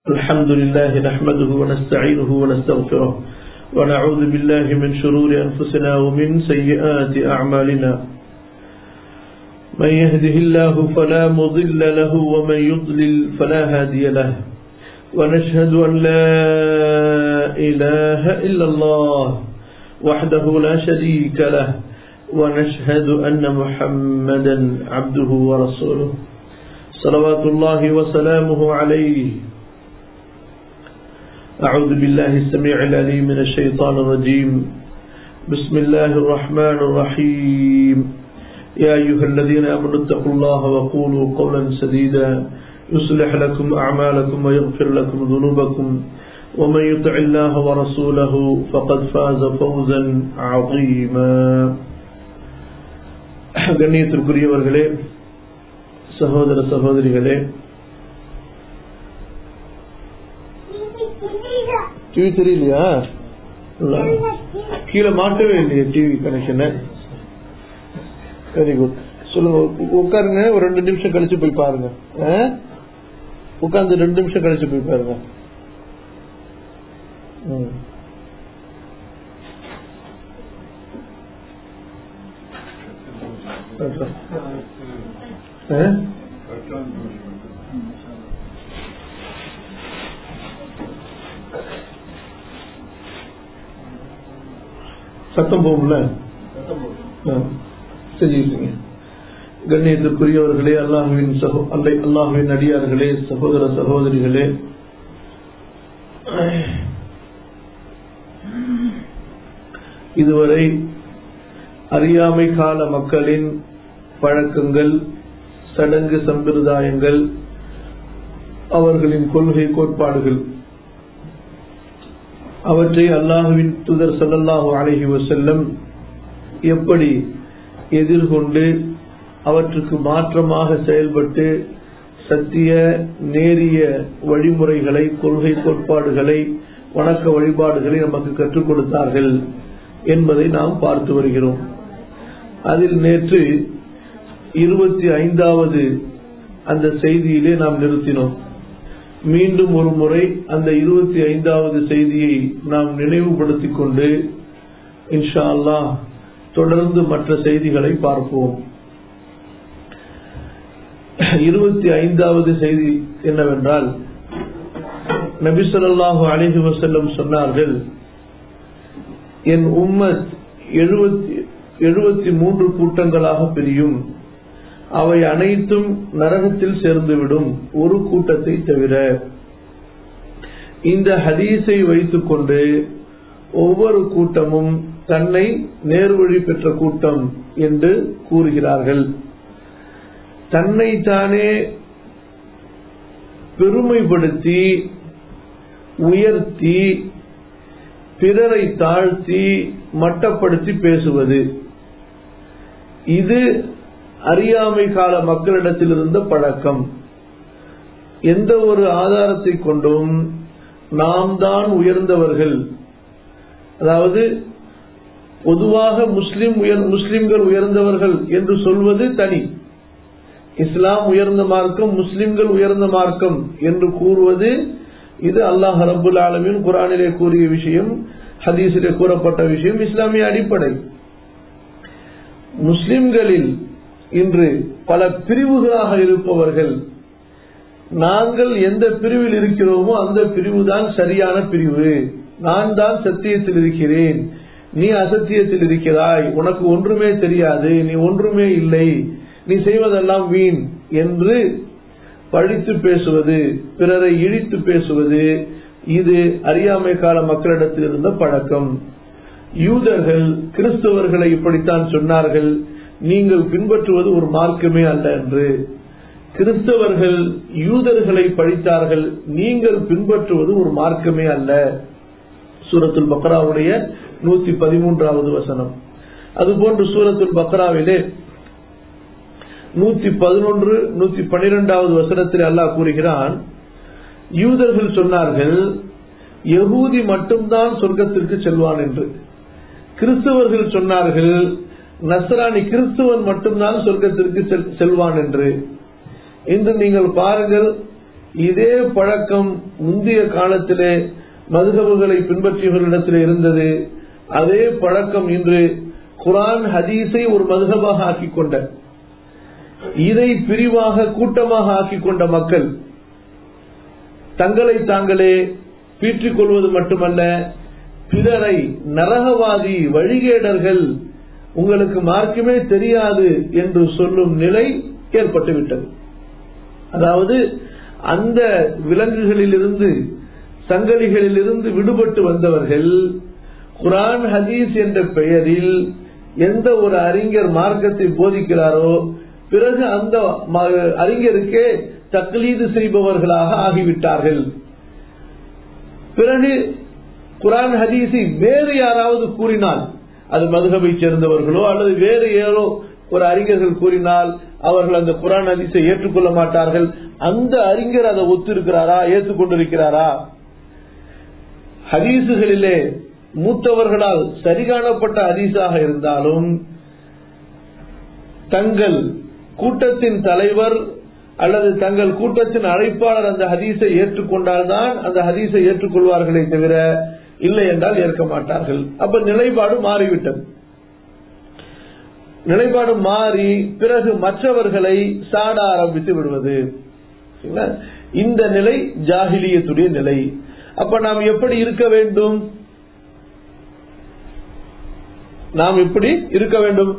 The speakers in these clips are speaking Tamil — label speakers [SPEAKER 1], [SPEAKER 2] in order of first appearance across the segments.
[SPEAKER 1] الحمد لله نحمده ونستعينه ونستغفره ونعوذ بالله من شرور أنفسنا ومن سيئات أعمالنا من يهده الله فلا مضل له ومن يضلل فلا هادي له ونشهد أن لا إله إلا الله وحده لا شريك له ونشهد أن محمدا عبده ورسوله صلوات الله وسلامه عليه أعوذ بالله السميع العليم من الشيطان الرجيم بسم الله الرحمن الرحيم يا أيها الذين آمنوا اتقوا الله وقولوا قولا سديدا يصلح لكم أعمالكم ويغفر لكم ذنوبكم ومن يطع الله ورسوله فقد فاز فوزا عظيما கண்ணியத்திற்குரியவர்களே சகோதர சகோதரிகளே டிவி தெரியலையா கீழே மாட்டவே இல்லையா டிவி கனெக்ஷன் வெரி குட் சொல்லுங்க உட்காருங்க ஒரு ரெண்டு நிமிஷம் கழிச்சு போய் பாருங்க உட்கார்ந்து ரெண்டு நிமிஷம் கழிச்சு போய் பாருங்க சத்தம் போகும்ல செஞ்சுக்கிட்டீங்க கண்ணியத்திற்குரியவர்களே அல்லாஹுவின் சகோ அல்லை அல்லாஹுவின் அடியார்களே சகோதர சகோதரிகளே இதுவரை அறியாமை கால மக்களின் பழக்கங்கள் சடங்கு சம்பிரதாயங்கள் அவர்களின் கொள்கை கோட்பாடுகள் அவற்றை அல்லாஹுவின் துதர் சல்லாஹூ அலஹி வசல்லம் எப்படி எதிர்கொண்டு அவற்றுக்கு மாற்றமாக செயல்பட்டு சத்திய நேரிய வழிமுறைகளை கொள்கை கோட்பாடுகளை வணக்க வழிபாடுகளை நமக்கு கற்றுக் கொடுத்தார்கள் என்பதை நாம் பார்த்து வருகிறோம் அதில் நேற்று இருபத்தி ஐந்தாவது அந்த செய்தியிலே நாம் நிறுத்தினோம் மீண்டும் ஒரு முறை அந்த இருபத்தி ஐந்தாவது செய்தியை நாம் நினைவுபடுத்திக் கொண்டு இன்ஷா அல்லாஹ் தொடர்ந்து மற்ற செய்திகளை பார்ப்போம் இருபத்தி ஐந்தாவது செய்தி என்னவென்றால் நபிசல்லாஹு அலிஹி வசல்லம் சொன்னார்கள் என் உம்மத் எழுபத்தி எழுபத்தி மூன்று கூட்டங்களாக பிரியும் அவை அனைத்தும் நரகத்தில் சேர்ந்துவிடும் ஒரு கூட்டத்தை தவிர இந்த ஹதீஸை வைத்துக் கொண்டு ஒவ்வொரு கூட்டமும் தன்னை நேர்வழி பெற்ற கூட்டம் என்று கூறுகிறார்கள் தன்னைத்தானே பெருமைப்படுத்தி உயர்த்தி பிறரை தாழ்த்தி மட்டப்படுத்தி பேசுவது இது அறியாமை கால மக்களிடத்தில் இருந்த பழக்கம் எந்த ஒரு ஆதாரத்தை கொண்டும் நாம் தான் உயர்ந்தவர்கள் அதாவது பொதுவாக முஸ்லிம் உயர் முஸ்லிம்கள் உயர்ந்தவர்கள் என்று சொல்வது தனி இஸ்லாம் உயர்ந்த மார்க்கம் முஸ்லிம்கள் உயர்ந்த மார்க்கம் என்று கூறுவது இது அல்லாஹ் ரபுல் ஆலமின் குரானிலே கூறிய விஷயம் ஹதீஸிலே கூறப்பட்ட விஷயம் இஸ்லாமிய அடிப்படை முஸ்லிம்களில் இன்று பல பிரிவுகளாக இருப்பவர்கள் நாங்கள் எந்த பிரிவில் இருக்கிறோமோ அந்த பிரிவு தான் சரியான பிரிவு நான் தான் சத்தியத்தில் இருக்கிறேன் நீ அசத்தியத்தில் இருக்கிறாய் உனக்கு ஒன்றுமே தெரியாது நீ ஒன்றுமே இல்லை நீ செய்வதெல்லாம் வீண் என்று பழித்து பேசுவது பிறரை இழித்து பேசுவது இது அறியாமை கால மக்களிடத்தில் இருந்த பழக்கம் யூதர்கள் கிறிஸ்தவர்களை இப்படித்தான் சொன்னார்கள் நீங்கள் பின்பற்றுவது ஒரு மார்க்கமே அல்ல என்று கிறிஸ்தவர்கள் யூதர்களை பழித்தார்கள் நீங்கள் பின்பற்றுவது ஒரு மார்க்கமே அல்ல சூரத்துல் பக்ராவுடைய நூத்தி பதிமூன்றாவது வசனம் அதுபோன்று சூரத்துல் பக்ராவிலே நூத்தி பதினொன்று நூத்தி பனிரெண்டாவது வசனத்தில் அல்லாஹ் கூறுகிறான் யூதர்கள் சொன்னார்கள் யகூதி மட்டும்தான் சொர்க்கத்திற்கு செல்வான் என்று கிறிஸ்தவர்கள் சொன்னார்கள் நசராணி கிறிஸ்துவன் மட்டும்தான் சொர்க்கத்திற்கு செல்வான் என்று இன்று நீங்கள் பாருங்கள் இதே பழக்கம் முந்தைய காலத்திலே மதுகபுகளை பின்பற்றியவர்களிடத்தில் இருந்தது அதே பழக்கம் இன்று குரான் ஹதீஸை ஒரு மதுகபாக ஆக்கிக் கொண்ட இதை பிரிவாக கூட்டமாக ஆக்கிக் கொண்ட மக்கள் தங்களை தாங்களே பீற்றிக் கொள்வது மட்டுமல்ல பிறரை நரகவாதி வழிகேடர்கள் உங்களுக்கு மார்க்கமே தெரியாது என்று சொல்லும் நிலை ஏற்பட்டுவிட்டது அதாவது அந்த விலங்குகளிலிருந்து சங்கடிகளிலிருந்து விடுபட்டு வந்தவர்கள் குரான் ஹதீஸ் என்ற பெயரில் எந்த ஒரு அறிஞர் மார்க்கத்தை போதிக்கிறாரோ பிறகு அந்த ம- அறிஞருக்கே தக்லீது செய்பவர்களாக ஆகிவிட்டார்கள் பிறகு குரான் ஹதீஸை வேறு யாராவது கூறினால் அது மதுகபை சேர்ந்தவர்களோ அல்லது வேறு ஏதோ ஒரு அறிஞர்கள் கூறினால் அவர்கள் அந்த குரான் ஹதீஸை ஏற்றுக்கொள்ள மாட்டார்கள் அந்த அறிஞர் அதை ஒத்திருக்கிறாரா ஏற்றுக்கொண்டிருக்கிறாரா ஹதீசுகளிலே மூத்தவர்களால் சரி காணப்பட்ட ஹதீஸாக இருந்தாலும் தங்கள் கூட்டத்தின் தலைவர் அல்லது தங்கள் கூட்டத்தின் அழைப்பாளர் அந்த ஹதீஸை ஏற்றுக்கொண்டால்தான் அந்த ஹதீஸை ஏற்றுக்கொள்வார்களே தவிர இல்லை என்றால் ஏற்க மாட்டார்கள் அப்ப நிலைப்பாடு மாறிவிட்டது நிலைப்பாடு மாறி பிறகு மற்றவர்களை சாட ஆரம்பித்து விடுவது சரிங்களா? இந்த நிலை ஜாகிலியத்துடைய நிலை அப்ப நாம் எப்படி இருக்க வேண்டும் நாம் எப்படி இருக்க வேண்டும்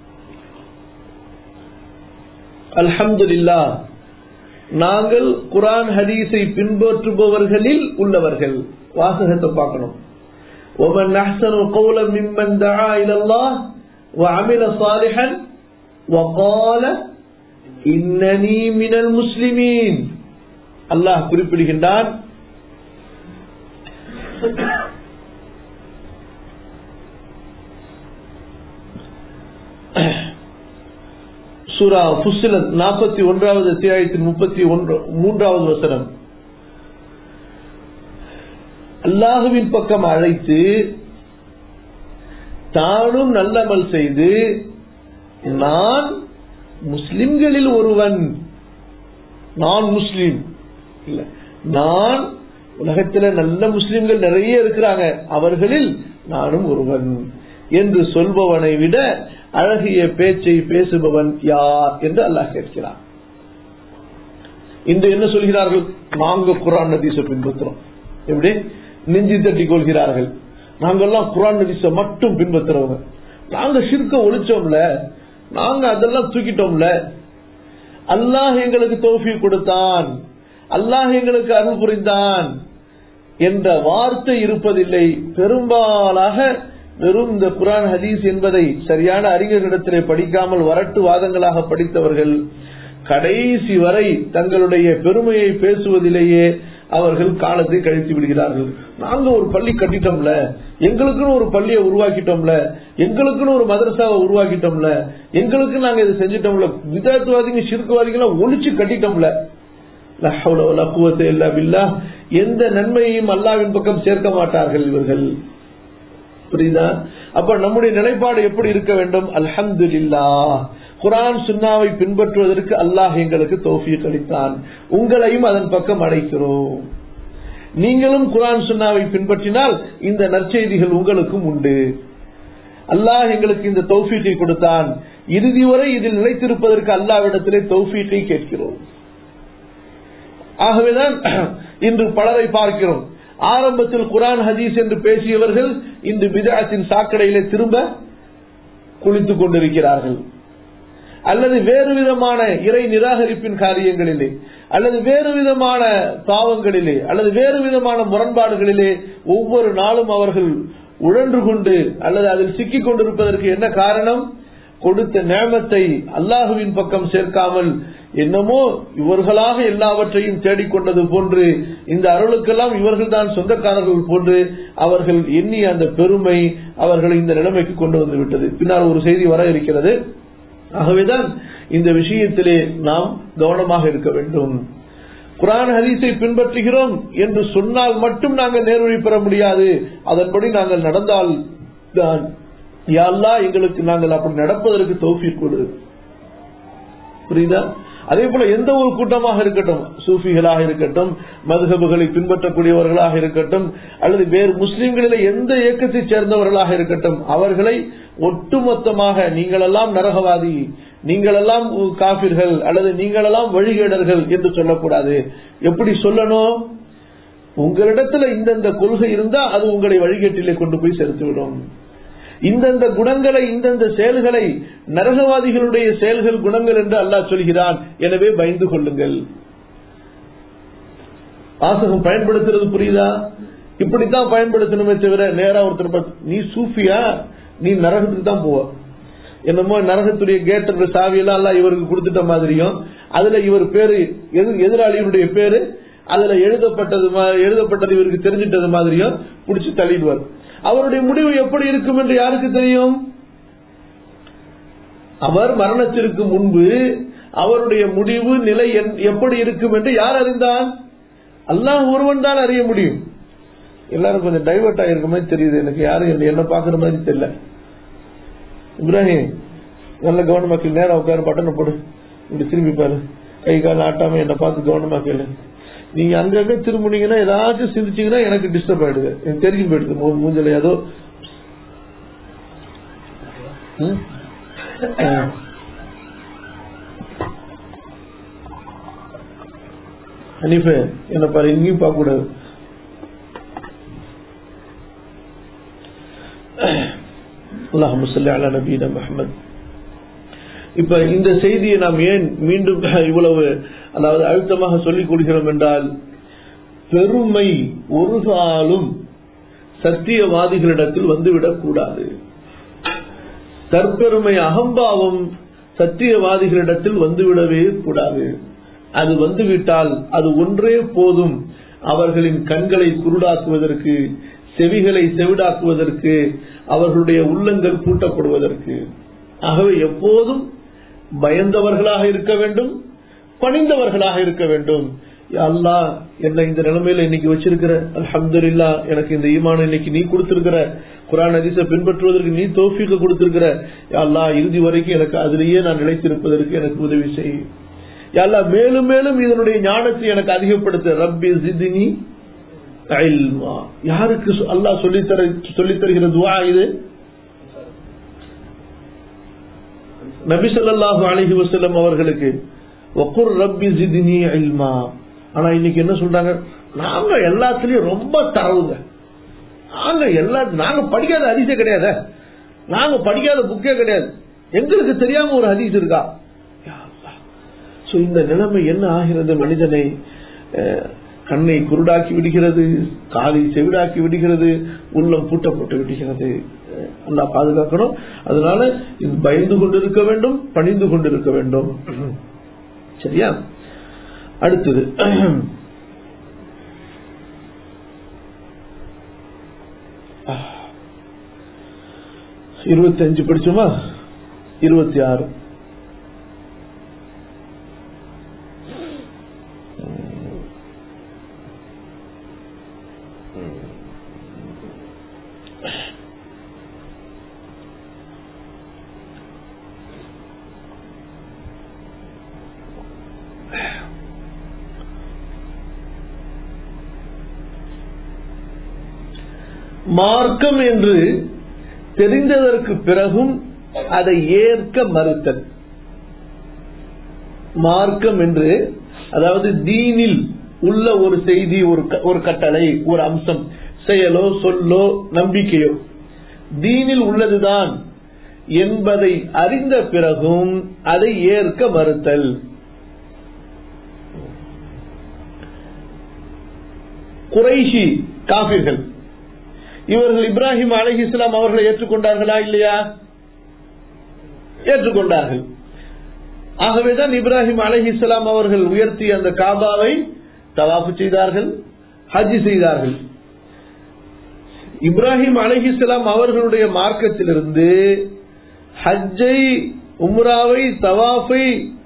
[SPEAKER 1] அல்ஹம்துலில்லாஹ் நாங்கள் குரான் ஹதீஸை பின்பற்றுபவர்களில் உள்ளவர்கள் வாசகத்தை பார்க்கணும் ومن أحسن قولا ممن دعا إلى الله وعمل صالحا وقال إنني من المسلمين அல்லாஹ் குறிப்பிடுகின்றான் சூரா புஸ்ஸிலத் நாற்பத்தி ஒன்றாவது அத்தியாயத்தின் முப்பத்தி ஒன்று மூன்றாவது வசனம் அல்லாஹுவின் பக்கம் அழைத்து தானும் நல்லமல் செய்து நான் முஸ்லிம்களில் ஒருவன் நான் முஸ்லிம் இல்ல நான் உலகத்தில் நல்ல முஸ்லிம்கள் நிறைய இருக்கிறாங்க அவர்களில் நானும் ஒருவன் என்று சொல்பவனை விட அழகிய பேச்சை பேசுபவன் யார் என்று அல்லாஹ் கேட்கிறார் இன்று என்ன சொல்கிறார்கள் நாங்க குரான் நதீஸை பின்பற்றுறோம் எப்படி நெஞ்சி தட்டி கொள்கிறார்கள் நாங்கெல்லாம் குரான் நதீஸை மட்டும் பின்பற்றுறவங்க நாங்க சிற்க ஒழிச்சோம்ல நாங்க அதெல்லாம் தூக்கிட்டோம்ல அல்லாஹ் எங்களுக்கு தோஃபி கொடுத்தான் அல்லாஹ் எங்களுக்கு அருள் புரிந்தான் என்ற வார்த்தை இருப்பதில்லை பெரும்பாலாக வெறும் இந்த குரான் ஹதீஸ் என்பதை சரியான அறிஞர்களிடத்திலே படிக்காமல் வரட்டு வாதங்களாக படித்தவர்கள் கடைசி வரை தங்களுடைய பெருமையை பேசுவதிலேயே அவர்கள் காலத்தை கழித்து விடுகிறார்கள் நாங்க ஒரு பள்ளி கட்டிட்டோம்ல எங்களுக்குன்னு ஒரு பள்ளியை உருவாக்கிட்டோம்ல எங்களுக்குன்னு ஒரு மதரசாவை உருவாக்கிட்டோம்ல எங்களுக்கு நாங்க இதை செஞ்சிட்டோம்ல விதாத்துவாதிங்க சிறுக்குவாதிகளை ஒழிச்சு கட்டிட்டோம்ல லா ஹவ்ல வலா குவத்த இல்லா பில்லாஹ். எந்த நன்மையையும் அல்லாவின் பக்கம் சேர்க்க மாட்டார்கள் இவர்கள் புரியுதா அப்ப நம்முடைய நிலைப்பாடு எப்படி இருக்க வேண்டும் அல்ஹம்துலில்லாஹ் குரான் சுன்னாவை பின்பற்றுவதற்கு அல்லாஹ் எங்களுக்கு தோஃபியக் அளித்தான் உங்களையும் அதன் பக்கம் அழைக்கிறோம் நீங்களும் குரான் சுன்னாவை பின்பற்றினால் இந்த நற்செய்திகள் உங்களுக்கும் உண்டு அல்லாஹ் எங்களுக்கு இந்த தௌஃபீட்டை கொடுத்தான் இறுதி வரை இதில் நிலைத்திருப்பதற்கு அல்லாவிடத்திலே தௌஃபீட்டை கேட்கிறோம் ஆகவேதான் இன்று பலரை பார்க்கிறோம் ஆரம்பத்தில் குரான் ஹதீஸ் என்று பேசியவர்கள் இன்று பிதாத்தின் சாக்கடையிலே திரும்ப குளித்துக் கொண்டிருக்கிறார்கள் அல்லது வேறு விதமான இறை நிராகரிப்பின் காரியங்களிலே அல்லது வேறு விதமான பாவங்களிலே அல்லது வேறு விதமான முரண்பாடுகளிலே ஒவ்வொரு நாளும் அவர்கள் உழன்று கொண்டு அல்லது அதில் சிக்கிக் கொண்டிருப்பதற்கு என்ன காரணம் கொடுத்த நேமத்தை அல்லாஹுவின் பக்கம் சேர்க்காமல் என்னமோ இவர்களாக எல்லாவற்றையும் தேடிக்கொண்டது போன்று இந்த அருளுக்கெல்லாம் இவர்கள் தான் சொந்தக்காரர்கள் போன்று அவர்கள் எண்ணிய அந்த பெருமை அவர்களை இந்த நிலைமைக்கு கொண்டு வந்து விட்டது பின்னால் ஒரு செய்தி வர இருக்கிறது ஆகவேதான் இந்த விஷயத்திலே நாம் கவனமாக இருக்க வேண்டும் குரான் ஹதீஸை பின்பற்றுகிறோம் என்று சொன்னால் மட்டும் நாங்கள் நேர்வழி பெற முடியாது அதன்படி நாங்கள் நடந்தால் தான் யா அல்லாஹ் எங்களுக்கு நாங்கள் அப்படி நடப்பதற்கு தௌஃபீக் கொடு புரியுதா அதே போல எந்த ஒரு கூட்டமாக இருக்கட்டும் சூஃபிகளாக இருக்கட்டும் மதுகபுகளை பின்பற்றக்கூடியவர்களாக இருக்கட்டும் அல்லது வேறு முஸ்லிம்களில் எந்த இயக்கத்தைச் சேர்ந்தவர்களாக இருக்கட்டும் அவர்களை ஒட்டுமொத்தமாக நீங்களெல்லாம் நரகவாதி நீங்களெல்லாம் காபிர்கள் அல்லது நீங்களெல்லாம் வழிகேடர்கள் என்று சொல்லக்கூடாது எப்படி சொல்லணும் உங்களிடத்துல இந்தந்த கொள்கை இருந்தா அது உங்களை வழிகேட்டிலே கொண்டு போய் செலுத்திவிடும் இந்தந்த குணங்களை இந்தந்த செயல்களை நரகவாதிகளுடைய செயல்கள் குணங்கள் என்று அல்லாஹ் சொல்கிறான் எனவே பயந்து கொள்ளுங்கள் வாசகம் பயன்படுத்துறது புரியுதா இப்படித்தான் பயன்படுத்தணுமே தவிர நேரா ஒருத்தர் பார்த்து, நீ சூஃபியா நீ நரகத்துக்கு தான் போவ என்னமோ நரகத்துடைய கேட்டு சாவியெல்லாம் எல்லாம் இவருக்கு கொடுத்துட்ட மாதிரியும் அதுல இவர் பேரு எதிர்- எதிராளியினுடைய பேரு அதுல எழுதப்பட்டது மா- எழுதப்பட்டது இவருக்கு தெரிஞ்சிட்டது மாதிரியும் புடிச்சு தள்ளிடுவார் அவருடைய முடிவு எப்படி இருக்கும் என்று யாருக்கு தெரியும் அவர் மரணத்திற்கு முன்பு அவருடைய முடிவு நிலை என்- எப்படி இருக்கும் என்று யார் அறிந்தான் அல்லாஹ் ஒருவன் தான் அறிய முடியும் எல்லாரும் கொஞ்சம் டைவர்ட் ஆகிருக்க மாதிரி தெரியுது எனக்கு யாரும் என்ன- என்ன பாக்குற மாதிரி தெரியல இப்ராஹிம் நல்ல கவனமாக்கி நேரம் உட்கார பட்டனை போடு இப்படி திரும்பி பாரு கை கால் ஆட்டாம என்ன பார்த்து கவனமா கேளு நீங்க அங்கங்க திரும்பினீங்கன்னா ஏதாச்சும் சிந்திச்சீங்கன்னா எனக்கு டிஸ்டர்ப் ஆயிடுது எனக்கு தெரிஞ்சு போயிடுது மூ- மூஞ்சில ஏதோ ம்? ஆ. ஹனீஃபே என்ன பாரு இங்கேயும் பார்க்க கூடாது அல்லாஹ் சொல்லி அலா நபீன முஹம்மத் இப்ப இந்த செய்தியை நாம் ஏன் மீண்டும் இவ்வளவு அதாவது அழுத்தமாக சொல்லிக் கொள்கிறோம் என்றால் பெருமை ஒரு காலும் சத்தியவாதிகளிடத்தில் வந்துவிடக் கூடாது தற்பெருமை அகம்பாவம் சத்தியவாதிகளிடத்தில் வந்துவிடவே கூடாது அது வந்துவிட்டால் அது ஒன்றே போதும் அவர்களின் கண்களை குருடாக்குவதற்கு செவிகளை செவிடாக்குவதற்கு அவர்களுடைய உள்ளங்கள் பூட்டப்படுவதற்கு ஆகவே எப்போதும் பயந்தவர்களாக இருக்க வேண்டும் பணிந்தவர்களாக இருக்க வேண்டும் யா அல்லாஹ் என்ன இந்த நிலைமையில இன்னைக்கு வச்சிருக்கிற அல்ஹம்துலில்லா எனக்கு இந்த ஈமான் இன்னைக்கு நீ கொடுத்திருக்கிற குரான் ஹதீஸை பின்பற்றுவதற்கு நீ தோஃபிக்க கொடுத்திருக்கிற யா அல்லாஹ் இறுதி வரைக்கும் எனக்கு அதிலேயே நான் நிலைத்திருப்பதற்கு எனக்கு உதவி செய் யா அல்லாஹ் மேலும் மேலும் இதனுடைய ஞானத்தை எனக்கு அதிகப்படுத்த ரப்பி ஜிதினி இல்மா யாருக்கு சொ- அல்லாஹ் சொல்லித்தர சொல்லித் தருகிற துவா இது நபி ஸல்லல்லாஹு அலைஹி வஸல்லம் அவர்களுக்கு வக்குர் ரப்பி ஜிதினி இல்மா ஆனா இன்னைக்கு என்ன சொல்றாங்க நாங்க எல்லாத்துலயும் ரொம்ப தரவுங்க நாங்க எல்லா நாங்க படிக்காத ஹதீஸே கிடையாது நாங்க படிக்காத புக்கே கிடையாது எங்களுக்கு தெரியாம ஒரு ஹதீஸ் இருக்கா யா அல்லாஹ். So, இந்த நிலைமை என்ன ஆகிறது மனிதனை அஹ், கண்ணை குருடாக்கி விடுகிறது காலை செவிடாக்கி விடுகிறது உள்ளம் பூட்டப்பட்டு விடுகிறது அஹ், அல்லாஹ் பாதுகாக்கணும் அதனால இது பயந்து கொண்டிருக்க வேண்டும் பணிந்து கொண்டிருக்க வேண்டும் சரியா அடுத்தது இருபத்தி அஞ்சு படிச்சோமா இருபத்தி ஆறு மார்க்கம் என்று தெரிந்ததற்கு பிறகும் அதை ஏற்க மறுத்தல் மார்க்கம் என்று அதாவது தீனில் உள்ள ஒரு செய்தி ஒரு க- ஒரு கட்டளை ஒரு அம்சம் செயலோ சொல்லோ நம்பிக்கையோ தீனில் உள்ளதுதான் என்பதை அறிந்த பிறகும் அதை ஏற்க மறுத்தல் குறைஷி காபிர்கள் இவர்கள் இப்ராஹிம் அலஹி இஸ்லாம் அவர்களை ஏற்றுக்கொண்டார்களா இல்லையா ஏற்றுக்கொண்டார்கள் ஆகவேதான் இப்ராஹிம் அலஹி இஸ்லாம் அவர்கள் உயர்த்திய அந்த காபாவை தவாஃபு செய்தார்கள் ஹஜ் செய்தார்கள் இப்ராஹிம் அலஹிஸ்லாம் அவர்களுடைய மார்க்கத்திலிருந்து ஹஜ்ஜை உம்ராவை தவாஃபை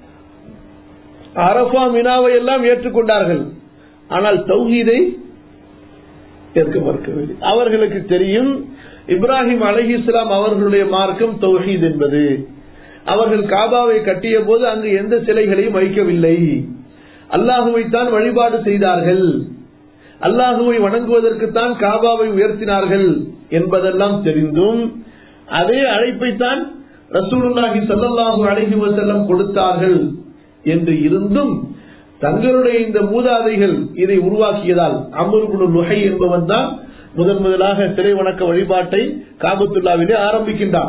[SPEAKER 1] அரபா மினாவை எல்லாம் ஏற்றுக்கொண்டார்கள் ஆனால் தௌஹீதை ஏற்க மறுக்கவில்லை அவர்களுக்கு தெரியும் இப்ராஹிம் அலஹிஸ்லாம் அவர்களுடைய மார்க்கம் தௌஹீத் என்பது அவர்கள் காபாவை கட்டிய போது அங்கு எந்த சிலைகளையும் வைக்கவில்லை அல்லாஹுவைத்தான் வழிபாடு செய்தார்கள் அல்லாஹுவை வணங்குவதற்குத்தான் காபாவை உயர்த்தினார்கள் என்பதெல்லாம் தெரிந்தும் அதே அழைப்பைத்தான் ரசூலுல்லாஹி ஸல்லல்லாஹு அலைஹி வஸல்லம் கொடுத்தார்கள் என்று இருந்தும் தங்களுடைய இந்த மூதாதைகள் இதை உருவாக்கியதால் அமருகுனு லுஹை என்பவன் தான் முதன் முதலாக சிலை வணக்க வழிபாட்டை காபத்துல்லாவிலே ஆரம்பிக்கின்றான்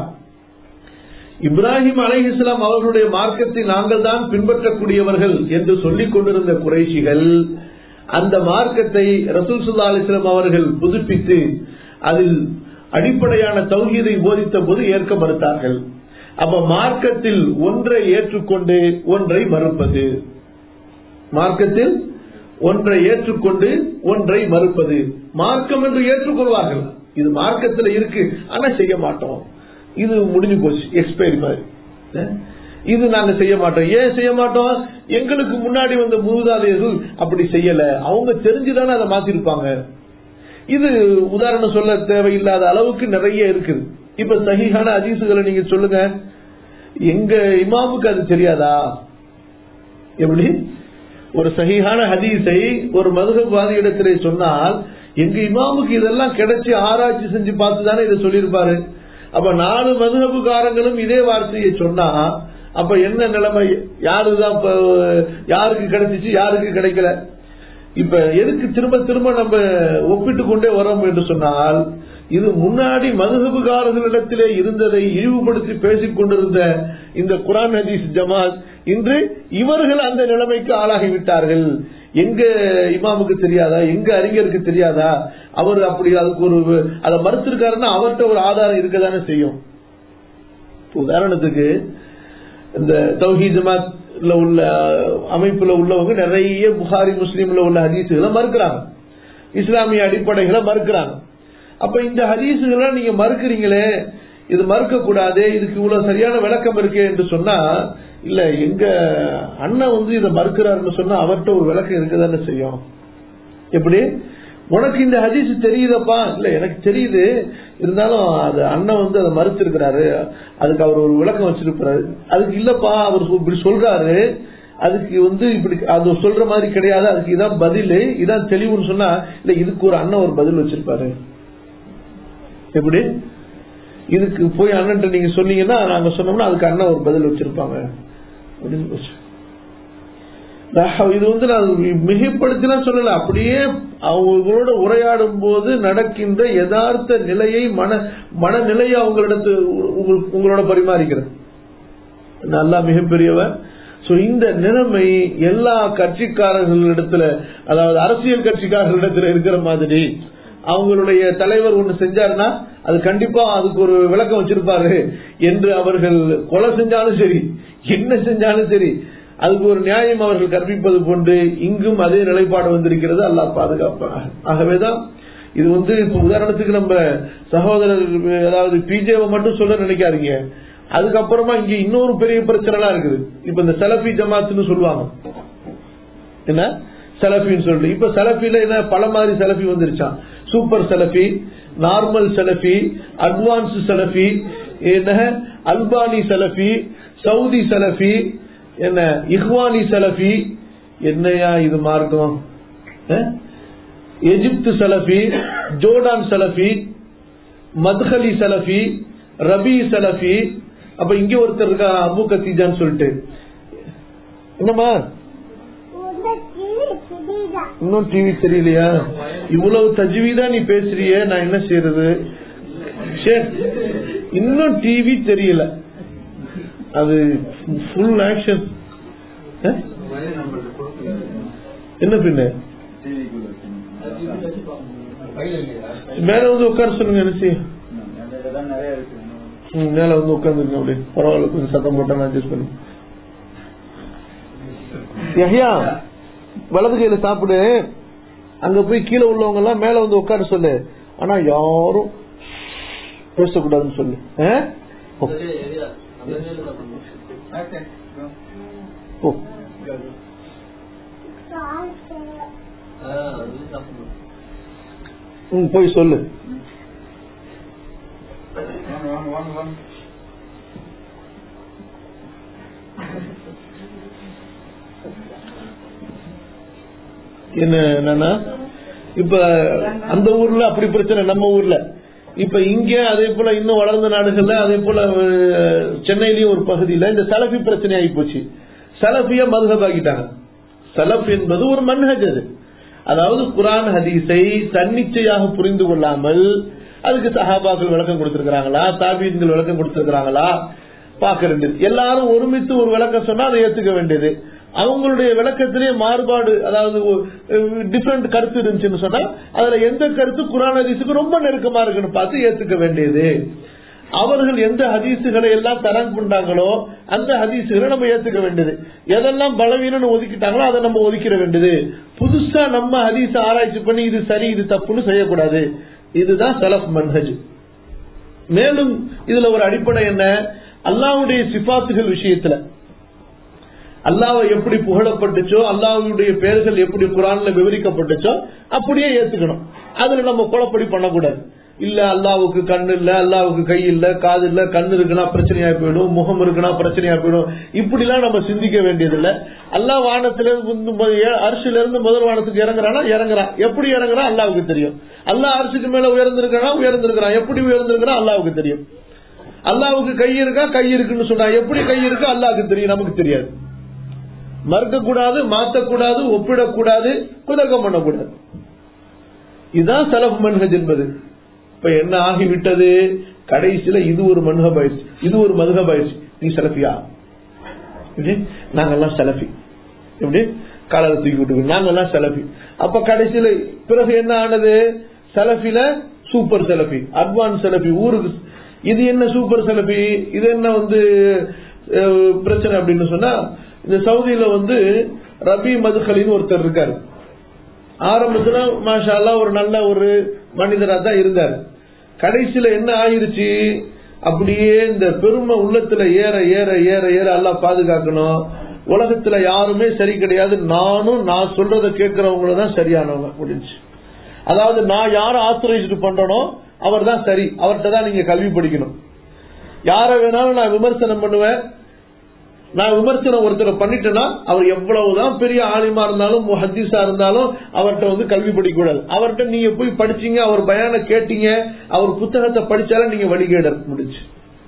[SPEAKER 1] இப்ராஹிம் அலைஹிஸ்லாம் அவர்களுடைய மார்க்கத்தை நாங்கள் தான் பின்பற்றக்கூடியவர்கள் என்று சொல்லிக் கொண்டிருந்த குறைஷிகள் அந்த மார்க்கத்தை ரசூல் சுல்லா அலிஸ்லாம் அவர்கள் புதுப்பித்து அதில் அடிப்படையான தௌஹீதை போதித்த போது ஏற்க மறுத்தார்கள் அப்ப மார்க்கத்தில் ஒன்றை ஏற்றுக்கொண்டு ஒன்றை மறுப்பது மார்க்கத்தில் ஒன்றை ஏற்றுக்கொண்டு ஒன்றை மறுப்பது மார்க்கம் என்று ஏற்றுக்கொள்வார்கள் இது மார்க்கத்தில் இருக்கு ஆனா செய்ய மாட்டோம் இது முடிஞ்சு போச்சு எக்ஸ்பைரி மாதிரி அஹ் இது நாங்க செய்ய மாட்டோம் ஏன் செய்ய மாட்டோம் எங்களுக்கு முன்னாடி வந்த மூதாதையர்கள் அப்படி செய்யல அவங்க தெரிஞ்சுதானே அதை மாத்திருப்பாங்க இது உதாரணம் சொல்ல தேவையில்லாத அளவுக்கு நிறைய இருக்குது இப்ப சகிஹான அதிசுகளை நீங்க சொல்லுங்க எங்க இமாமுக்கு அது தெரியாதா எப்படி ஒரு சகிஹான ஹதீஸை ஒரு மதுகவாதியிடத்திலே சொன்னால் எங்க இமாமுக்கு இதெல்லாம் கிடைச்சி ஆராய்ச்சி செஞ்சு பார்த்து தானே இதை சொல்லியிருப்பாரு அப்ப நாலு மதுகபுக்காரங்களும் இதே வார்த்தையை சொன்னா அப்ப என்ன நிலைமை யாருதான் இப்ப யாருக்கு கிடைச்சிச்சு யாருக்கு கிடைக்கல இப்ப எதுக்கு திரும்ப திரும்ப நம்ம ஒப்பிட்டு கொண்டே வரோம் என்று சொன்னால் இது முன்னாடி மதுகபுகாரர்களிடத்திலே இருந்ததை இழிவுபடுத்தி பேசிக் கொண்டிருந்த இந்த குரான் ஹதீஸ் ஜமாத் இன்று இவர்கள் அந்த நிலைமைக்கு ஆளாகிவிட்டார்கள் எங்க இமாமுக்கு தெரியாதா எங்க அறிஞருக்கு தெரியாதா அவர் அப்படி அதுக்கு ஒரு அதை மறுத்திருக்காருன்னா அவர்கிட்ட ஒரு ஆதாரம் இருக்கதானே செய்யும் உதாரணத்துக்கு இந்த தௌஹி ஜமாத்ல உள்ள அமைப்புல உள்ளவங்க நிறைய புகாரி முஸ்லீம்ல உள்ள ஹதீஸுகளை மறுக்கிறாங்க இஸ்லாமிய அடிப்படைகளை மறுக்கிறாங்க அப்ப இந்த ஹதீஸுகளை நீங்க மறுக்கிறீங்களே இது மறுக்க கூடாது இதுக்கு இவ்வளவு சரியான விளக்கம் இருக்கு என்று சொன்னா இல்ல எங்க அண்ணன் வந்து இதை மறுக்கிறாருன்னு சொன்னா அவர்கிட்ட ஒரு விளக்கம் இருக்குதானே செய்யும் எப்படி உனக்கு இந்த ஹதீஸ் தெரியுதப்பா இல்ல எனக்கு தெரியுது இருந்தாலும் அது அண்ணன் வந்து அதை மறுத்திருக்கிறாரு அதுக்கு அவர் ஒரு விளக்கம் வச்சிருக்கிறாரு அதுக்கு இல்லப்பா அவர் இப்படி சொல்றாரு அதுக்கு வந்து இப்படி அது சொல்ற மாதிரி கிடையாது அதுக்கு இதான் பதில் இதான் தெளிவுன்னு சொன்னா இல்ல இதுக்கு ஒரு அண்ணன் ஒரு பதில் வச்சிருப்பாரு எப்படி இதுக்கு போய் அண்ணன் நீங்க சொன்னீங்கன்னா நாங்க சொன்னோம்னா அதுக்கு அண்ணன் ஒரு பதில் வச்சிருப்பாங்க அப்படின்னு போச்சு. நான் இது வந்து நான் மிகைப்படுத்தினா சொல்லல அப்படியே அவங்களோட உரையாடும் போது நடக்கின்ற யதார்த்த நிலையை மன மனநிலையை அவங்களிடத்து உங்களுக்கு- உங்களோட பரிமாறிக்கிறேன் நல்லா மிகப்பெரியவன் சோ இந்த நிலைமை எல்லா கட்சிக்காரர்களிடத்துல அதாவது அரசியல் கட்சிக்காரர்களிடத்துல இருக்கிற மாதிரி அவங்களுடைய தலைவர் ஒண்ணு செஞ்சாருன்னா அது கண்டிப்பா அதுக்கு ஒரு விளக்கம் வச்சிருப்பாரு என்று அவர்கள் கொலை செஞ்சாலும் சரி என்ன செஞ்சாலும் சரி அதுக்கு ஒரு நியாயம் அவர்கள் கற்பிப்பது போன்று இங்கும் அதே நிலைப்பாடு வந்திருக்கிறது அல்லாஹ் பாதுகாப்பாக ஆகவேதான் இது வந்து இப்ப உதாரணத்துக்கு நம்ம சகோதரர் அதாவது பிஜேவை மட்டும் சொல்ல நினைக்காதீங்க அதுக்கப்புறமா இங்க இன்னொரு பெரிய பிரச்சனை இருக்குது இப்ப இந்த செலஃபி ஜமாத்துன்னு சொல்லுவாங்க என்ன செலஃபின்னு சொல்லிட்டு இப்ப செலஃபில என்ன பல மாதிரி செலஃபி வந்துருச்சான் super selfie normal selfie advance selfie என்ன அல்பானி செலஃபி சவுதி செலஃபி என்ன இஹ்வானி செலஃபி என்னையா இது மார்க்கம் அஹ்? எகிப்து செலஃபி ஜோர்டான் செலஃபி மத்ஹலி செலஃபி ரபி செலஃபி அப்ப இங்க ஒருத்தர் இருக்கா அபு கத்தீஜான்னு சொல்லிட்டு என்னம்மா இன்னும் டிவி தெரியலையா இவ்வளவு தஜ்வீதா நீ பேசுறியே நான் என்ன செய்யறது சரி இன்னும் டிவி தெரியல அது ஃபுல் ஆக்ஷன் என்ன பின்ன மேல வந்து உட்கார சொல்லுங்க என்ன செய்ய ம், மேல வந்து உட்காந்துருங்க அப்படி பரவாயில்ல கொஞ்சம் சத்தம் போட்டா நான் அட்ஜஸ்ட் பண்ணி யஹ்யா வலது கையில சாப்பிடு அங்க போய் கீழே உள்ளவங்க எல்லாம் மேல வந்து உட்கார சொல்லு ஆனா யாரும் பேசக்கூடாதுன்னு சொல்லு ஆ? போ. போ. ம், போய் சொல்லு என்ன என்னன்னா இப்ப அந்த ஊர்ல அப்படி பிரச்சனை நம்ம ஊர்ல இப்ப இங்க அதே போல இன்னும் வளர்ந்த நாடுகள்ல அதே போல அஹ், சென்னையிலயும் ஒரு பகுதியில இந்த சலஃபி பிரச்சனை ஆகி போச்சு சலஃபிய மதுகபாக்கிட்டாங்க சலஃப் என்பது ஒரு மன்ஹஜ் அது அதாவது குரான் ஹதீஸை தன்னிச்சையாக புரிந்து கொள்ளாமல் அதுக்கு சஹாபாக்கள் விளக்கம் கொடுத்திருக்கிறாங்களா தாபீன்கள் விளக்கம் கொடுத்திருக்கிறாங்களா பார்க்க வேண்டியது எல்லாரும் ஒருமித்து ஒரு விளக்கம் சொன்னா அதை ஏத்துக்க வேண்டியது அவங்களுடைய விளக்கத்திலே மாறுபாடு அதாவது டிஃபரெண்ட் கருத்து இருந்துச்சுன்னு சொன்னா அதுல எந்த கருத்து குரான் ஹதீஸுக்கு ரொம்ப நெருக்கமா இருக்குன்னு பார்த்து ஏத்துக்க வேண்டியது அவர்கள் எந்த ஹதீசுகளை எல்லாம் தரம் கொண்டாங்களோ அந்த ஹதீசுகளை நம்ம ஏத்துக்க வேண்டியது எதெல்லாம் பலவீனம்னு ஒதுக்கிட்டாங்களோ அதை நம்ம ஒதுக்கிட வேண்டியது புதுசா நம்ம ஹதீஸ் ஆராய்ச்சி பண்ணி இது சரி இது தப்புன்னு செய்யக்கூடாது இதுதான் சலஃப் மன்ஹஜ் மேலும் இதுல ஒரு அடிப்படை என்ன அல்லாவுடைய சிபாத்துகள் விஷயத்துல அல்லாஹ் எப்படி புகழப்பட்டுச்சோ அல்லாஹ்வுடைய பெயர்கள் எப்படி குரான்ல விவரிக்கப்பட்டுச்சோ அப்படியே ஏத்துக்கணும் அதுல நம்ம குழப்படி பண்ணக்கூடாது இல்ல அல்லாவுக்கு கண்ணு இல்ல அல்லாவுக்கு கை இல்ல காது இல்ல கண்ணு இருக்குன்னா பிரச்சனையா போயிடும் முகம் இருக்குன்னா பிரச்சனையா போயிடும் இப்படி எல்லாம் நம்ம சிந்திக்க வேண்டியதில்ல அல்லாஹ் வானத்துல இருந்து மு- ஏ- அரிசில இருந்து முதல் வானத்துக்கு இறங்குறானா இறங்குறான் எப்படி இறங்குறான் அல்லாவுக்கு தெரியும் அல்லாஹ் அரிசிக்கு மேல உயர்ந்திருக்கானா உயர்ந்திருக்கிறான் எப்படி உயர்ந்திருக்கிறான் அல்லாவுக்கு தெரியும் அல்லாவுக்கு கை இருக்கா கை இருக்குன்னு சொன்னா எப்படி கை இருக்கா அல்லாவுக்கு தெரியும் நமக்கு தெரியாது மறுக்கக்கூடாது மாத்தக்கூடாது ஒப்பிடக்கூடாது குதர்க்கம் பண்ணக்கூடாது இதுதான் சலப் மன்ஹஜ் என்பது இப்ப என்ன ஆகிவிட்டது கடைசியில இது ஒரு மன்ஹப் ஆயிடுச்சு இது ஒரு மதுஹப் ஆயிடுச்சு நீ சலஃபியா எப்படி நாங்கெல்லாம் சலஃபி எப்படி காலரை தூக்கி விட்டு நாங்கெல்லாம் சலஃபி அப்ப கடைசியில பிறகு என்ன ஆனது சலஃபில சூப்பர் சலஃபி அட்வான்ஸ் சலஃபி ஊருக்கு இது என்ன சூப்பர் சலஃபி இது என்ன வந்து அஹ், பிரச்சனை அப்படின்னு சொன்னா இந்த சவுதியில வந்து ரபி மதுகலின்னு ஒருத்தர் இருக்காரு ஆரம்பத்துல மாஷா அல்லாஹ் ஒரு நல்ல ஒரு மனிதரா தான் இருந்தார் கடைசியில என்ன ஆயிருச்சு அப்படியே இந்த பெருமை உள்ளத்துல ஏற ஏற ஏற ஏற எல்லாம் பாதுகாக்கணும் உலகத்துல யாருமே சரி கிடையாது நானும் நான் சொல்றத கேட்கறவங்கள தான் சரியானவங்க முடிஞ்சு அதாவது நான் யாரை ஆத்தரைஸ்டு பண்றனோ அவர் தான் சரி அவர்கிட்ட தான் நீங்க கல்வி படிக்கணும் யாரை வேணாலும் நான் விமர்சனம் பண்ணுவேன் நான் விமர்சனம் ஒருத்தரை பண்ணிட்டேன்னா அவர் எவ்வளவுதான் பெரிய ஆலிமா இருந்தாலும் முஹத்தீஸா இருந்தாலும் அவர்கிட்ட வந்து கல்வி படிக்க கூடாது அவர்கிட்ட நீங்க போய் படிச்சீங்க அவர் பயான கேட்டீங்க அவர் புத்தகத்தை படிச்சாலும் நீங்க வழிகேட முடிச்சு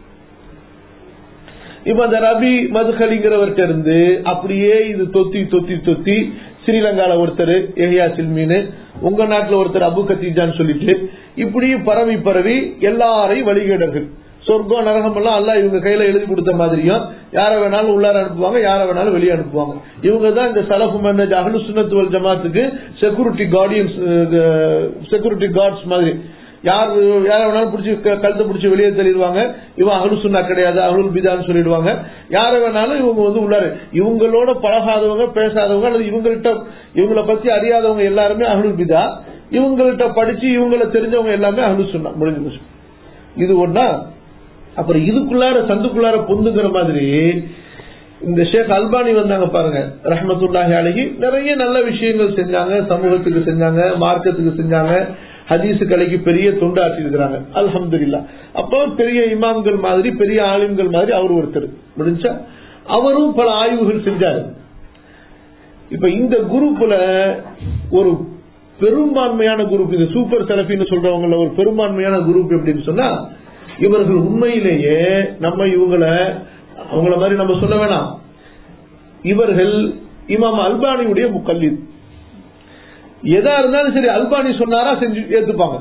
[SPEAKER 1] இப்ப அந்த ரபி மதுகலிங்கிறவர்கிட்ட இருந்து அப்படியே இது தொத்தி தொத்தி தொத்தி ஸ்ரீலங்கால ஒருத்தர் எஹியா சில்மீன் உங்க நாட்டுல ஒருத்தர் அபு கத்தீஜான்னு சொல்லிட்டு இப்படி பரவி பரவி எல்லாரையும் வழிகேடர்கள் சொர்க்கம் நரகம் எல்லாம் அல்ல இவங்க கையில எழுதி கொடுத்த மாதிரியும் யார வேணாலும் உள்ளார அனுப்புவாங்க யார வேணாலும் வெளியே அனுப்புவாங்க இவங்க தான் இந்த சலஃபு மேனேஜ் அகலு சுன்னத்துவல் ஜமாத்துக்கு செக்யூரிட்டி கார்டியன்ஸ் செக்யூரிட்டி கார்ட்ஸ் மாதிரி யார் யார வேணாலும் பிடிச்சி கழுத்தை பிடிச்சி வெளியே தள்ளிடுவாங்க இவன் அகலு சுன்னா கிடையாது அகலுல் பிதான்னு சொல்லிடுவாங்க யார வேணாலும் இவங்க வந்து உள்ளாரு இவங்களோட பழகாதவங்க பேசாதவங்க அல்லது இவங்கள்ட்ட இவங்கள பத்தி அறியாதவங்க எல்லாருமே அகலுல் பிதா இவங்கள்ட்ட படிச்சு இவங்கள தெரிஞ்சவங்க எல்லாமே அகலு சுன்னா முடிஞ்சு போச்சு இது ஒன்னா அப்புறம் இதுக்குள்ளார சந்துக்குள்ளார பொந்துங்கிற மாதிரி இந்த ஷேக் அல்பானி வந்தாங்க பாருங்க ரஹமத்துல்லாஹி அழகி நிறைய நல்ல விஷயங்கள் செஞ்சாங்க சமூகத்துக்கு செஞ்சாங்க மார்க்கத்துக்கு செஞ்சாங்க ஹதீசு கலைக்கு பெரிய தொண்டு ஆற்றிருக்கிறாங்க அல்ஹம்துலில்லாஹ் அப்போ பெரிய இமாம்கள் மாதிரி பெரிய ஆலிம்கள் மாதிரி அவர் ஒருத்தர் முடிஞ்சா அவரும் பல ஆய்வுகள் செஞ்சாரு இப்ப இந்த குரூப்ல ஒரு பெரும்பான்மையான குரூப் இது சூப்பர் செலஃபின்னு சொல்றவங்கள ஒரு பெரும்பான்மையான குரூப் எப்படின்னு சொன்னா இவர்கள் உண்மையிலேயே நம்ம இவங்களை அவங்கள மாதிரி நம்ம சொல்ல வேணாம் இவர்கள் இமாம் அல்பானியுடைய முக்கல்லி எதா இருந்தாலும் சரி அல்பானி சொன்னாரா செஞ்சு ஏத்துப்பாங்க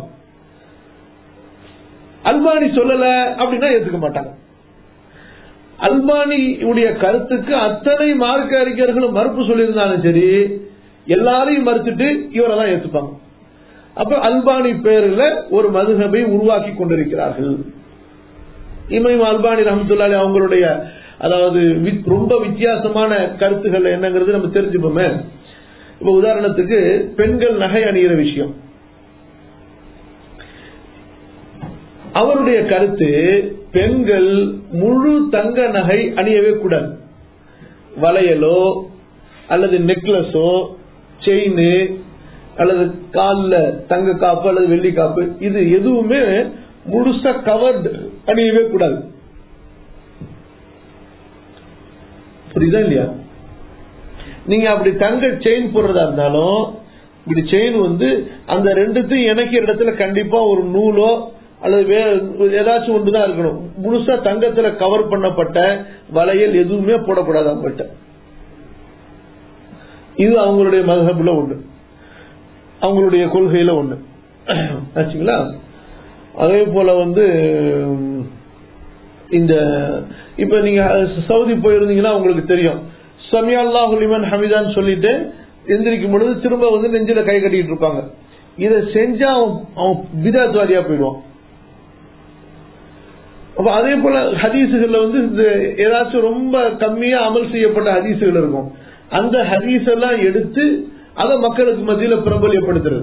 [SPEAKER 1] அல்பானி சொல்லல அப்படின்னா ஏத்துக்க மாட்டாங்க அல்பானி உடைய கருத்துக்கு அத்தனை மார்க்க அறிஞர்களும் மறுப்பு சொல்லியிருந்தாலும் சரி எல்லாரையும் மறுத்துட்டு இவரை தான் ஏத்துப்பாங்க அப்ப அல்பானி பேர்ல ஒரு மதுகபை உருவாக்கி கொண்டிருக்கிறார்கள் இமைம் அல்பானி ரஹமத்துல்லாலி அவங்களுடைய அதாவது வி- ரொம்ப வித்தியாசமான கருத்துக்கள் என்னங்கிறது நம்ம தெரிஞ்சுப்போமே இப்ப உதாரணத்துக்கு பெண்கள் நகை அணிகிற விஷயம் அவருடைய கருத்து பெண்கள் முழு தங்க நகை அணியவே கூடாது வளையலோ அல்லது நெக்லஸோ செயின் அல்லது கால்ல தங்க காப்பு அல்லது வெள்ளி காப்பு இது எதுவுமே முழுசா கவர்டு அணியவே கூடாது புரியுதா இல்லையா நீங்க அப்படி தங்க செயின் போடுறதா இருந்தாலும் இப்படி செயின் வந்து அந்த ரெண்டுத்தையும் இணைக்கிற இடத்துல கண்டிப்பா ஒரு நூலோ அல்லது வே ஏதாச்சும் ஒன்றுதான் இருக்கணும் முழுசா தங்கத்துல கவர் பண்ணப்பட்ட வளையல் எதுவுமே போடக்கூடாது அவங்கள்ட்ட இது அவங்களுடைய மதகுல ஒண்ணு அவங்களுடைய கொள்கையில ஒண்ணு ஆச்சுங்களா அதே போல வந்து உம், இந்த இப்ப நீங்க சவுதி போயிருந்தீங்கன்னா உங்களுக்கு தெரியும் சமியா அல்லாஹு லிமன் ஹமிதான்னு சொல்லிட்டு எந்திரிக்கும் பொழுது திரும்ப வந்து நெஞ்சில கை கட்டிட்டு இருப்பாங்க இதை செஞ்சா அவன் அவன் விதாத்வாதியா போயிடுவான் அப்ப அதே போல ஹதீசுகள்ல வந்து இந்த ஏதாச்சும் ரொம்ப கம்மியா அமல் செய்யப்பட்ட ஹதீசுகள் இருக்கும் அந்த ஹதீஸ் எல்லாம் எடுத்து அதை மக்களுக்கு மத்தியில பிரபல்யப்படுத்துறது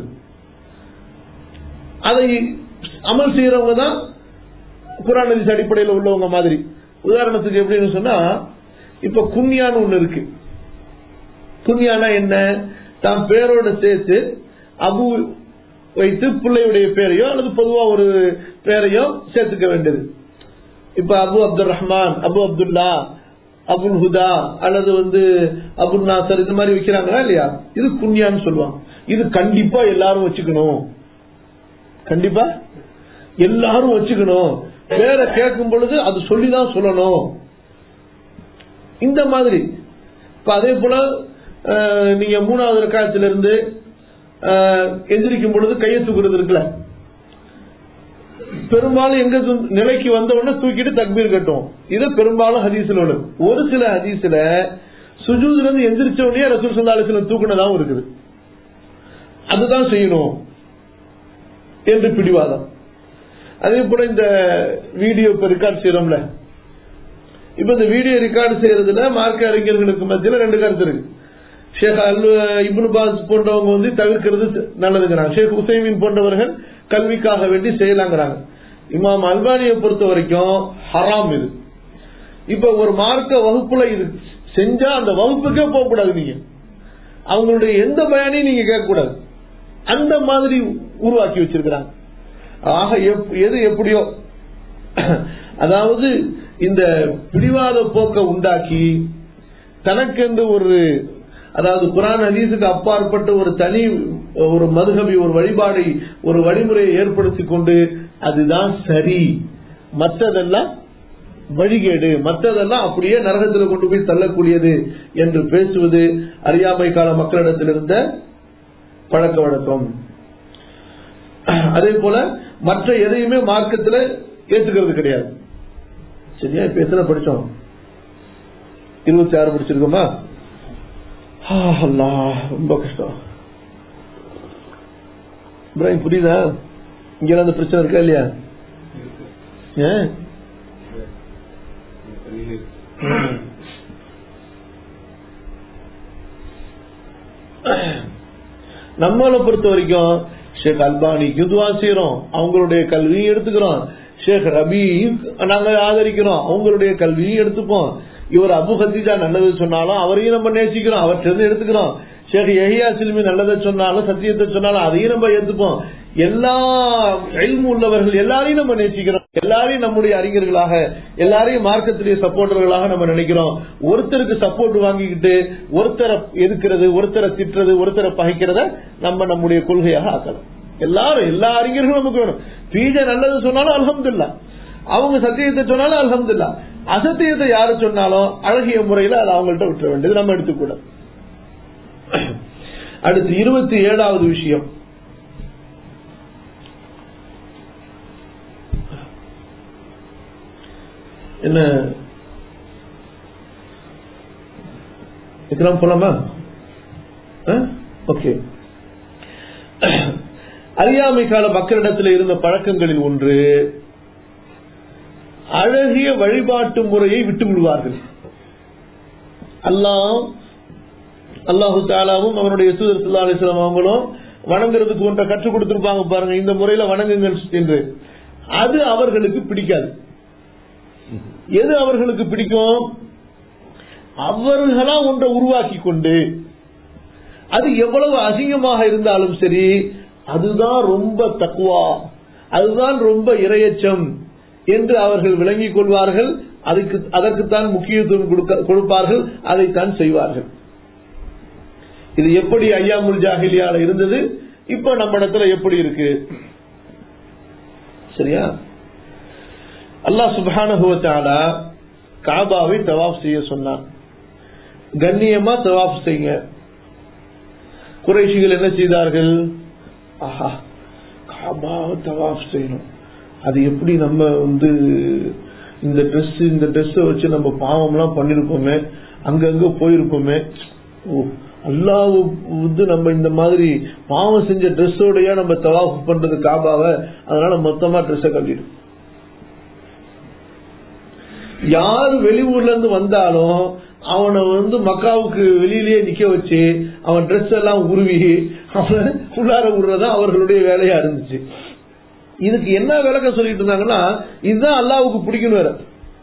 [SPEAKER 1] அதை அமல் செய்யறவங்க தான் குரான் ஹதீஸ் அடிப்படையில் உள்ளவங்க மாதிரி உதாரணத்துக்கு எப்படின்னு சொன்னா இப்ப குன்யான்னு ஒண்ணு இருக்கு குன்யானா என்ன தான் பேரோட சேர்த்து அபு வைத்து பிள்ளையுடைய பேரையோ அல்லது பொதுவா ஒரு பேரையோ சேர்த்துக்க வேண்டியது இப்ப அபு அப்துல் ரஹ்மான் அபு அப்துல்லா அபுல் ஹுதா அல்லது வந்து அபுல் நாசர் இந்த மாதிரி வைக்கிறாங்களா இல்லையா இது குன்யான்னு சொல்லுவாங்க இது கண்டிப்பா எல்லாரும் வச்சுக்கணும் கண்டிப்பா எல்லாரும் வச்சுக்கணும் வேற கேட்கும் பொழுது அது சொல்லிதான் சொல்லணும் இந்த மாதிரி இப்ப அதே போல அஹ், நீங்க மூணாவது ரக்காயத்திலிருந்து இருந்து அஹ், எந்திரிக்கும் பொழுது கையை தூக்குறது இருக்குல்ல பெரும்பாலும் எங்க து- நிலைக்கு வந்த உடனே தூக்கிட்டு தக்பீர் கட்டும் இது பெரும்பாலும் ஹதீஸ்ல உள்ளது ஒரு சில ஹதீஸ்ல சுஜூதுல இருந்து எந்திரிச்ச உடனே ரசூல் சல்லா அலிஸ்லம் தூக்குனதாவும் இருக்குது அதுதான் செய்யணும் என்று பிடிவாதம் அதே போல இந்த வீடியோ இப்ப ரெக்கார்ட் செய்யறோம்ல இப்ப இந்த வீடியோ ரெக்கார்டு செய்யறதுல மார்க்க அறிஞர்களுக்கு மத்தியில ரெண்டு கருத்து இருக்கு ஷேக் அல் இப்னு பாஸ் போன்றவங்க வந்து தவிர்க்கிறது நல்லதுங்கிறாங்க ஷேக் உசைமின் போன்றவர்கள் கல்விக்காக வேண்டி செய்யலாங்கிறாங்க இமாம் அல்பானியை பொறுத்த வரைக்கும் ஹராம் இது இப்ப ஒரு மார்க்க வகுப்புல இது செஞ்சா அந்த வகுப்புக்கே போக கூடாது நீங்க அவங்களுடைய எந்த பயனையும் நீங்க கேட்க கூடாது அந்த மாதிரி உருவாக்கி வச்சிருக்கிறாங்க ஆக எப்- எது எப்படியோ அதாவது இந்த பிடிவாத போக்க உண்டாக்கி தனக்கென்று ஒரு அதாவது குரான் ஹதீஸுக்கு அப்பாற்பட்ட ஒரு தனி ஒரு மதுகபி ஒரு வழிபாடை ஒரு வழிமுறையை ஏற்படுத்தி கொண்டு அதுதான் சரி மற்றதெல்லாம் வழிகேடு மற்றதெல்லாம் அப்படியே நரகத்தில் கொண்டு போய் தள்ளக்கூடியது என்று பேசுவது அறியாமை கால மக்களிடத்தில் இருந்த பழக்க வழக்கம் அதே போல மற்ற எதையுமே மார்க்கத்துல ஏத்துக்கிறது கிடையாது சரியா இப்ப எத்தனை படிச்சோம் இருபத்தி ஆறு படிச்சிருக்கோமா ஆ, அல்லாஹ், ரொம்ப கஷ்டம் இப்ராஹிம் புரியுதா இங்க அந்த பிரச்சனை இருக்கா இல்லையா ஏன் நம்மளை பொறுத்த வரைக்கும் ஷேக் அல்பானிக்கு துவா செய்யறோம் அவங்களுடைய கல்வியும் எடுத்துக்கிறோம் ஷேக் ரபி நாங்க ஆதரிக்கிறோம் அவங்களுடைய கல்வியும் எடுத்துப்போம் இவர் அபு ஹத்தீஜா நல்லது சொன்னாலும் அவரையும் நம்ம நேசிக்கிறோம் அவர்கிட்ட இருந்து எடுத்துக்கிறோம் ஷேக் எஹியா சில்மி நல்லதை சொன்னாலும் சத்தியத்தை சொன்னாலும் அதையும் நம்ம ஏத்துப்போம் எல்லா எல்மு உள்ளவர்கள் எல்லாரையும் நம்ம நேசிக்கிறோம் எல்லாரையும் நம்முடைய அறிஞர்களாக எல்லாரையும் மார்க்கத்திலேயே சப்போர்ட்டர்களாக நம்ம நினைக்கிறோம் ஒருத்தருக்கு சப்போர்ட் வாங்கிக்கிட்டு ஒருத்தரை எதுக்கிறது ஒருத்தரை திட்டுறது ஒருத்தரை பகைக்கிறத நம்ம நம்முடைய கொள்கையாக ஆக்கலாம் எல்லாரும் எல்லா அறிஞர்களும் நமக்கு வேணும் பீஜ நல்லது சொன்னாலும் அல்ஹம்துல்லா அவங்க சத்தியத்தை சொன்னாலும் அல்ஹம்துல்லா அசத்தியத்தை யாரு சொன்னாலும் அழகிய முறையில அதை அவங்கள்ட்ட விட்டுற வேண்டியது நம்ம எடுத்துக்கூடாது அடுத்து இருபத்தி ஏழாவது விஷயம் என்ன இக்கெல்லாம் போலாமா ஓகே அறியாமை கால மக்களிடத்தில் இருந்த பழக்கங்களில் ஒன்று அழகிய வழிபாட்டு முறையை விட்டு விடுவார்கள் அல்லாம் அல்லாஹு தாலாவும் அவனுடைய தூதர் சுல்லா அலிஸ்லாம் அவங்களும் வணங்குறதுக்கு ஒன்றை கற்றுக் கொடுத்திருப்பாங்க பாருங்க இந்த முறையில வணங்குங்கள் என்று அது அவர்களுக்கு பிடிக்காது எது அவர்களுக்கு பிடிக்கும் அவர்களா ஒன்றை உருவாக்கி கொண்டு அது எவ்வளவு அசிங்கமாக இருந்தாலும் சரி அதுதான் ரொம்ப தக்குவா அதுதான் ரொம்ப இரையச்சம் என்று அவர்கள் விளங்கிக் கொள்வார்கள் அதுக்கு அதற்குத்தான் முக்கியத்துவம் கொடுக்க- கொடுப்பார்கள் அதைத்தான் செய்வார்கள் இது எப்படி ஐயாமுல் ஜாஹிலியால இருந்தது இப்ப நம்ம இடத்துல எப்படி இருக்கு சரியா அல்லாஹ் சுப்ஹானஹு வ தஆலா காபாவை தவாஃப் செய்ய சொன்னான் கண்ணியமா தவாஃப் செய்யுங்க குறைஷிகள் என்ன செய்தார்கள் ஆஹா காபாவை தவாஃப் செய்யணும் அது எப்படி நம்ம வந்து இந்த ட்ரெஸ் இந்த ட்ரெஸ் வச்சு நம்ம பாவம்லாம் பண்ணிருப்போமே அங்கங்க போயிருப்போமே ஓ அல்லாஹ் வந்து நம்ம இந்த மாதிரி பாவம் செஞ்ச ட்ரெஸ்ஸோடய நம்ம தவாஃப் பண்றது காபாவை அதனால மொத்தமா ட்ரெஸ்ஸை கட்டிடும் யார் வெளியூர்ல இருந்து வந்தாலும் அவனை வந்து மக்காவுக்கு வெளியிலேயே நிக்க வச்சு அவன் ட்ரெஸ் எல்லாம் உருவி அவன் உள்ளார விடுறதா அவர்களுடைய வேலையா இருந்துச்சு இதுக்கு என்ன விளக்கம் சொல்லிட்டு இருந்தாங்கன்னா இதுதான் அல்லாவுக்கு பிடிக்கணும் வேற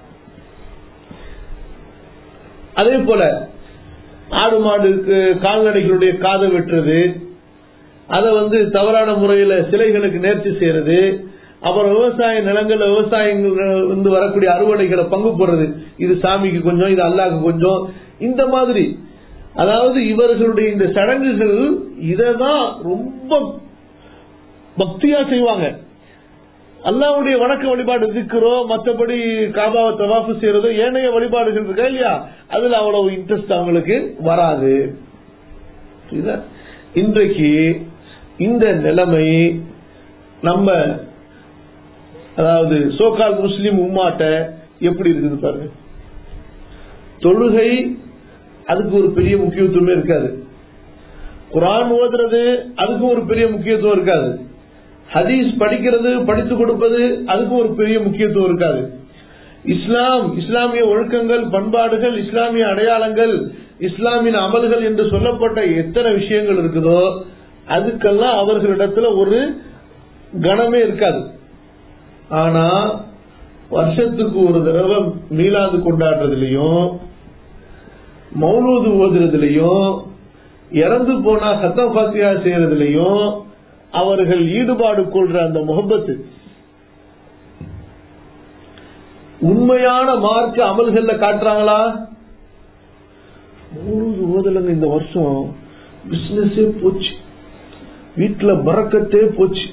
[SPEAKER 1] அதே போல ஆடு மாடுக்கு கால்நடைகளுடைய காதை வெட்டுறது அதை வந்து தவறான முறையில சிலைகளுக்கு நேர்ச்சி செய்யறது அப்புறம் விவசாய நிலங்கள்ல விவசாயங்கள் வந்து வரக்கூடிய அறுவடைகளை பங்கு போடுறது இது சாமிக்கு கொஞ்சம் இது அல்லாஹ்க்கு கொஞ்சம் இந்த மாதிரி அதாவது இவர்களுடைய இந்த சடங்குகள் இததான் ரொம்ப பக்தியா செய்வாங்க அல்லாவுடைய வணக்க வழிபாடு இருக்கிறோ மற்றபடி காபாவை தவாஃபு செய்யறதோ ஏனைய வழிபாடுகள் இருக்கா இல்லையா அதுல அவ்வளவு இன்ட்ரெஸ்ட் அவங்களுக்கு வராது புரியுதா? இன்றைக்கு இந்த நிலைமை நம்ம அதாவது சோகால் முஸ்லிம் உம்மாட்ட எப்படி இருக்குது பாருங்க தொழுகை அதுக்கு ஒரு பெரிய முக்கியத்துவமே இருக்காது குரான் ஓதுறது அதுக்கு ஒரு பெரிய முக்கியத்துவம் இருக்காது ஹதீஸ் படிக்கிறது படித்து கொடுப்பது அதுக்கு ஒரு பெரிய முக்கியத்துவம் இருக்காது இஸ்லாம் இஸ்லாமிய ஒழுக்கங்கள் பண்பாடுகள் இஸ்லாமிய அடையாளங்கள் இஸ்லாமிய அமல்கள் என்று சொல்லப்பட்ட எத்தனை விஷயங்கள் இருக்குதோ அதுக்கெல்லாம் அவர்களிடத்துல ஒரு கணமே இருக்காது ஆனா வருஷத்துக்கு ஒரு தடவை மீளாது கொண்டாடுறதுலயும் மௌலூது ஓதுறதுலயும் இறந்து போனா சத்தம் பாத்தியா செய்யறதுலயும் அவர்கள் ஈடுபாடு கொள்ற அந்த முகப்பத்து உண்மையான மார்க்க அமல்கள்ல காட்டுறாங்களா மௌலூது ஓதலங்க இந்த வருஷம் பிசினஸே போச்சு வீட்டுல பறக்கத்தே போச்சு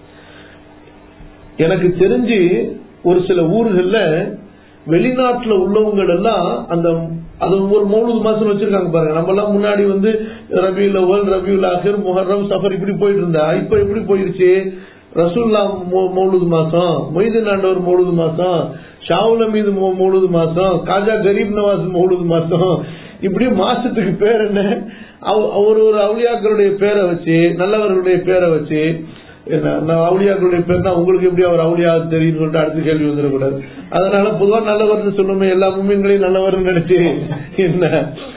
[SPEAKER 1] எனக்கு தெரிஞ்சு ஒரு சில ஊர்கள்ல வெளிநாட்டுல உள்ளவங்க எல்லாம் அந்த அது ஒரு மௌலூது மாசம் வச்சிருக்காங்க பாருங்க நம்ம எல்லாம் முன்னாடி வந்து ரபியுல் அவல் ரபியுல் ஆஹிர் முஹர்ரம் சஃபர் இப்படி போயிட்டு இருந்தா இப்ப எப்படி போயிருச்சு ரசூல்லா மௌ- மௌலூது மாசம் மொய்தீன் ஆண்டவர் மௌலூது மாசம் ஷாவுல மீது மௌலூது மாசம் காஜா கரீப் நவாஸ் மௌலூது மாசம் இப்படி மாசத்துக்கு பேர் என்ன அவ- ஒரு ஒரு அவுளியாக்களுடைய பேரை வச்சு நல்லவர்களுடைய பேரை வச்சு என்ன நான் அவுளியாக்களுடைய பேர் தான் உங்களுக்கு எப்படி அவர் அவுளியா தெரியும் சொல்லிட்டு அடுத்த கேள்வி வந்துடக்கூடாது அதனால பொதுவா நல்லவர்னு சொல்லுமே எல்லா மும்மின்களையும் நல்லவர்னு நினைச்சு என்ன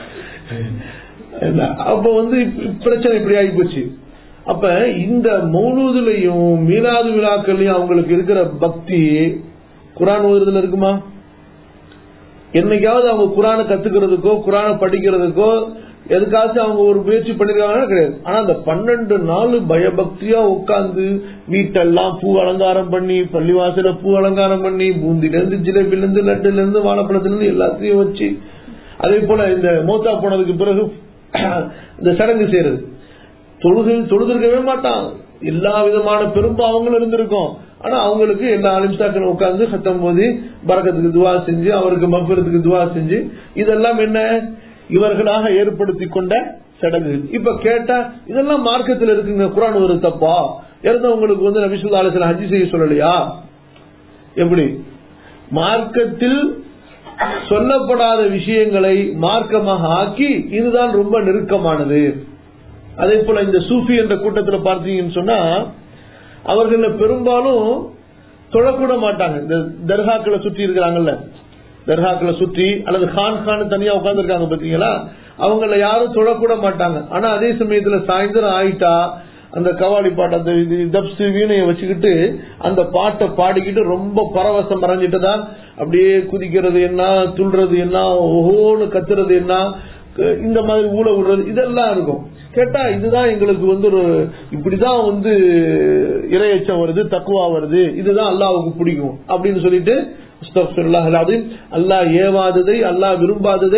[SPEAKER 1] என்ன அப்ப வந்து இப்ப- பிரச்சனை இப்படி ஆகி போச்சு அப்ப இந்த மௌலூதுலயும் மீலாது விழாக்கள்லயும் அவங்களுக்கு இருக்கிற பக்தி குரான் ஓதுறதுல இருக்குமா என்னைக்காவது அவங்க குரானை கத்துக்கிறதுக்கோ குரானை படிக்கிறதுக்கோ எதுக்காச்சும் அவங்க ஒரு முயற்சி பண்ணிருக்காங்கன்னா கிடையாது ஆனா அந்த பன்னெண்டு நாள் பயபக்தியா உட்கார்ந்து வீட்டெல்லாம் பூ அலங்காரம் பண்ணி பள்ளிவாசல பூ அலங்காரம் பண்ணி பூந்தில இருந்து ஜிலேபில இருந்து லட்டுல இருந்து வாழைப்பழத்துல இருந்து எல்லாத்தையும் வச்சு அதே போல இந்த மோத்தா போனதுக்கு பிறகு இந்த சடங்கு செய்யறது தொழுகை தொழுதிருக்கவே மாட்டான் எல்லா விதமான பெரும்பாவங்களும் இருந்திருக்கும் ஆனா அவங்களுக்கு எல்லா அலிம்சாக்கள் உட்கார்ந்து சத்தம் போது பறக்கத்துக்கு துவா செஞ்சு அவருக்கு மப்பரத்துக்கு துவா செஞ்சு இதெல்லாம் என்ன இவர்களாக ஏற்படுத்தி கொண்ட சடங்குகள் இப்ப கேட்டா இதெல்லாம் மார்க்கத்தில் இருக்குங்க குரான் ஒரு தப்பா இறந்தவங்களுக்கு வந்து நபிசுல்லா அலிஸ்லாம் ஹஜ்ஜி செய்ய சொல்லலையா எப்படி மார்க்கத்தில் சொல்லப்படாத விஷயங்களை மார்க்கமாக ஆக்கி இதுதான் ரொம்ப நெருக்கமானது அதே போல இந்த சூஃபி என்ற கூட்டத்தில் பார்த்தீங்கன்னு சொன்னா அவர்கள பெரும்பாலும் தொழக்கூட மாட்டாங்க இந்த தர்காக்களை சுற்றி இருக்கிறாங்கல்ல தர்காக்களை சுற்றி அல்லது கான் கான் தனியா உட்கார்ந்துருக்காங்க பாத்தீங்களா அவங்கள யாரும் தொழக்கூட மாட்டாங்க ஆனா அதே சமயத்துல சாயந்தரம் ஆயிட்டா அந்த கவாலி பாட்டு அந்த இது தப்ஸ் வீணையை வச்சுக்கிட்டு அந்த பாட்டை பாடிக்கிட்டு ரொம்ப பரவசம் மறைஞ்சிட்டதா அப்படியே குதிக்கிறது என்ன துள்றது என்ன ஓஹோன்னு கத்துறது என்ன க- இந்த மாதிரி ஊழ விடுறது இதெல்லாம் இருக்கும் கேட்டா இதுதான் எங்களுக்கு வந்து ஒரு இப்படிதான் வந்து இரையச்சம் வருது தக்குவா வருது இதுதான் அல்லாவுக்கு பிடிக்கும் அப்படின்னு சொல்லிட்டு அஸ்தக்ஃபிருல்லாஹ் அல்-அஸீம். அல்லாஹ் ஏவாததை அல்லாஹ் விரும்பாததை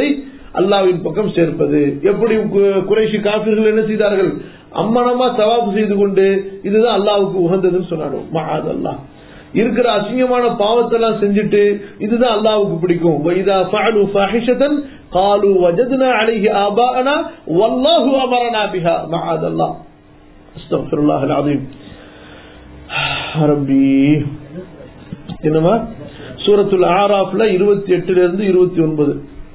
[SPEAKER 1] அல்லாவின் பக்கம் சேர்ப்பது எப்படி கு- குறைஷி காபிர்கள் என்ன செய்தார்கள் அம்மனமா தவாப்பு செய்து கொண்டு இதுதான் அல்லாவுக்கு உகந்ததுன்னு சொன்னாங்க மகாத் அல்லாஹ் இருக்கிற அசிங்கமான பாவத்தெல்லாம் செஞ்சுட்டு இதுதான் அல்லாவுக்கு பிடிக்கும் வைதா ஃபஅலு ஃபாஹிஷதன் قالوا وجدنا عليه آباءنا والله أمرنا بها معاذ الله استغفر الله العظيم ربي என்னமா சூரத்துல் ஆராஃப்ல இருபத்தி எட்டுல இருந்து இருபத்தி ஒன்பது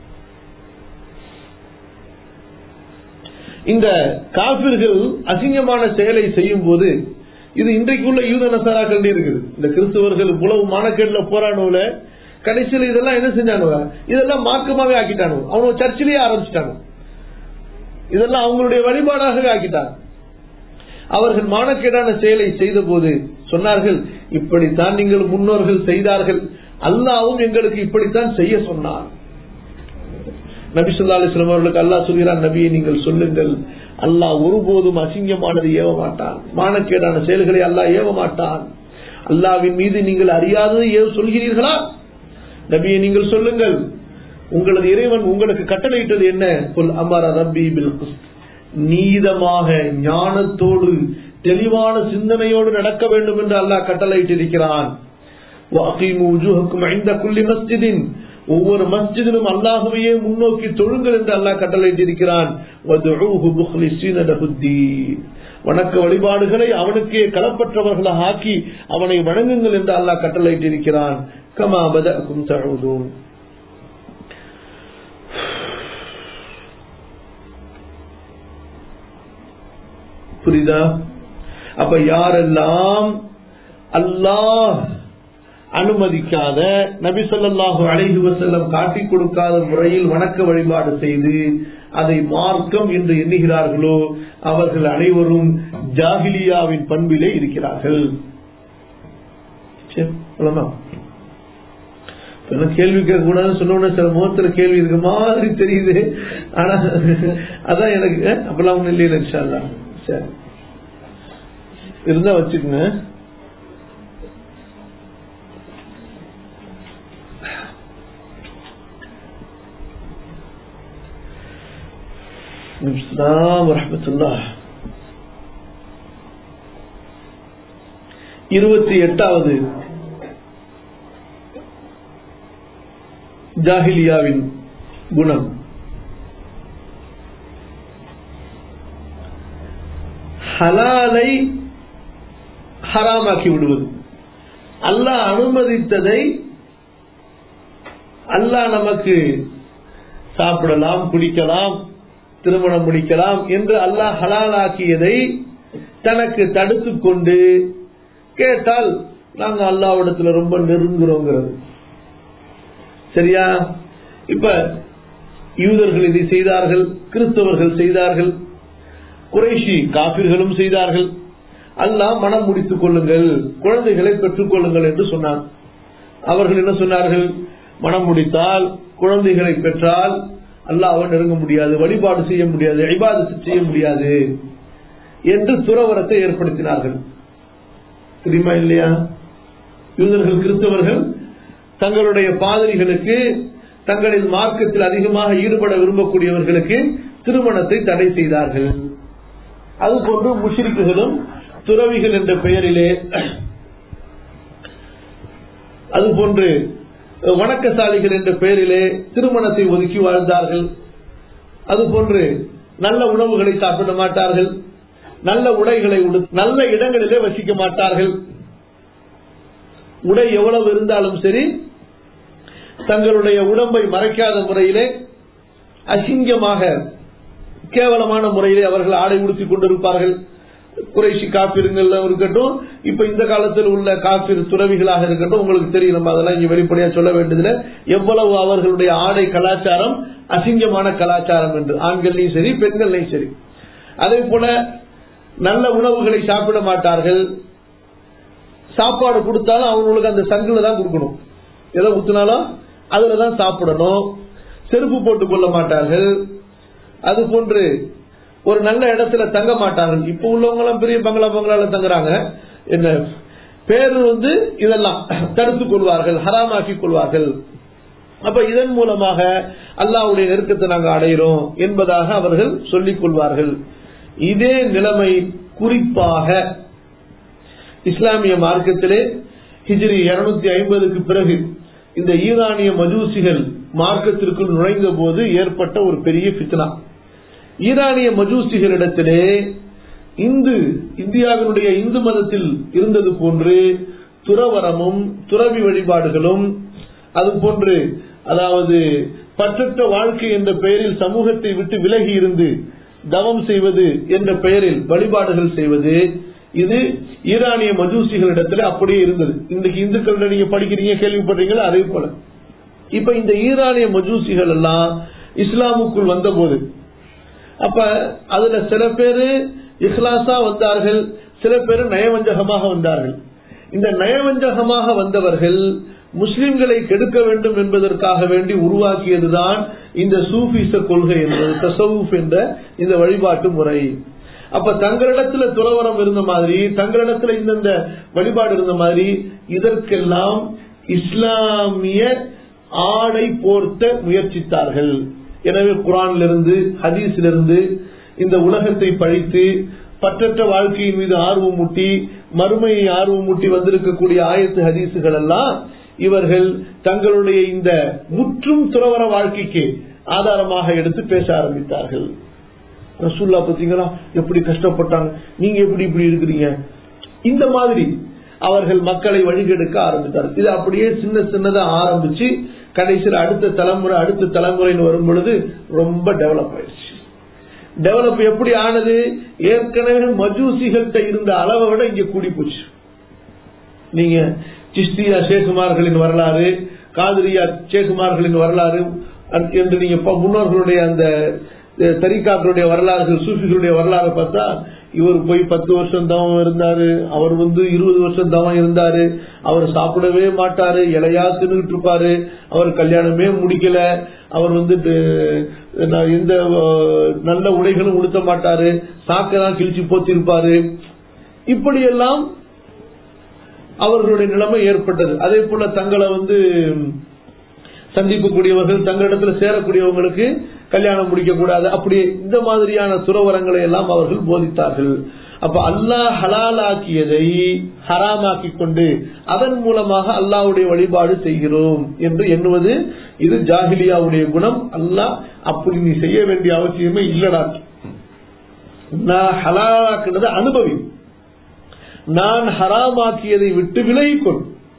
[SPEAKER 1] இந்த காபிர்கள் அசிங்கமான செயலை செய்யும் போது இது இன்றைக்குள்ள யூத நசாராக்கள் இருக்குது இந்த கிறிஸ்தவர்கள் இவ்வளவு மானக்கேடுல போராடுவல கடைசியில் இதெல்லாம் என்ன செஞ்சானுவ இதெல்லாம் மார்க்கமாவே ஆக்கிட்டானுவ அவங்க சர்ச்சிலேயே ஆரம்பிச்சிட்டாங்க இதெல்லாம் அவங்களுடைய வழிபாடாகவே ஆக்கிட்டாங்க அவர்கள் மானக்கேடான செயலை செய்த போது சொன்னார்கள் இப்படித்தான் நீங்கள் முன்னோர்கள் செய்தார்கள் அல்லாவும் எங்களுக்கு இப்படித்தான் செய்ய சொன்னார் நபி சொல்லா அலிஸ்லாம் அவர்களுக்கு அல்லாஹ் சொல்கிறான் நபியை நீங்கள் சொல்லுங்கள் அல்லாஹ் ஒருபோதும் அசிங்கமானது ஏவ மாட்டான் மானக்கேடான செயல்களை அல்லாஹ் ஏவ மாட்டான் அல்லாவின் மீது நீங்கள் அறியாததை ஏவ சொல்கிறீர்களா நபியை நீங்கள் சொல்லுங்கள் உங்களது இறைவன் உங்களுக்கு கட்டளையிட்டது என்ன குல் அமர ரப்பி பில் குஸ்த். நீதமாக ஞானத்தோடு தெளிவான சிந்தனையோடு நடக்க வேண்டும் என்று அல்லாஹ் கட்டளையிட்டிருக்கிறான் وَأَقِيمُوا وُجُوهَكُمْ عِنْدَ كُلِّ مَسْجِدٍ ஒவ்வொரு மஸ்ஜிதிலும் அல்லாஹுவையே முன்னோக்கி தொழுங்கள் என்று அல்லாஹ் கட்டளையிட்டிருக்கிறான் وَادْعُوهُ مُخْلِصِينَ لَهُ الدِّينَ வணக்க வழிபாடுகளை அவனுக்கே களப்பற்றவர்களாக ஆக்கி அவனை வணங்குங்கள் என்று அல்லாஹ் கட்டளையிட்டிருக்கிறான் கமா பதஅகும் தஊதூன் புரியுதா அப்ப யாரெல்லாம் அல்லாஹ் அனுமதிக்காத நபி ஸல்லல்லாஹு அலைஹி வஸல்லம் காட்டிக் கொடுக்காத முறையில் வணக்க வழிபாடு செய்து அதை மார்க்கம் என்று எண்ணுகிறார்களோ அவர்கள் அனைவரும் ஜாகிலியாவின் பண்பிலே இருக்கிறார்கள் சரி, அவ்வளவுதான். இப்ப என்ன கேள்வி கேட்க கூடாதுன்னு சொன்ன சில முகத்துல கேள்வி இருக்க மாதிரி தெரியுது ஆனா அதான் எனக்கு அஹ், அப்பெல்லாம் ஒண்ணு இல்லையில இன்ஷா அல்லாஹ். சரி இருந்தா வச்சுக்கங்க السلام ورحمة الله இருபத்தி எட்டாவது ஜாஹிலியாவின் குணம் ஹலாலை ஹராமாக்கி விடுவது அல்லாஹ் அனுமதித்ததை அல்லாஹ் நமக்கு சாப்பிடலாம் குடிக்கலாம் திருமணம் முடிக்கலாம் என்று அல்லாஹ் ஹலாலாக்கியதை தனக்கு தடுத்துக் கொண்டு கேட்டால் நாங்க அல்லாவிடத்துல ரொம்ப நெருங்குறோங்கிறது சரியா இப்ப யூதர்கள் இதை செய்தார்கள் கிறிஸ்தவர்கள் செய்தார்கள் குறைஷி காபிர்களும் செய்தார்கள் அல்லாஹ் மனம் முடித்துக் கொள்ளுங்கள் குழந்தைகளை பெற்றுக் கொள்ளுங்கள் என்று சொன்னார் அவர்கள் என்ன சொன்னார்கள் மனம் முடித்தால் குழந்தைகளை பெற்றால் அல்லாஹ்வை நெருங்க முடியாது வழிபாடு செய்ய முடியாது இபாதத்து செய்ய முடியாது என்று துறவரத்தை ஏற்படுத்தினார்கள் தெரியுமா இல்லையா யூதர்கள் கிறிஸ்தவர்கள் தங்களுடைய பாதிரிகளுக்கு தங்களின் மார்க்கத்தில் அதிகமாக ஈடுபட விரும்பக்கூடியவர்களுக்கு திருமணத்தை தடை செய்தார்கள் அதுபோன்று முஷிரிக்குகளும் துறவிகள் என்ற பெயரிலே அதுபோன்று வணக்கசாலிகள் என்ற பெயரிலே திருமணத்தை ஒதுக்கி வாழ்ந்தார்கள் அதுபோன்று நல்ல உணவுகளை சாப்பிட மாட்டார்கள் நல்ல உடைகளை உடு நல்ல இடங்களிலே வசிக்க மாட்டார்கள் உடை எவ்வளவு இருந்தாலும் சரி தங்களுடைய உடம்பை மறைக்காத முறையிலே அசிங்கமாக கேவலமான முறையிலே அவர்கள் ஆடை உடுத்திக் கொண்டிருப்பார்கள் குறைசி காப்பீர்கள் இருக்கட்டும் இப்ப இந்த காலத்தில் உள்ள காப்பீர் துறவிகளாக இருக்கட்டும் உங்களுக்கு தெரியும் நம்ம அதெல்லாம் இங்க வெளிப்படையா சொல்ல வேண்டியதுல எவ்வளவு அவர்களுடைய ஆடை கலாச்சாரம் அசிங்கமான கலாச்சாரம் என்று ஆண்கள்லையும் சரி பெண்கள்லையும் சரி அதே போல நல்ல உணவுகளை சாப்பிட மாட்டார்கள் சாப்பாடு கொடுத்தாலும் அவங்களுக்கு அந்த சங்குல தான் கொடுக்கணும் எதை ஊத்தினாலும் அதுலதான் சாப்பிடணும் செருப்பு போட்டுக் கொள்ள மாட்டார்கள் அது போன்று ஒரு நல்ல இடத்துல தங்க மாட்டார்கள் இப்ப உள்ளவங்க எல்லாம் பெரிய பங்களா பங்களால தங்குறாங்க என்ன பேரு வந்து இதெல்லாம் தடுத்துக் கொள்வார்கள் ஹராமாக்கிக் கொள்வார்கள் அப்ப இதன் மூலமாக அல்லாஹ்வுடைய நெருக்கத்தை நாங்க அடைகிறோம் என்பதாக அவர்கள் சொல்லிக் கொள்வார்கள் இதே நிலைமை குறிப்பாக இஸ்லாமிய மார்க்கத்திலே ஹிஜ்ரி இருநூத்தி ஐம்பதுக்கு பிறகு இந்த ஈரானிய மஜூசிகள் மார்க்கத்திற்குள் நுழைந்த போது ஏற்பட்ட ஒரு பெரிய பித்னா ஈரானிய மஜூசிகளிடத்திலே இந்து இந்தியாவினுடைய இந்து மதத்தில் இருந்தது போன்று துறவரமும் துறவி வழிபாடுகளும் அது போன்று அதாவது பற்றற்ற வாழ்க்கை என்ற பெயரில் சமூகத்தை விட்டு விலகி இருந்து தவம் செய்வது என்ற பெயரில் வழிபாடுகள் செய்வது இது ஈரானிய மஜூசிகளிடத்துல அப்படியே இருந்தது இன்றைக்கு இந்துக்கள் நீங்க படிக்கிறீங்க கேள்விப்படுறீங்களா அதே போல இப்ப இந்த ஈரானிய மஜூசிகள் எல்லாம் இஸ்லாமுக்குள் வந்த போது அப்ப அதுல சில பேரு இஸ்லாசா வந்தார்கள் சில பேர் நயவஞ்சகமாக வந்தார்கள் இந்த நயவஞ்சகமாக வந்தவர்கள் முஸ்லிம்களை கெடுக்க வேண்டும் என்பதற்காக வேண்டி உருவாக்கியதுதான் இந்த சூஃபிச கொள்கை என்பது தசவுப் என்ற இந்த வழிபாட்டு முறை அப்ப தங்களிடத்துல துறவரம் இருந்த மாதிரி தங்களிடத்துல இந்தந்த வழிபாடு இருந்த மாதிரி இதற்கெல்லாம் இஸ்லாமிய ஆடை போர்த்த முயற்சித்தார்கள் எனவே குரானிலிருந்து ஹதீஸிலிருந்து இந்த உலகத்தை பழித்து பற்றற்ற வாழ்க்கையின் மீது ஆர்வம் மூட்டி மறுமையை ஆர்வம் மூட்டி வந்திருக்கக்கூடிய ஆயத்து ஹதீசுகள் எல்லாம் இவர்கள் தங்களுடைய இந்த முற்றும் துறவர வாழ்க்கைக்கு ஆதாரமாக எடுத்து பேச ஆரம்பித்தார்கள் ரசூல்லா பாத்தீங்களா எப்படி கஷ்டப்பட்டாங்க நீங்க எப்படி இப்படி இருக்கிறீங்க இந்த மாதிரி அவர்கள் மக்களை வழிகெடுக்க ஆரம்பித்தார் இது அப்படியே சின்ன சின்னதா ஆரம்பிச்சு கடைசியில் அடுத்த தலைமுறை அடுத்த தலைமுறைன்னு வரும் பொழுது ரொம்ப டெவலப் ஆயிடுச்சு டெவலப் எப்படி ஆனது ஏற்கனவே மஜூசிகள்கிட்ட இருந்த அளவை விட இங்க கூடி போச்சு நீங்க சிஸ்தியா ஷேகுமார்களின் வரலாறு காதிரியா ஷேகுமார்களின் வரலாறு என்று நீங்க முன்னோர்களுடைய அந்த தரிகாக்களுடைய வரலாறுகள் சூஃபிகளுடைய வரலாறு பார்த்தா இவர் போய் பத்து வருஷம் தவம் இருந்தாரு அவர் வந்து இருபது வருஷம் தவம் இருந்தாரு அவர் சாப்பிடவே மாட்டாரு இலையா தின்னுட்டு இருப்பாரு அவர் கல்யாணமே முடிக்கல அவர் வந்து எந்த நல்ல உடைகளும் உடுத்த மாட்டாரு சாக்கெல்லாம் கிழிச்சு போத்திருப்பாரு இப்படியெல்லாம் அவர்களுடைய நிலைமை ஏற்பட்டது அதே போல தங்களை வந்து சந்திக்கக்கூடியவர்கள் தங்களிடத்துல சேரக்கூடியவங்களுக்கு கல்யாணம் முடிக்க கூடாது அப்படி இந்த மாதிரியான துறவரங்களை எல்லாம் அவர்கள் போதித்தார்கள் அப்ப அல்லாஹ் ஹலாலாக்கியதை ஹராமாக்கி கொண்டு அதன் மூலமாக அல்லாவுடைய வழிபாடு செய்கிறோம் என்று எண்ணுவது இது ஜாகிலியாவுடைய குணம் அல்லாஹ் அப்படி நீ செய்ய வேண்டிய அவசியமே இல்லடா நான் ஹலாலாக்குனது அனுபவி நான் ஹராமாக்கியதை விட்டு விலகிக்கொள்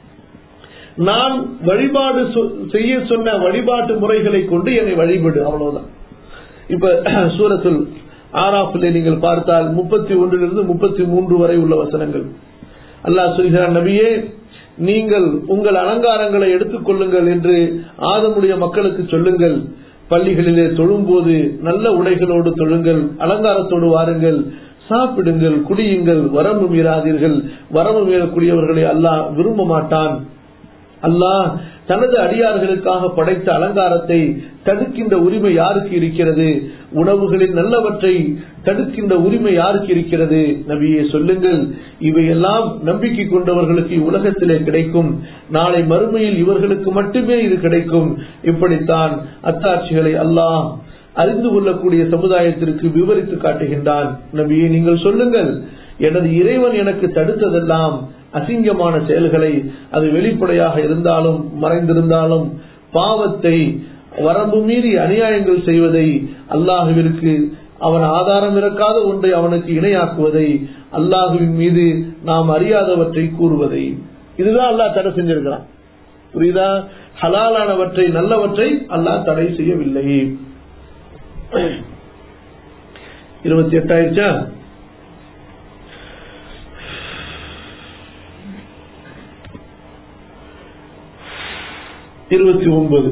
[SPEAKER 1] நான் வழிபாடு செய்ய சொன்ன வழிபாட்டு முறைகளை கொண்டு என்னை வழிபடு அவ்வளவுதான் இப்ப சூரத்தில் ஆறாப்பில் நீங்கள் பார்த்தால் முப்பத்தி ஒன்றிலிருந்து முப்பத்தி மூன்று வரை உள்ள வசனங்கள் அல்லாஹ் சொல்கிறார் நபியே நீங்கள் உங்கள் அலங்காரங்களை எடுத்துக் கொள்ளுங்கள் என்று ஆதமுடைய மக்களுக்கு சொல்லுங்கள் பள்ளிகளிலே தொழும்போது நல்ல உடைகளோடு தொழுங்கள் அலங்காரத்தோடு வாருங்கள் சாப்பிடுங்கள் குடியுங்கள் வரம்பு மீறாதீர்கள் வரம்பு மீறக்கூடியவர்களை அல்லாஹ் விரும்ப மாட்டான் அல்லாஹ் தனது அடியார்களுக்காக படைத்த அலங்காரத்தை தடுக்கின்ற உரிமை யாருக்கு இருக்கிறது உணவுகளில் நல்லவற்றை தடுக்கின்ற உரிமை யாருக்கு இருக்கிறது நபியே சொல்லுங்கள் இவையெல்லாம் நம்பிக்கை கொண்டவர்களுக்கு உலகத்திலே கிடைக்கும் நாளை மறுமையில் இவர்களுக்கு மட்டுமே இது கிடைக்கும் இப்படித்தான் அத்தாட்சிகளை அல்லாஹ் அறிந்து கொள்ளக்கூடிய சமுதாயத்திற்கு விவரித்து காட்டுகின்றான் நபியை நீங்கள் சொல்லுங்கள் எனது இறைவன் எனக்கு தடுத்ததெல்லாம் அசிங்கமான செயல்களை அது வெளிப்படையாக இருந்தாலும் மறைந்திருந்தாலும் பாவத்தை வரம்பு மீறி அநியாயங்கள் செய்வதை அல்லாஹுவிற்கு அவன் ஆதாரம் இறக்காத ஒன்றை அவனுக்கு இணையாக்குவதை அல்லாஹுவின் மீது நாம் அறியாதவற்றை கூறுவதை இதுதான் அல்லாஹ் தடை செஞ்சிருக்கிறான் புரியுதா ஹலாலானவற்றை நல்லவற்றை அல்லாஹ் தடை செய்யவில்லை இருபத்தி எட்டாயிடுச்சா இருபத்தி ஒன்பது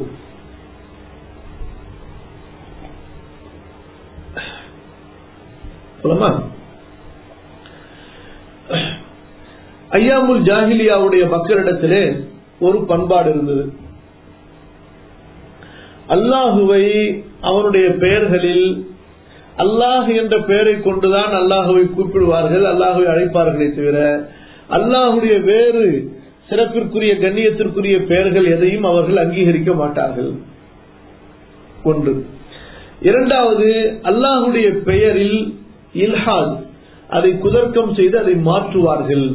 [SPEAKER 1] சொல்லமா ஐயாமுல் ஜாகிலியாவுடைய மக்களிடத்திலே ஒரு பண்பாடு இருந்தது அல்லாஹுவை அவனுடைய பெயர்களில் அல்லாஹ் என்ற பெயரை கொண்டுதான் அல்லாஹுவை கூப்பிடுவார்கள் அல்லாஹுவை அழைப்பார்களே தவிர அல்லாஹுடைய வேறு சிறப்பிற்குரிய கண்ணியத்திற்குரிய பெயர்கள் எதையும் அவர்கள் அங்கீகரிக்க மாட்டார்கள் ஒன்று இரண்டாவது அல்லாஹுடைய பெயரில் இல்ஹாத் அதை குதர்க்கம் செய்து அதை மாற்றுவார்கள்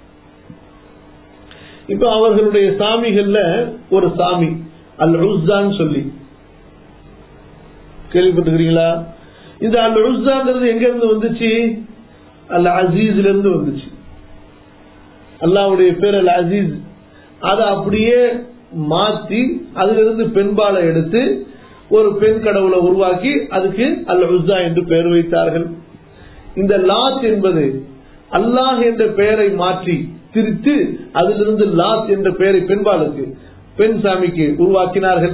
[SPEAKER 1] இப்ப அவர்களுடைய சாமிகள்ல ஒரு சாமி அல் ருஸ்தான் சொல்லி கேள்விப்பட்டிருக்கிறீங்களா இந்த அல் ருஸ்தாங்கிறது எங்க இருந்து வந்துச்சு அல் அசீஸ்ல இருந்து வந்துச்சு அல்லாவுடைய பேர் அல் அசீஸ் அதை அப்படியே மாத்தி அதுல இருந்து பெண்பாலை எடுத்து ஒரு பெண் கடவுளை உருவாக்கி அதுக்கு அல் உஸ்ஸா என்று பெயர் வைத்தார்கள் இந்த லாத் என்பது அல்லாஹ் என்ற பெயரை மாற்றி திரித்து அதிலிருந்து லாத் என்ற பெயரை பெண்பாலுக்கு பெண் சாமிக்கு உருவாக்கினார்கள்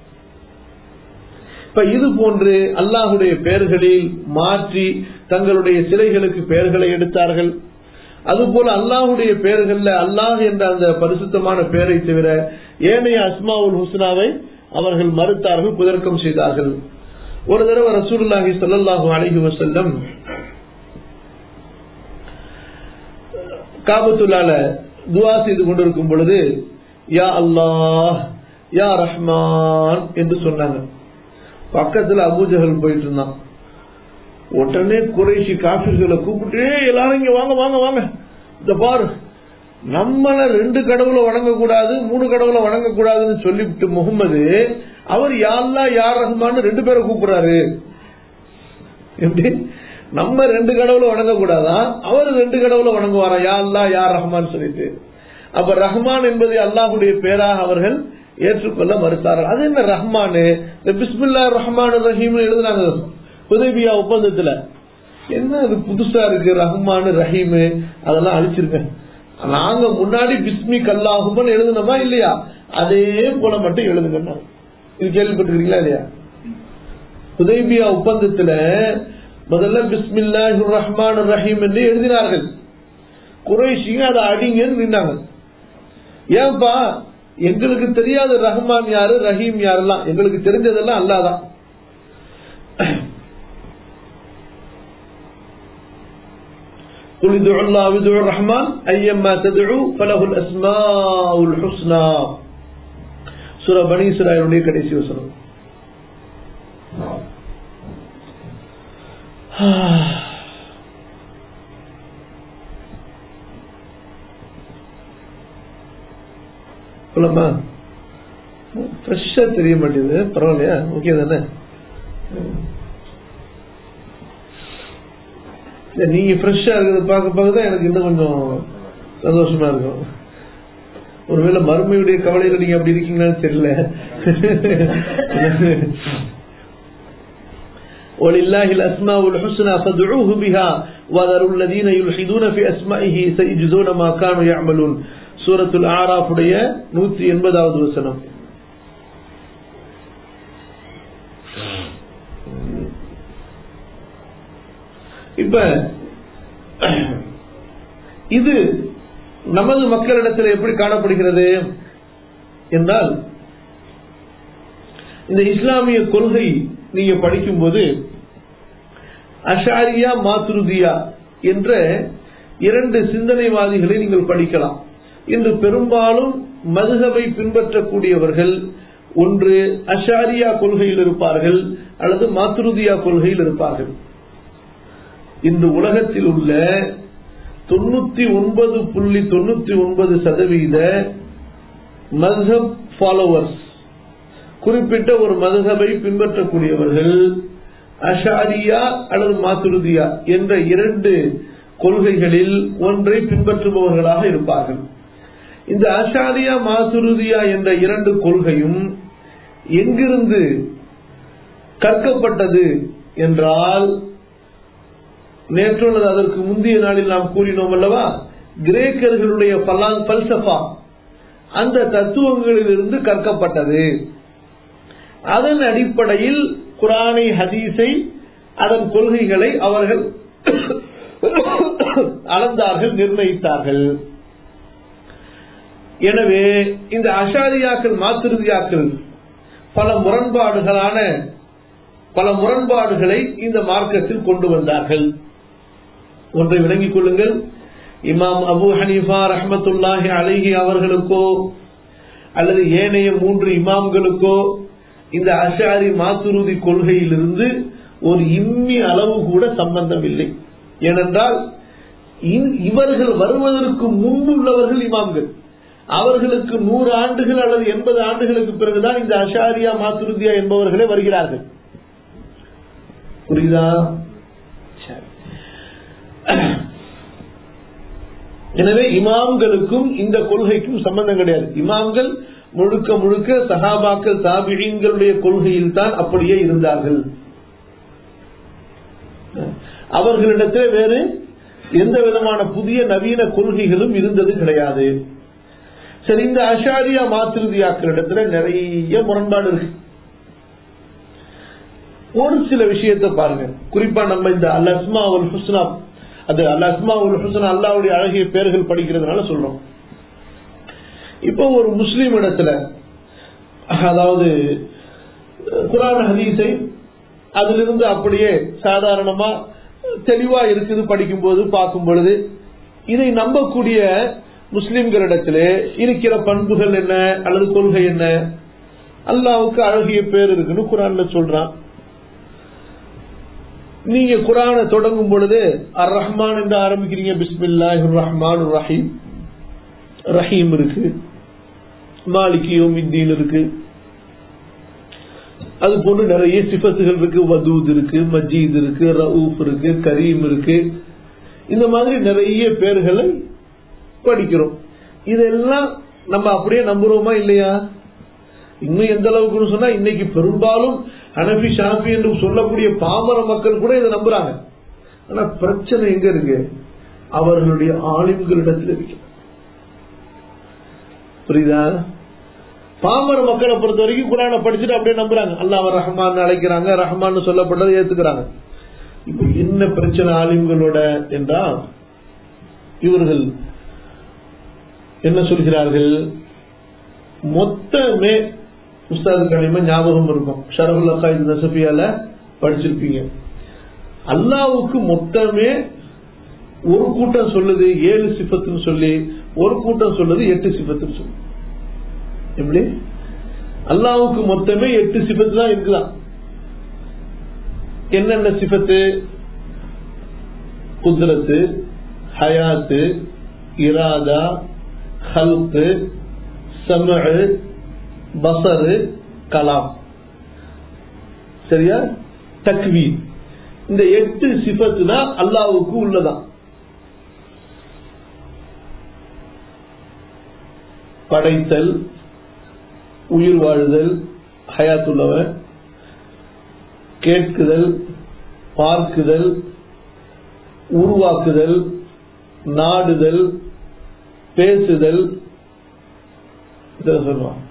[SPEAKER 1] இப்ப இது போன்று அல்லாஹுடைய பெயர்களில் மாற்றி தங்களுடைய சிலைகளுக்கு பெயர்களை எடுத்தார்கள் அதுபோல அல்லாஹுடைய பெயர்கள்ல அல்லாஹ் என்ற அந்த பரிசுத்தமான பெயரை தவிர ஏனைய அஸ்மாவுல் ஹுஸ்னாவை அவர்கள் மறுத்தார்கள் குதர்க்கம் செய்தார்கள் ஒரு தடவை ரசூலுல்லாஹி ஸல்லல்லாஹு அலைஹி வஸல்லம் காபத்துல்லால துவா செய்து கொண்டிருக்கும் பொழுது யா அல்லாஹ் யா ரஹ்மான் என்று சொன்னாங்க பக்கத்துல அபூஜகல் போயிட்டு இருந்தான் உடனே குறைசி காபிர்களை கூப்பிட்டு எல்லாரும் இங்க வாங்க வாங்க வாங்க இந்த பாரு நம்மள ரெண்டு கடவுளை வணங்கக்கூடாது மூணு கடவுளை வணங்கக்கூடாதுன்னு சொல்லிவிட்டு முகமது அவர் யாழ்லா யார் ரஹ்மான்னு ரெண்டு பேரை கூப்பிடுறாரு எப்படி நம்ம ரெண்டு கடவுளை வணங்கக்கூடாதா அவர் ரெண்டு கடவுளை வணங்குவாரா யா அல்லா யார் ரஹ்மான் சொல்லிட்டு அப்ப ரஹ்மான் என்பதை அல்லாஹுடைய பேராக அவர்கள் ஏற்றுக்கொள்ள மறுத்தார்கள் அது என்ன ரஹ்மானு இந்த பிஸ்மில்லா ரஹ்மான் ரஹீம் எழுதுனாங்க உதவியா ஒப்பந்தத்துல என்ன அது புதுசா இருக்கு ரஹ்மான் ரஹீம் அதெல்லாம் அழிச்சிருக்க நாங்க முன்னாடி பிஸ்மி கல்லாகுமன் எழுதுனோமா இல்லையா அதே போல மட்டும் எழுதுங்க இது கேள்விப்பட்டிருக்கீங்களா இல்லையா உதவியா ஒப்பந்தத்துல முதல்ல பிஸ்மில்லா ரஹ்மான் ரஹீம் என்று எழுதினார்கள் குறைஷிங்க அதை அடிங்கன்னு நின்னாங்க ஏன்பா எங்களுக்கு தெரியாத ரஹ்மான் யாரு ரஹீம் யாரெல்லாம் எங்களுக்கு தெரிஞ்சதெல்லாம் அல்லாதான் قل ادعوا الله وادعوا الرحمن ايما تدعوا فله الاسماء الحسنى சூரா பனி இஸ்ராயலுடைய கடைசி வசனம் சொல்லமா ஃப்ரெஷ்ஷா தெரிய மாட்டேங்குது பரவாயில்லையா ஓகே தானே நீங்க ஃப்ரெஷ்ஷா இருக்கிறத பார்க்க பார்க்க தான் எனக்கு இன்னும் கொஞ்சம் சந்தோஷமா இருக்கும் ஒருவேளை மறுமையுடைய கவலையில நீங்க அப்படி இருக்கீங்களான்னு தெரியல ولله الأسماء الحسنى فادعوه بها وذروا الذين يلحدون في أسمائه سيجزون ما كانوا يعملون سورة الأعراف உடைய 180வது வசனம் இப்ப இது நமது மக்களிடத்தில் எப்படி காணப்படுகிறது என்றால் இந்த இஸ்லாமிய கொள்கை நீங்க படிக்கும்போது அஷாரியா மாத்ருதியா என்ற இரண்டு சிந்தனைவாதிகளை நீங்கள் படிக்கலாம் இன்று பெரும்பாலும் மதுகவை பின்பற்றக்கூடியவர்கள் ஒன்று அஷாரியா கொள்கையில் இருப்பார்கள் அல்லது மாத்ருதியா கொள்கையில் இருப்பார்கள் இந்த உலகத்தில் உள்ள தொண்ணூத்தி ஒன்பது புள்ளி தொண்ணூத்தி ஒன்பது சதவீத மதுஹப் ஃபாலோவர்ஸ் குறிப்பிட்ட ஒரு மதுகபை பின்பற்றக்கூடியவர்கள் அஷாரியா அல்லது மாத்துருதியா என்ற இரண்டு கொள்கைகளில் ஒன்றை பின்பற்றுபவர்களாக இருப்பார்கள் இந்த அஷாரியா மாசுருதியா என்ற இரண்டு கொள்கையும் எங்கிருந்து கற்கப்பட்டது என்றால் நேற்றொன்று அதற்கு முந்தைய நாளில் நாம் கூறினோம் அல்லவா கிரேக்கர்களுடைய பல்சபா அந்த தத்துவங்களிலிருந்து கற்கப்பட்டது அதன் அடிப்படையில் குரானை ஹதீஸை அதன் கொள்கைகளை அவர்கள் அளந்தார்கள் நிர்ணயித்தார்கள் எனவே இந்த அஷாரியாக்கள் மாத்திருதியாக்கள் பல முரண்பாடுகளான பல முரண்பாடுகளை இந்த மார்க்கத்தில் கொண்டு வந்தார்கள் ஒன்றை விளங்கிக் கொள்ளுங்கள் இமாம் அபு ஹனீஃபா ரஹமத்துல்லாஹி அலைஹி அவர்களுக்கோ அல்லது ஏனைய மூன்று இமாம்களுக்கோ இந்த அஷாரி மாத்துருதி கொள்கையிலிருந்து ஒரு இம்மி அளவு கூட சம்பந்தம் இல்லை ஏனென்றால் இவர்கள் வருவதற்கு முன்புள்ளவர்கள் இமாம்கள் அவர்களுக்கு நூறு ஆண்டுகள் அல்லது எண்பது ஆண்டுகளுக்கு பிறகுதான் இந்த அஷாரியா மாத்துருதியா என்பவர்களே வருகிறார்கள் புரியுதா எனவே இமாம்களுக்கும் இந்த கொள்கைக்கும் சம்பந்தம் கிடையாது இமாம்கள் முழுக்க முழுக்க சஹாபாக்கள் தாபிழிங்களுடைய கொள்கையில் தான் அப்படியே இருந்தார்கள் அவர்களிடத்தில் வேறு எந்த விதமான புதிய நவீன கொள்கைகளும் இருந்தது கிடையாது சரி இந்த அஷாரியா மாத்திருதியாக்களிடத்துல நிறைய முரண்பாடு இருக்கு ஒரு சில விஷயத்தை பாருங்க குறிப்பா நம்ம இந்த அல் அஸ்மா உல் ஹுஸ்னா அது அல் அஸ்மா உல் ஹுஸ்னா அல்லாவுடைய அழகிய பெயர்கள் படிக்கிறதுனால சொல்றோம் இப்போ ஒரு முஸ்லீம் இடத்துல அதாவது குரான் ஹதீஸை அதிலிருந்து அப்படியே சாதாரணமா தெளிவா இருக்குது படிக்கும் போது பார்க்கும் பொழுது இதை நம்பக்கூடிய முஸ்லிம்களிடத்திலே இருக்கிற பண்புகள் என்ன அல்லது கொள்கை என்ன அல்லாவுக்கு அழகிய பேர் இருக்குன்னு குரான்ல சொல்றான் நீங்க குரானை தொடங்கும் பொழுது அர் ரஹ்மான் என்று ஆரம்பிக்கிறீங்க பிஸ்மில்லாஹ் ரஹ்மான் ரஹீம் ரஹீம் இருக்கு மாலிகி யோமித்தீன் இருக்கு அது போன்று நிறைய சிபத்துகள் இருக்கு வதூத் இருக்கு மஜீத் இருக்கு ரவுப் இருக்கு கரீம் இருக்கு இந்த மாதிரி நிறைய பேர்களை படிக்கிறோம் இதெல்லாம் நம்ம அப்படியே நம்புறோமா இல்லையா இன்னும் எந்த அளவுக்கு சொன்னா இன்னைக்கு பெரும்பாலும் ஹனபி ஷாஃபி என்று சொல்லக்கூடிய பாமர மக்கள் கூட இதை நம்புறாங்க ஆனா பிரச்சனை எங்க இருக்கு அவர்களுடைய ஆளுங்களிடத்தில் இருக்கு புரியுதா பாமர மக்களை பொறுத்த வரைக்கும் குரானை படிச்சுட்டு அப்படியே நம்புறாங்க அல்லாஹ் ரஹ்மான் அழைக்கிறாங்க ரஹ்மான் சொல்லப்பட்டதை ஏத்துக்கிறாங்க இப்ப என்ன பிரச்சனை ஆலிம்களோட என்றால் இவர்கள் என்ன சொல்கிறார்கள் மொத்தமே உஸ்தாது கனிம ஞாபகம் இருக்கும் ஷரபுல் அக்காய் நசபியால படிச்சிருப்பீங்க அல்லாவுக்கு மொத்தமே ஒரு கூட்டம் சொல்லுது ஏழு சிபத்துன்னு சொல்லி ஒரு கூட்டம் சொல்லுது எட்டு சிபத்துன்னு சொல்லு எப்படி அல்லாவுக்கு மொத்தமே எட்டு சிபத்து தான் இருக்குதான் என்னென்ன சிபத்து குதிரத்து ஹயாத்து இராதா ஹல்கு சமழு பசரு கலாம் சரியா தக்வி இந்த எட்டு சிபத்து தான் அல்லாவுக்கு உள்ளதான் படைத்தல் உயிர் வாழுதல் ஹயாத்துள்ளவன் கேட்குதல் பார்க்குதல் உருவாக்குதல் நாடுதல் பேசுதல் சொல்லுவான்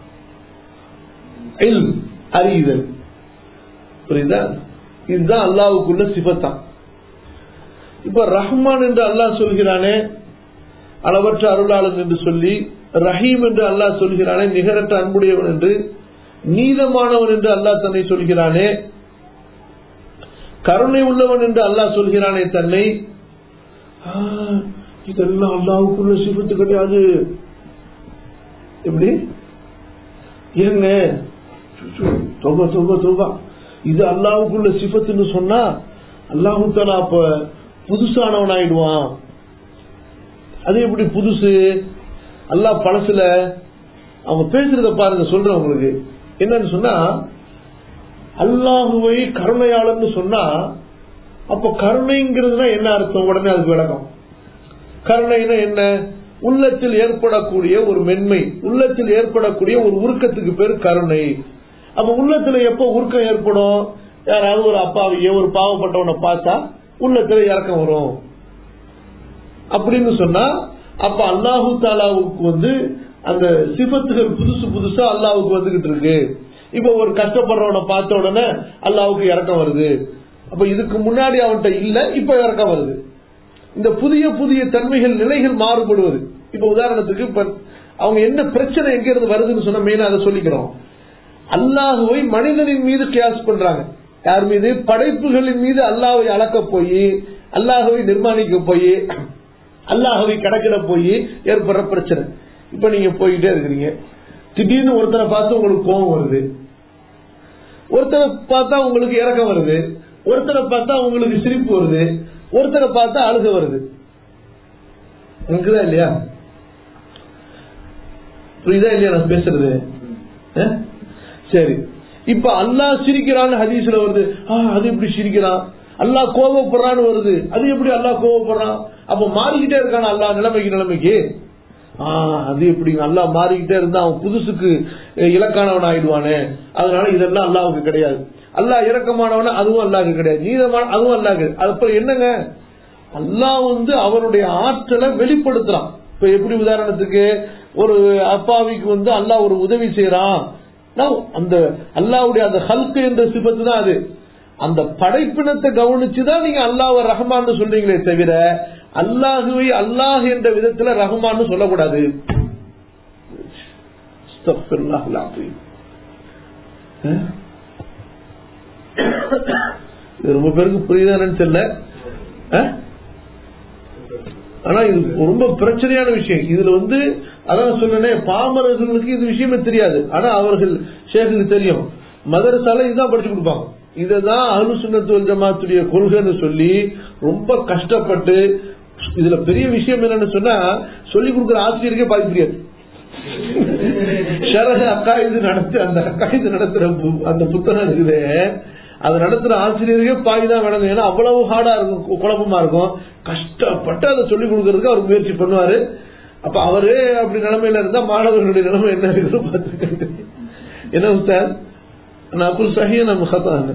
[SPEAKER 1] அறியுதல் புரியுதா இதுதான் அல்லாவுக்குள்ள சிபத்தான் இப்ப ரஹ்மான் என்று அல்லாஹ் சொல்கிறானே அளவற்ற அருளாளன் என்று சொல்லி ரஹீம் என்று அல்லாஹ் சொல்கிறானே நிகரற்ற அன்புடையவன் என்று நீதமானவன் என்று அல்லாஹ் தன்னை சொல்கிறானே கருணை உள்ளவன் என்று அல்லாஹ் சொல்கிறானே தன்னை இதெல்லாம் அல்லாவுக்குள்ள சிபத்து கிடையாது எப்படி ஏங்க தொபா தொபா தொபா இது அல்லாவுக்குள்ள சிபத்துன்னு சொன்னா அல்லாஹு தாலா அப்ப புதுசானவன் ஆயிடுவான் அது எப்படி புதுசு அல்லாஹ் பழசுல அவங்க பேசுறத பாருங்க சொல்றேன் உங்களுக்கு என்னன்னு சொன்னா அல்லாஹுவை கருணையாளன்னு சொன்னா அப்ப கருணைங்கிறதுனா என்ன அர்த்தம் உடனே அதுக்கு விளக்கம் கருணைனா என்ன உள்ளத்தில் ஏற்படக்கூடிய ஒரு மென்மை உள்ளத்தில் ஏற்படக்கூடிய ஒரு உருக்கத்துக்கு பேர் கருணை அப்ப உள்ளத்துல எப்ப உருக்கம் ஏற்படும் யாராவது ஒரு அப்பாவையோ ஒரு பாவப்பட்டவனை பார்த்தா உள்ளத்துல இறக்கம் வரும் அப்படின்னு சொன்னா அப்ப அல்லாஹு தாலாவுக்கு வந்து அந்த சிபத்துகள் புதுசு புதுசா அல்லாவுக்கு வந்துகிட்டு இருக்கு இப்ப ஒரு கஷ்டப்படுறவனை பார்த்த உடனே அல்லாவுக்கு இறக்கம் வருது அப்ப இதுக்கு முன்னாடி அவன்கிட்ட இல்ல இப்ப இறக்கம் வருது இந்த புதிய புதிய தன்மைகள் நிலைகள் மாறுபடுவது இப்ப உதாரணத்துக்கு இப்ப அவங்க என்ன பிரச்சனை எங்க இருந்து வருதுன்னு சொன்னா மெயினா அதை சொல்லிக்கிறோம் அல்லாஹுவை மனிதனின் மீது கியாஸ் பண்றாங்க யார் மீது படைப்புகளின் மீது அல்லாஹை அளக்க போய் அல்லாஹுவை நிர்மாணிக்க போய் அல்லாஹவை கடக்கிட போய் ஏற்படுற பிரச்சனை இப்ப நீங்க போயிட்டே இருக்கிறீங்க திடீர்னு ஒருத்தரை பார்த்து உங்களுக்கு கோபம் வருது ஒருத்தரை பார்த்தா உங்களுக்கு இறக்கம் வருது ஒருத்தரை பார்த்தா உங்களுக்கு சிரிப்பு வருது ஒருத்தரை பார்த்தா அழுக வருது இருக்குதா இல்லையா புரியுதா இல்லையா நான் பேசுறது அஹ்? சரி இப்ப அல்லாஹ் சிரிக்கிறான்னு ஹதீஸ்ல வருது ஆ, அது எப்படி சிரிக்கிறான் அல்லாஹ் கோபப்படுறான்னு வருது அது எப்படி அல்லாஹ் கோபப்படுறான் அப்ப மாறிக்கிட்டே இருக்கான அல்லாஹ் நிலைமைக்கு நிலைமைக்கு ஆ, அது எப்படி அல்லாஹ் மாறிக்கிட்டே இருந்தா அவன் புதுசுக்கு அஹ், இலக்கானவன் ஆயிடுவானே அதனால இதெல்லாம் அல்லாஹ்வுக்கு கிடையாது அல்லாஹ் இறக்கமானவன அதுவும் அல்லாஹ்க்கு கிடையாது நீதமான அதுவும் அல்லாஹ்க்கு அது அப்புறம் என்னங்க அல்லாஹ் வந்து அவனுடைய ஆற்றலை வெளிப்படுத்துறான் இப்ப எப்படி உதாரணத்துக்கு ஒரு அப்பாவிக்கு வந்து அல்லாஹ் ஒரு உதவி செய்யறான் நான் அந்த அல்லாஹ்வுடைய அந்த ஹல்கு என்ற சிபத்து தான் அது அந்த படைப்பினத்தை கவனிச்சுதான் நீங்க அல்லாஹ் ரஹ்மான்னு சொல்றீங்களே தவிர அல்லாஹுவை அல்லாஹ் என்ற விதத்துல ரஹ்மான்னு சொல்லக்கூடாது அஸ்தக்ஃபிருல்லாஹ் அல்-அஸீம். அஹ்? இது ரொம்ப பேருக்கு புரியுதானு தெரியல அஹ்? ஆனா இது ரொம்ப பிரச்சனையான விஷயம் இதுல வந்து அதான் சொன்னேன் பாமரர்களுக்கு இது விஷயமே தெரியாது ஆனா அவர்கள் ஷேகுக்கு தெரியும் மதரசால இதுதான் படிச்சு கொடுப்பாங்க இததான் அஹ்லு சுன்னத்து வல் ஜமாத்துடைய கொள்கைன்னு சொல்லி ரொம்ப கஷ்டப்பட்டு இதுல பெரிய விஷயம் என்னன்னு சொன்னா சொல்லி கொடுக்குற ஆசிரியருக்கே பாதி தெரியாது ஷரக அக்காயுது நடத்தி அந்த அக்காயுது நடத்துற பு- அந்த புத்தகம் இருக்குது அது நடத்துற ஆசிரியருக்கே பாதி தான் விளங்கும் ஏன்னா அவ்வளவு ஹார்டா இருக்கும் கு- குழப்பமா இருக்கும் கஷ்டப்பட்டு அதை சொல்லி கொடுக்கறதுக்கு அவர் முயற்சி பண்ணுவாரு அப்ப அவரே அப்படி நிலைமையில இருந்தா மாணவர்களுடைய நிலைமை என்ன இருக்குன்னு பார்த்துக்கிட்டு என்ன உஸ்தாத் நான் குல் சஹிய நம்ம ஹத்தாங்க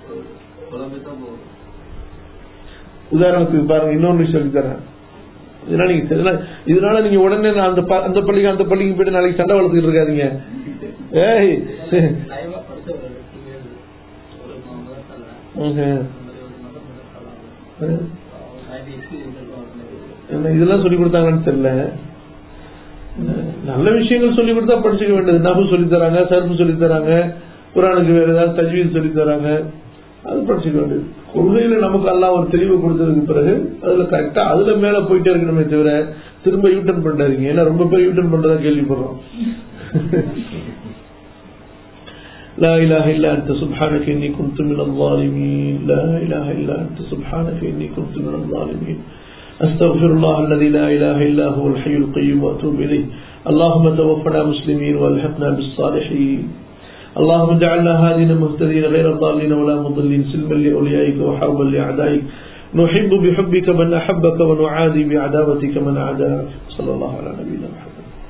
[SPEAKER 1] உதாரணத்துக்கு பாருங்க இன்னொன்று விஷயம் சொல்லி தரேன் இதனால நீங்க இதனால- இதனால நீங்க உடனே நான் அந்த ப- அந்த பள்ளிக்கு அந்த பள்ளிக்கு போயிட்டு நாளைக்கு சண்டை வளர்த்துக்கிட்டு இருக்காதீங்க ஏய் ம்ஹும். என்ன இதெல்லாம் சொல்லி கொடுத்தாங்கன்னு தெரியல நல்ல விஷயங்கள் சொல்லி கொடுத்தா படிச்சுக்க வேண்டியது நபு சொல்லி தராங்க சர்ஃபு சொல்லி தராங்க குரானுக்கு வேற ஏதாவது தஜ்வீத் சொல்லி தராங்க அது படிச்சுக்க வேண்டியது கொள்கையில நமக்கு எல்லாம் ஒரு தெளிவு கொடுத்ததுக்கு பிறகு அதுல கரெக்டா அதுல மேல போயிட்டே இருக்கணுமே தவிர திரும்ப யூட்டன் பண்றாதீங்க ஏன்னா ரொம்ப பேர் யூட்டன் பண்றதா கேள்விப்படுறோம் لا إله إلا أنت سبحانك إني كنت من الظالمين لا إله إلا أنت سبحانك إني كنت من الظالمين أستغفر الله الذي لا إله إلا هو الحي القيوم وأتوب إليه اللهم توفنا مسلمين والحقنا بالصالحين اللهم اجعلنا هادين مهتدين غير ضالين ولا مضلين سلما لأوليائك وحربا لأعدائك نحب بحبك من أحبك ونعادي بعداوتك من عاداك صلى الله على نبينا محمد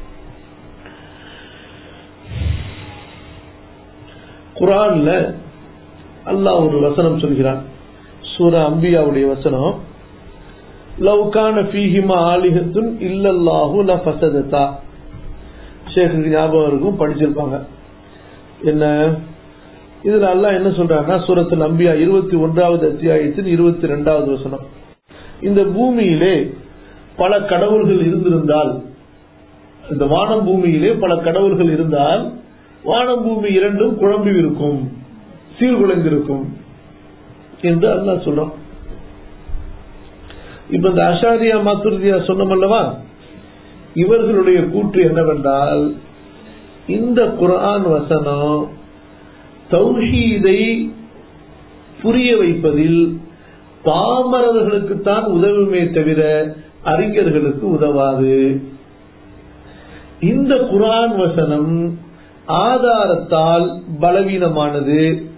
[SPEAKER 1] குரான்ல அல்லாஹ் ஒரு வசனம் சொல்கிறான் சூரா அம்பியாவுடைய வசனம் லவ்கான ஃபீஹிமா ஆலிஹத்துன் இல்லல்லாஹு லஃபசததா ஷேக்கு ஞாபகம் இருக்கும் படிச்சிருப்பாங்க என்ன இதுல அல்லாஹ் என்ன சொல்றாங்கன்னா சூரத்தில் அம்பியா இருபத்தி ஒன்றாவது அத்தியாயத்தின் இருபத்தி ரெண்டாவது வசனம் இந்த பூமியிலே பல கடவுள்கள் இருந்திருந்தால் இந்த வானம் பூமியிலே பல கடவுள்கள் இருந்தால் வானம் பூமி இரண்டும் குழம்பி இருக்கும் சீர்குலைந்திருக்கும் என்று அல்லாஹ் சொல்றான் இப்ப இந்த அஷாரியா மாத்துருதியா சொன்னமல்லவா இவர்களுடைய கூற்று என்னவென்றால் இந்த குர்ஆன் வசனம் தௌஹீதை புரிய வைப்பதில் பாமரர்களுக்குத்தான் உதவுமே தவிர அறிஞர்களுக்கு உதவாது இந்த குர்ஆன் வசனம் ஆதாரத்தால் பலவீனமானது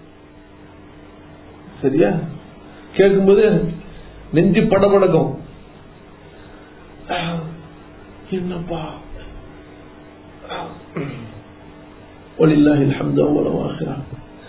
[SPEAKER 1] சரியா கேட்கும்போது நெஞ்சு படபடக்கும் என்னப்பா ஒலில்லாஹி الحمد أولا وآخرا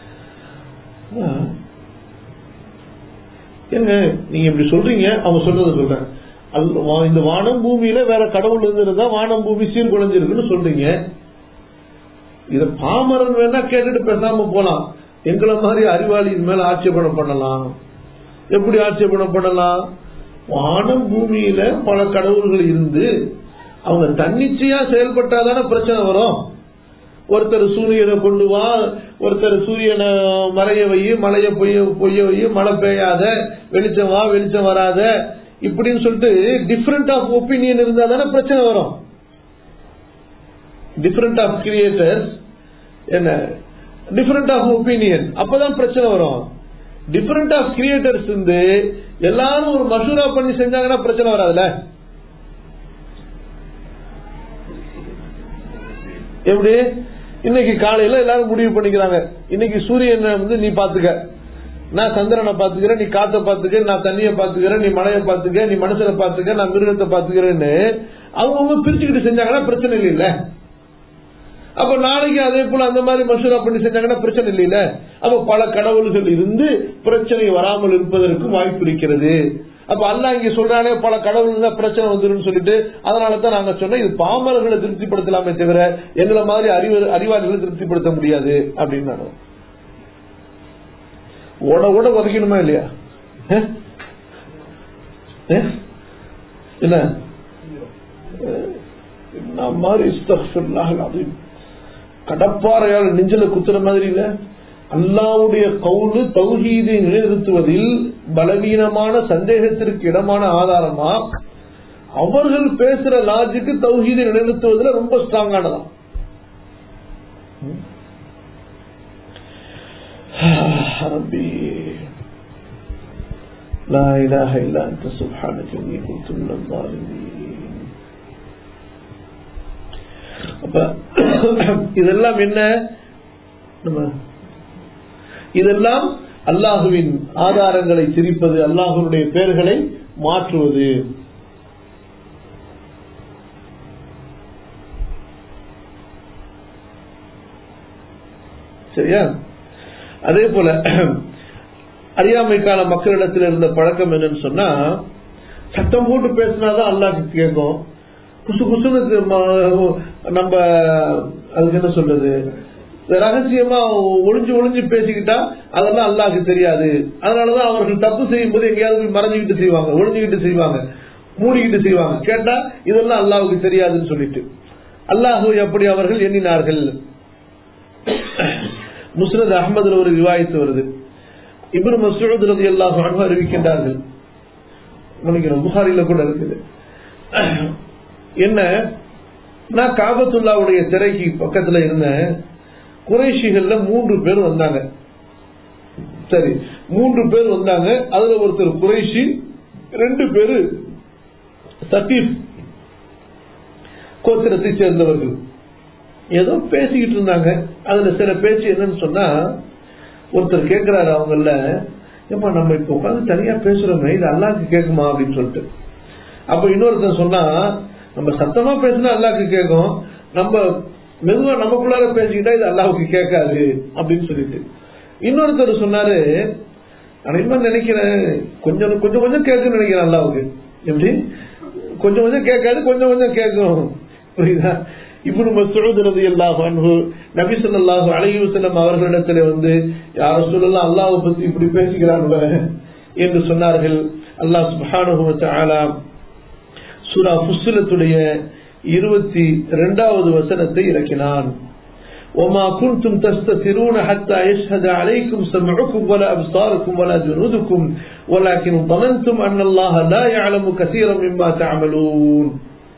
[SPEAKER 1] ஏங்க நீங்க இப்படி சொல்றீங்க அவங்க சொல்றத சொல்றேன் அல்ல- வா- இந்த வானம் பூமியில வேற கடவுள் இருந்திருந்தா வானம் பூமி சீர்குலைஞ்சிருக்குன்னு சொல்றீங்க இத பாமரன் வேணா கேட்டுட்டு பேசாம போலாம் எங்களை மாதிரி அறிவாளி இது மேல ஆட்சேபணம் பண்ணலாம் எப்படி ஆட்சேபணம் பண்ணலாம் வானம் பூமியில பல கடவுள்கள் இருந்து அவங்க தன்னிச்சையா செயல்பட்டாதானே பிரச்சனை வரும் ஒருத்தர் சூரியனை கொண்டு வா ஒருத்தர் சூரியனை மறைய வை மழைய பொய்ய பொய்ய வை மழை பெய்யாத வெளிச்சம் வா வெளிச்சம் வராத இப்படின்னு சொல்லிட்டு டிஃபரெண்ட் ஆஃப் ஒப்பீனியன் இருந்தா தானே பிரச்சனை வரும் டிஃபரெண்ட் ஆஃப் கிரியேட்டர்ஸ் என்ன டிஃபரெண்ட் ஆஃப் ஒப்பீனியன் அப்பதான் பிரச்சனை வரும் டிஃபரெண்ட் ஆஃப் கிரியேட்டர்ஸ் இருந்து எல்லாரும் ஒரு மசூரா பண்ணி செஞ்சாங்கன்னா பிரச்சனை வராதுல்ல எப்படி இன்னைக்கு காலையில எல்லாரும் முடிவு பண்ணிக்கிறாங்க இன்னைக்கு சூரியனை வந்து நீ பாத்துக்க நான் சந்திரனை பாத்துக்கிறேன் நீ காத்த பாத்துக்க நான் தண்ணிய பாத்துக்கிறேன் நீ மழையை பாத்துக்க நீ மனுஷனை பாத்துக்க நான் மிருகத்தை பாத்துக்கிறேன்னு அவங்க பிரிச்சுக்கிட்டு செஞ்சாங்கன்னா பிரச்சனை இல்லைல்ல அப்ப நாளைக்கு அதே போல அந்த மாதிரி மசூரா பண்ணி செஞ்சாங்கன்னா பிரச்சனை இல்லைல்ல அப்ப பல கடவுள்கள் இருந்து பிரச்சனை வராமல் இருப்பதற்கும் வாய்ப்பு இருக்கிறது அப்ப அல்லா இங்க சொல்றானே பல கடவுள் தான் பிரச்சனை வந்துடும் சொல்லிட்டு அதனால தான் நாங்க சொன்னோம் இது பாமரர்களை திருப்திப்படுத்தலாமே தவிர எங்களை மாதிரி அறிவு அறிவாளிகளை திருப்திப்படுத்த முடியாது அப்படின்னு நான் ஓட ஓட உதைக்கணுமா இல்லையா என்ன என்ன மாதிரி கடப்பாறையால் நெஞ்சில குத்துற மாதிரி இல்ல அல்லாவுடைய கவுனு தௌஹீதை நிலைநிறுத்துவதில் பலவீனமான சந்தேகத்திற்கு இடமான ஆதாரமா அவர்கள் பேசுற லாஜிக்கு தௌஹீதை நிலைநிறுத்துவதில் ரொம்ப ஸ்ட்ராங்கானதான் لا إله إلا أنت سبحانك إني كنت من الظالمين அப்ப இதெல்லாம் என்ன நம்ம இதெல்லாம் அல்லாஹுவின் ஆதாரங்களை திரிப்பது அல்லாஹுடைய பெயர்களை மாற்றுவது சரியா அதே போல அறியாமை கால மக்களிடத்தில் இருந்த பழக்கம் என்னன்னு சொன்னா சத்தம் போட்டு பேசினாதான் அல்லாஹ் கேட்கும் குசு குசுன்னு நம்ம அதுக்கு என்ன சொல்றது ரகசியமா ஒளிஞ்சு ஒளிஞ்சு பேசிக்கிட்டா அதெல்லாம் அல்லாஹ்க்கு தெரியாது அதனாலதான் அவர்கள் தப்பு செய்யும் போது எங்கேயாவது மறைஞ்சுக்கிட்டு செய்வாங்க ஒளிஞ்சுக்கிட்டு செய்வாங்க மூடிக்கிட்டு செய்வாங்க கேட்டா இதெல்லாம் அல்லாவுக்கு தெரியாதுன்னு சொல்லிட்டு அல்லாஹு எப்படி அவர்கள் எண்ணினார்கள் முஸ்ரத் அகமதுல ஒரு விவாதித்து வருது இப்னு மசூத் ரதி அல்லாஹ் அறிவிக்கின்றார்கள் மன்னிக்கிறோம் புகாரில கூட இருக்குது என்ன நான் காபத்துல்லாவுடைய திரைக்கு பக்கத்துல இருந்தேன் குறைஷிகள்ல மூன்று பேர் வந்தாங்க சரி மூன்று பேர் வந்தாங்க அதுல ஒருத்தர் குறைஷி ரெண்டு பேரு சத்தீப் கோத்திரத்தை சேர்ந்தவர்கள் ஏதோ பேசிக்கிட்டு இருந்தாங்க அதுல சில பேச்சு என்னன்னு சொன்னா ஒருத்தர் கேட்கிறாரு அவங்கள ஏப்பா நம்ம இப்ப உட்காந்து தனியா பேசுறோமே இது அல்லாக்கு கேட்குமா அப்படின்னு சொல்லிட்டு அப்ப இன்னொருத்தர் சொன்னா நம்ம சத்தமா பேசினா அல்லாக்கு கேட்கும் நம்ம மெதுவா நமக்குள்ளார பேசிக்கிட்டா இது அல்லாவுக்கு கேட்காது அப்படின்னு சொல்லிட்டு இன்னொருத்தர் சொன்னாரு நான் இன்னும் நினைக்கிறேன் கொஞ்சம் கொஞ்சம் கொஞ்சம் கேட்குன்னு நினைக்கிறேன் அல்லாவுக்கு எப்படி கொஞ்சம் கொஞ்சம் கேட்காது கொஞ்சம் கொஞ்சம் கேட்கும் புரியுதா இப்னு மசூத் ரலியல்லாஹு அன்ஹு நபி ஸல்லல்லாஹு அலைஹி வஸல்லம் அவர்களிடத்திலே வந்து யா ரசூலல்லாஹ் அல்லாஹ்வை பத்தி இப்படி பேசிக்கிறாங்க என்று சொன்னார்கள் அல்லாஹ் சுப்ஹானஹு வ தஆலா சூரா ஃபுஸ்ஸலத்துடைய இருபத்தி இரண்டாவது வசனத்தை இறக்கினான் وما كنتم تستترون حتى يشهد عليكم سمعكم ولا أبصاركم ولا جنودكم ولكن ظننتم أن الله لا يعلم كثيرا مما تعملون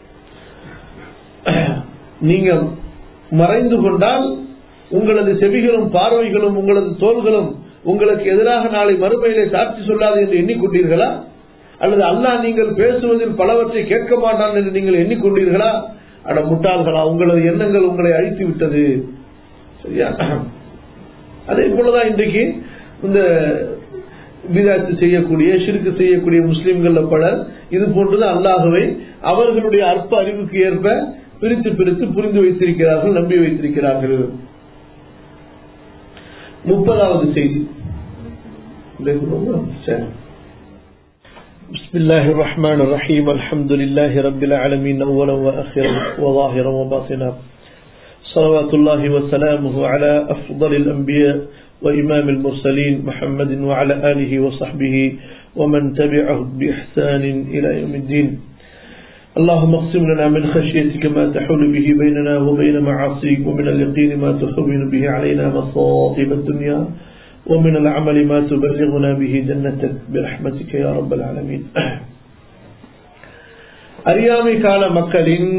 [SPEAKER 1] நீங்க மறைந்து கொண்டால் உங்களது செவிகளும் பார்வைகளும் உங்களது தோள்களும் உங்களுக்கு எதிராக நாளை மறுமையிலே சாட்சி சொல்லாது என்று எண்ணிக்கொண்டீர்களா அல்லது அல்லாஹ் நீங்கள் பேசுவதில் பலவற்றை கேட்க மாட்டான் என்று நீங்கள் எண்ணிக்கொண்டீர்களா அட முட்டாள்களா உங்களது எண்ணங்கள் உங்களை அழித்து விட்டது சரியா அதே போலதான் இன்றைக்கு இந்த விதாத்து செய்யக்கூடிய சிறுக்கு செய்யக்கூடிய முஸ்லிம்கள் பலர் இது போன்றுதான் அல்லாஹுவை அவர்களுடைய அற்ப அறிவுக்கு ஏற்ப பிரித்து பிரித்து புரிந்து வைத்திருக்கிறார்கள் நம்பி வைத்திருக்கிறார்கள் முப்பதாவது செய்தி بسم الله الرحمن الرحيم الحمد لله رب العالمين أولا وأخيرا وظاهرا وباطنا صلوات الله وسلامه على أفضل الأنبياء وإمام المرسلين محمد وعلى آله وصحبه ومن تبعه بإحسان إلى يوم الدين اللهم اقسم لنا من خشيتك ما تحول به بيننا وبين معاصيك ومن اليقين ما تهون به علينا مصائب الدنيا ومن العمل ما تبلغنا به جنتك برحمتك يا رب العالمين அறியாமை கால மக்களின்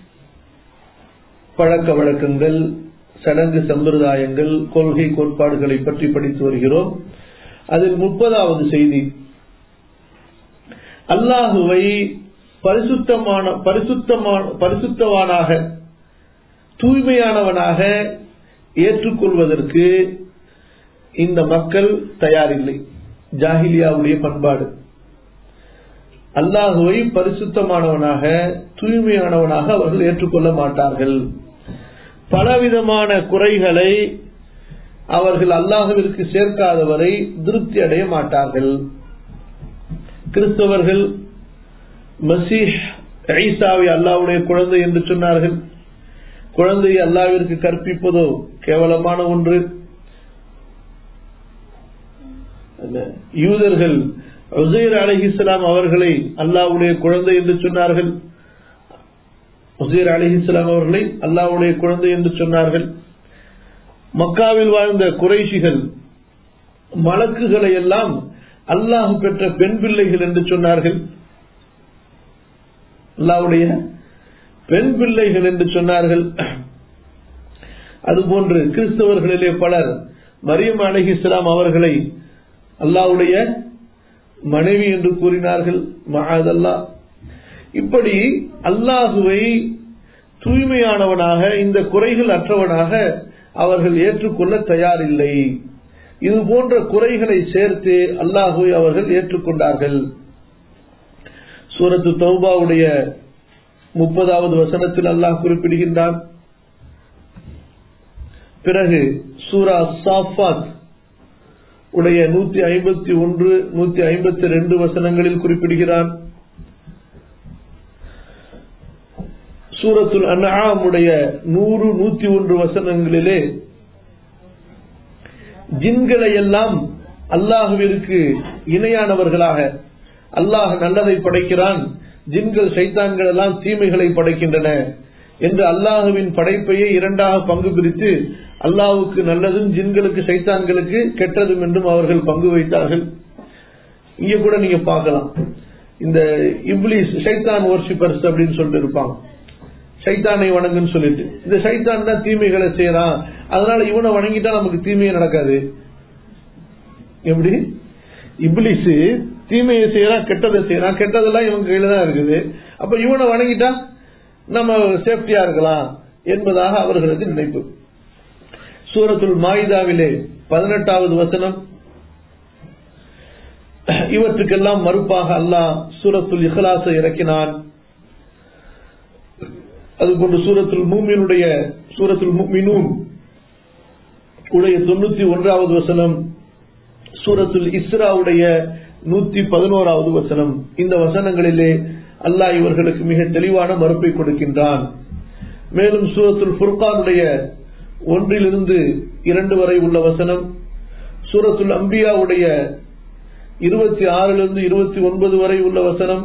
[SPEAKER 1] பழக்க வழக்கங்கள் சடங்கு சம்பிரதாயங்கள் கொள்கை கோட்பாடுகளை பற்றி படித்து வருகிறோம் அதில் முப்பதாவது செய்தி அல்லாஹுவை பரிசுத்தமான பரிசுத்தமான பரிசுத்தவானாக தூய்மையானவனாக ஏற்றுக்கொள்வதற்கு இந்த மக்கள் தயாரில்லை ஜாகிலியாவுடைய பண்பாடு அல்லாஹுவை பரிசுத்தமானவனாக தூய்மையானவனாக அவர்கள் ஏற்றுக்கொள்ள மாட்டார்கள் பலவிதமான குறைகளை அவர்கள் அல்லாஹுவிற்கு சேர்க்காதவரை திருப்தி அடைய மாட்டார்கள் கிறிஸ்தவர்கள் மசீஹ் ஐசாவை அல்லாவுடைய குழந்தை என்று சொன்னார்கள் குழந்தையை அல்லாவிற்கு கற்பிப்பதோ கேவலமான ஒன்று யூதர்கள் உசைர் அலி இஸ்லாம் அவர்களை அல்லாவுடைய குழந்தை என்று சொன்னார்கள் உசைர் அலி இஸ்லாம் அவர்களை அல்லாவுடைய குழந்தை என்று சொன்னார்கள் மக்காவில் வாழ்ந்த குறைஷிகள் மலக்குகளை எல்லாம் அல்லாஹு பெற்ற பெண் பிள்ளைகள் என்று சொன்னார்கள் அல்லாவுடைய பெண் பிள்ளைகள் என்று சொன்னார்கள் அதுபோன்று கிறிஸ்தவர்களிலே பலர் மரியம் அலஹி இஸ்லாம் அவர்களை அல்லாவுடைய மனைவி என்று கூறினார்கள் மகாதல்லா இப்படி அல்லாஹுவை தூய்மையானவனாக இந்த குறைகள் அற்றவனாக அவர்கள் ஏற்றுக்கொள்ள தயாரில்லை இது போன்ற குறைகளை சேர்த்து அல்லாஹுவை அவர்கள் ஏற்றுக்கொண்டார்கள் சூரத்து தௌபாவுடைய முப்பதாவது வசனத்தில் அல்லாஹ் குறிப்பிடுகின்றான் பிறகு சூரா சாஃபாத் உடைய நூத்தி ஐம்பத்தி ஒன்று நூத்தி ஐம்பத்தி ரெண்டு வசனங்களில் குறிப்பிடுகிறான் சூரத்துல் அன்ஆமுடைய நூறு நூத்தி ஒன்று வசனங்களிலே ஜின்களை எல்லாம் அல்லாஹுவிற்கு இணையானவர்களாக அல்லாஹ் நல்லதை படைக்கிறான் ஜின்கள் சைத்தான்கள் எல்லாம் தீமைகளை படைக்கின்றன என்று அல்லாஹுவின் படைப்பையே இரண்டாக பங்கு பிரித்து அல்லாஹுக்கு நல்லதும் ஜின்களுக்கு சைத்தான்களுக்கு கெட்டதும் என்றும் அவர்கள் பங்கு வைத்தார்கள் இங்க கூட நீங்க பார்க்கலாம் இந்த இப்லீஸ் சைத்தான் வர்ஷிப்பர்ஸ் அப்படின்னு சொல்லிட்டு இருப்பாங்க சைத்தானை வணங்குன்னு சொல்லிட்டு இந்த சைத்தான் தான் தீமைகளை செய்யறான் அதனால இவனை வணங்கிட்டா நமக்கு தீமையே நடக்காது எப்படி இப்லிஸ் தீமையை செய்யறான் கெட்டதை செய்யறான் கெட்டதெல்லாம் இவங்க கையில தான் இருக்குது அப்ப இவனை வணங்கிட்டா நம்ம சேஃப்டியா இருக்கலாம் என்பதாக அவர்களுக்கு நினைப்பு சூரத்துல் மாயுதாவிலே பதினெட்டாவது வசனம் இவற்றுக்கெல்லாம் மறுப்பாக அல்லாஹ் சூரத்துல் இஹ்லாசை இறக்கினான் அதுபோன்று சூரத்துல் மூமினுடைய சூரத்துல் மினூன் உடைய தொண்ணூத்தி ஒன்றாவது வசனம் சூரத்துல் இஸ்ராவுடைய நூத்தி பதினோராவது வசனம் இந்த வசனங்களிலே அல்லாஹ் இவர்களுக்கு மிக தெளிவான மறுப்பை கொடுக்கின்றான் மேலும் சூரத்துல் ஃபுர்கானுடைய ஒன்றிலிருந்து இரண்டு வரை உள்ள வசனம் சூரத்துல் அம்பியாவுடைய இருபத்தி ஆறிலிருந்து இருபத்தி ஒன்பது வரை உள்ள வசனம்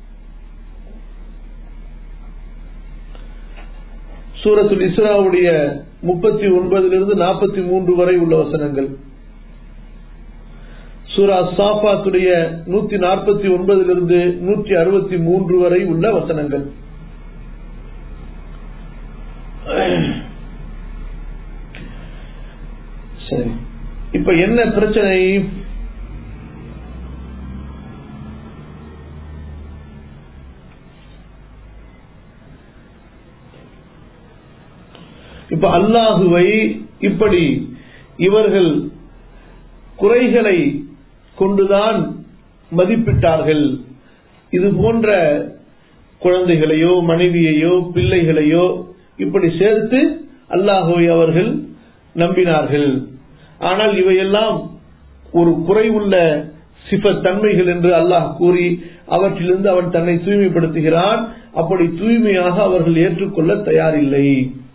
[SPEAKER 1] சூரத்துல் இஸ்ராவுடைய முப்பத்தி ஒன்பதிலிருந்து நாற்பத்தி மூன்று வரை உள்ள வசனங்கள் சூரா சாஃபாத்துடைய நூத்தி நாற்பத்தி ஒன்பதிலிருந்து நூற்றி அறுபத்தி மூன்று வரை உள்ள வசனங்கள் சரி இப்ப என்ன பிரச்சனை இப்ப அல்லாஹுவை இப்படி இவர்கள் குறைகளை கொண்டுதான் மதிப்பிட்டார்கள் இது போன்ற குழந்தைகளையோ மனைவியையோ பிள்ளைகளையோ இப்படி சேர்த்து அல்லாஹுவை அவர்கள் நம்பினார்கள் ஆனால் இவையெல்லாம் ஒரு குறைவுள்ள சிப தன்மைகள் என்று அல்லாஹ் கூறி அவற்றிலிருந்து அவன் தன்னை தூய்மைப்படுத்துகிறான் அப்படி தூய்மையாக அவர்கள் ஏற்றுக்கொள்ள தயாரில்லை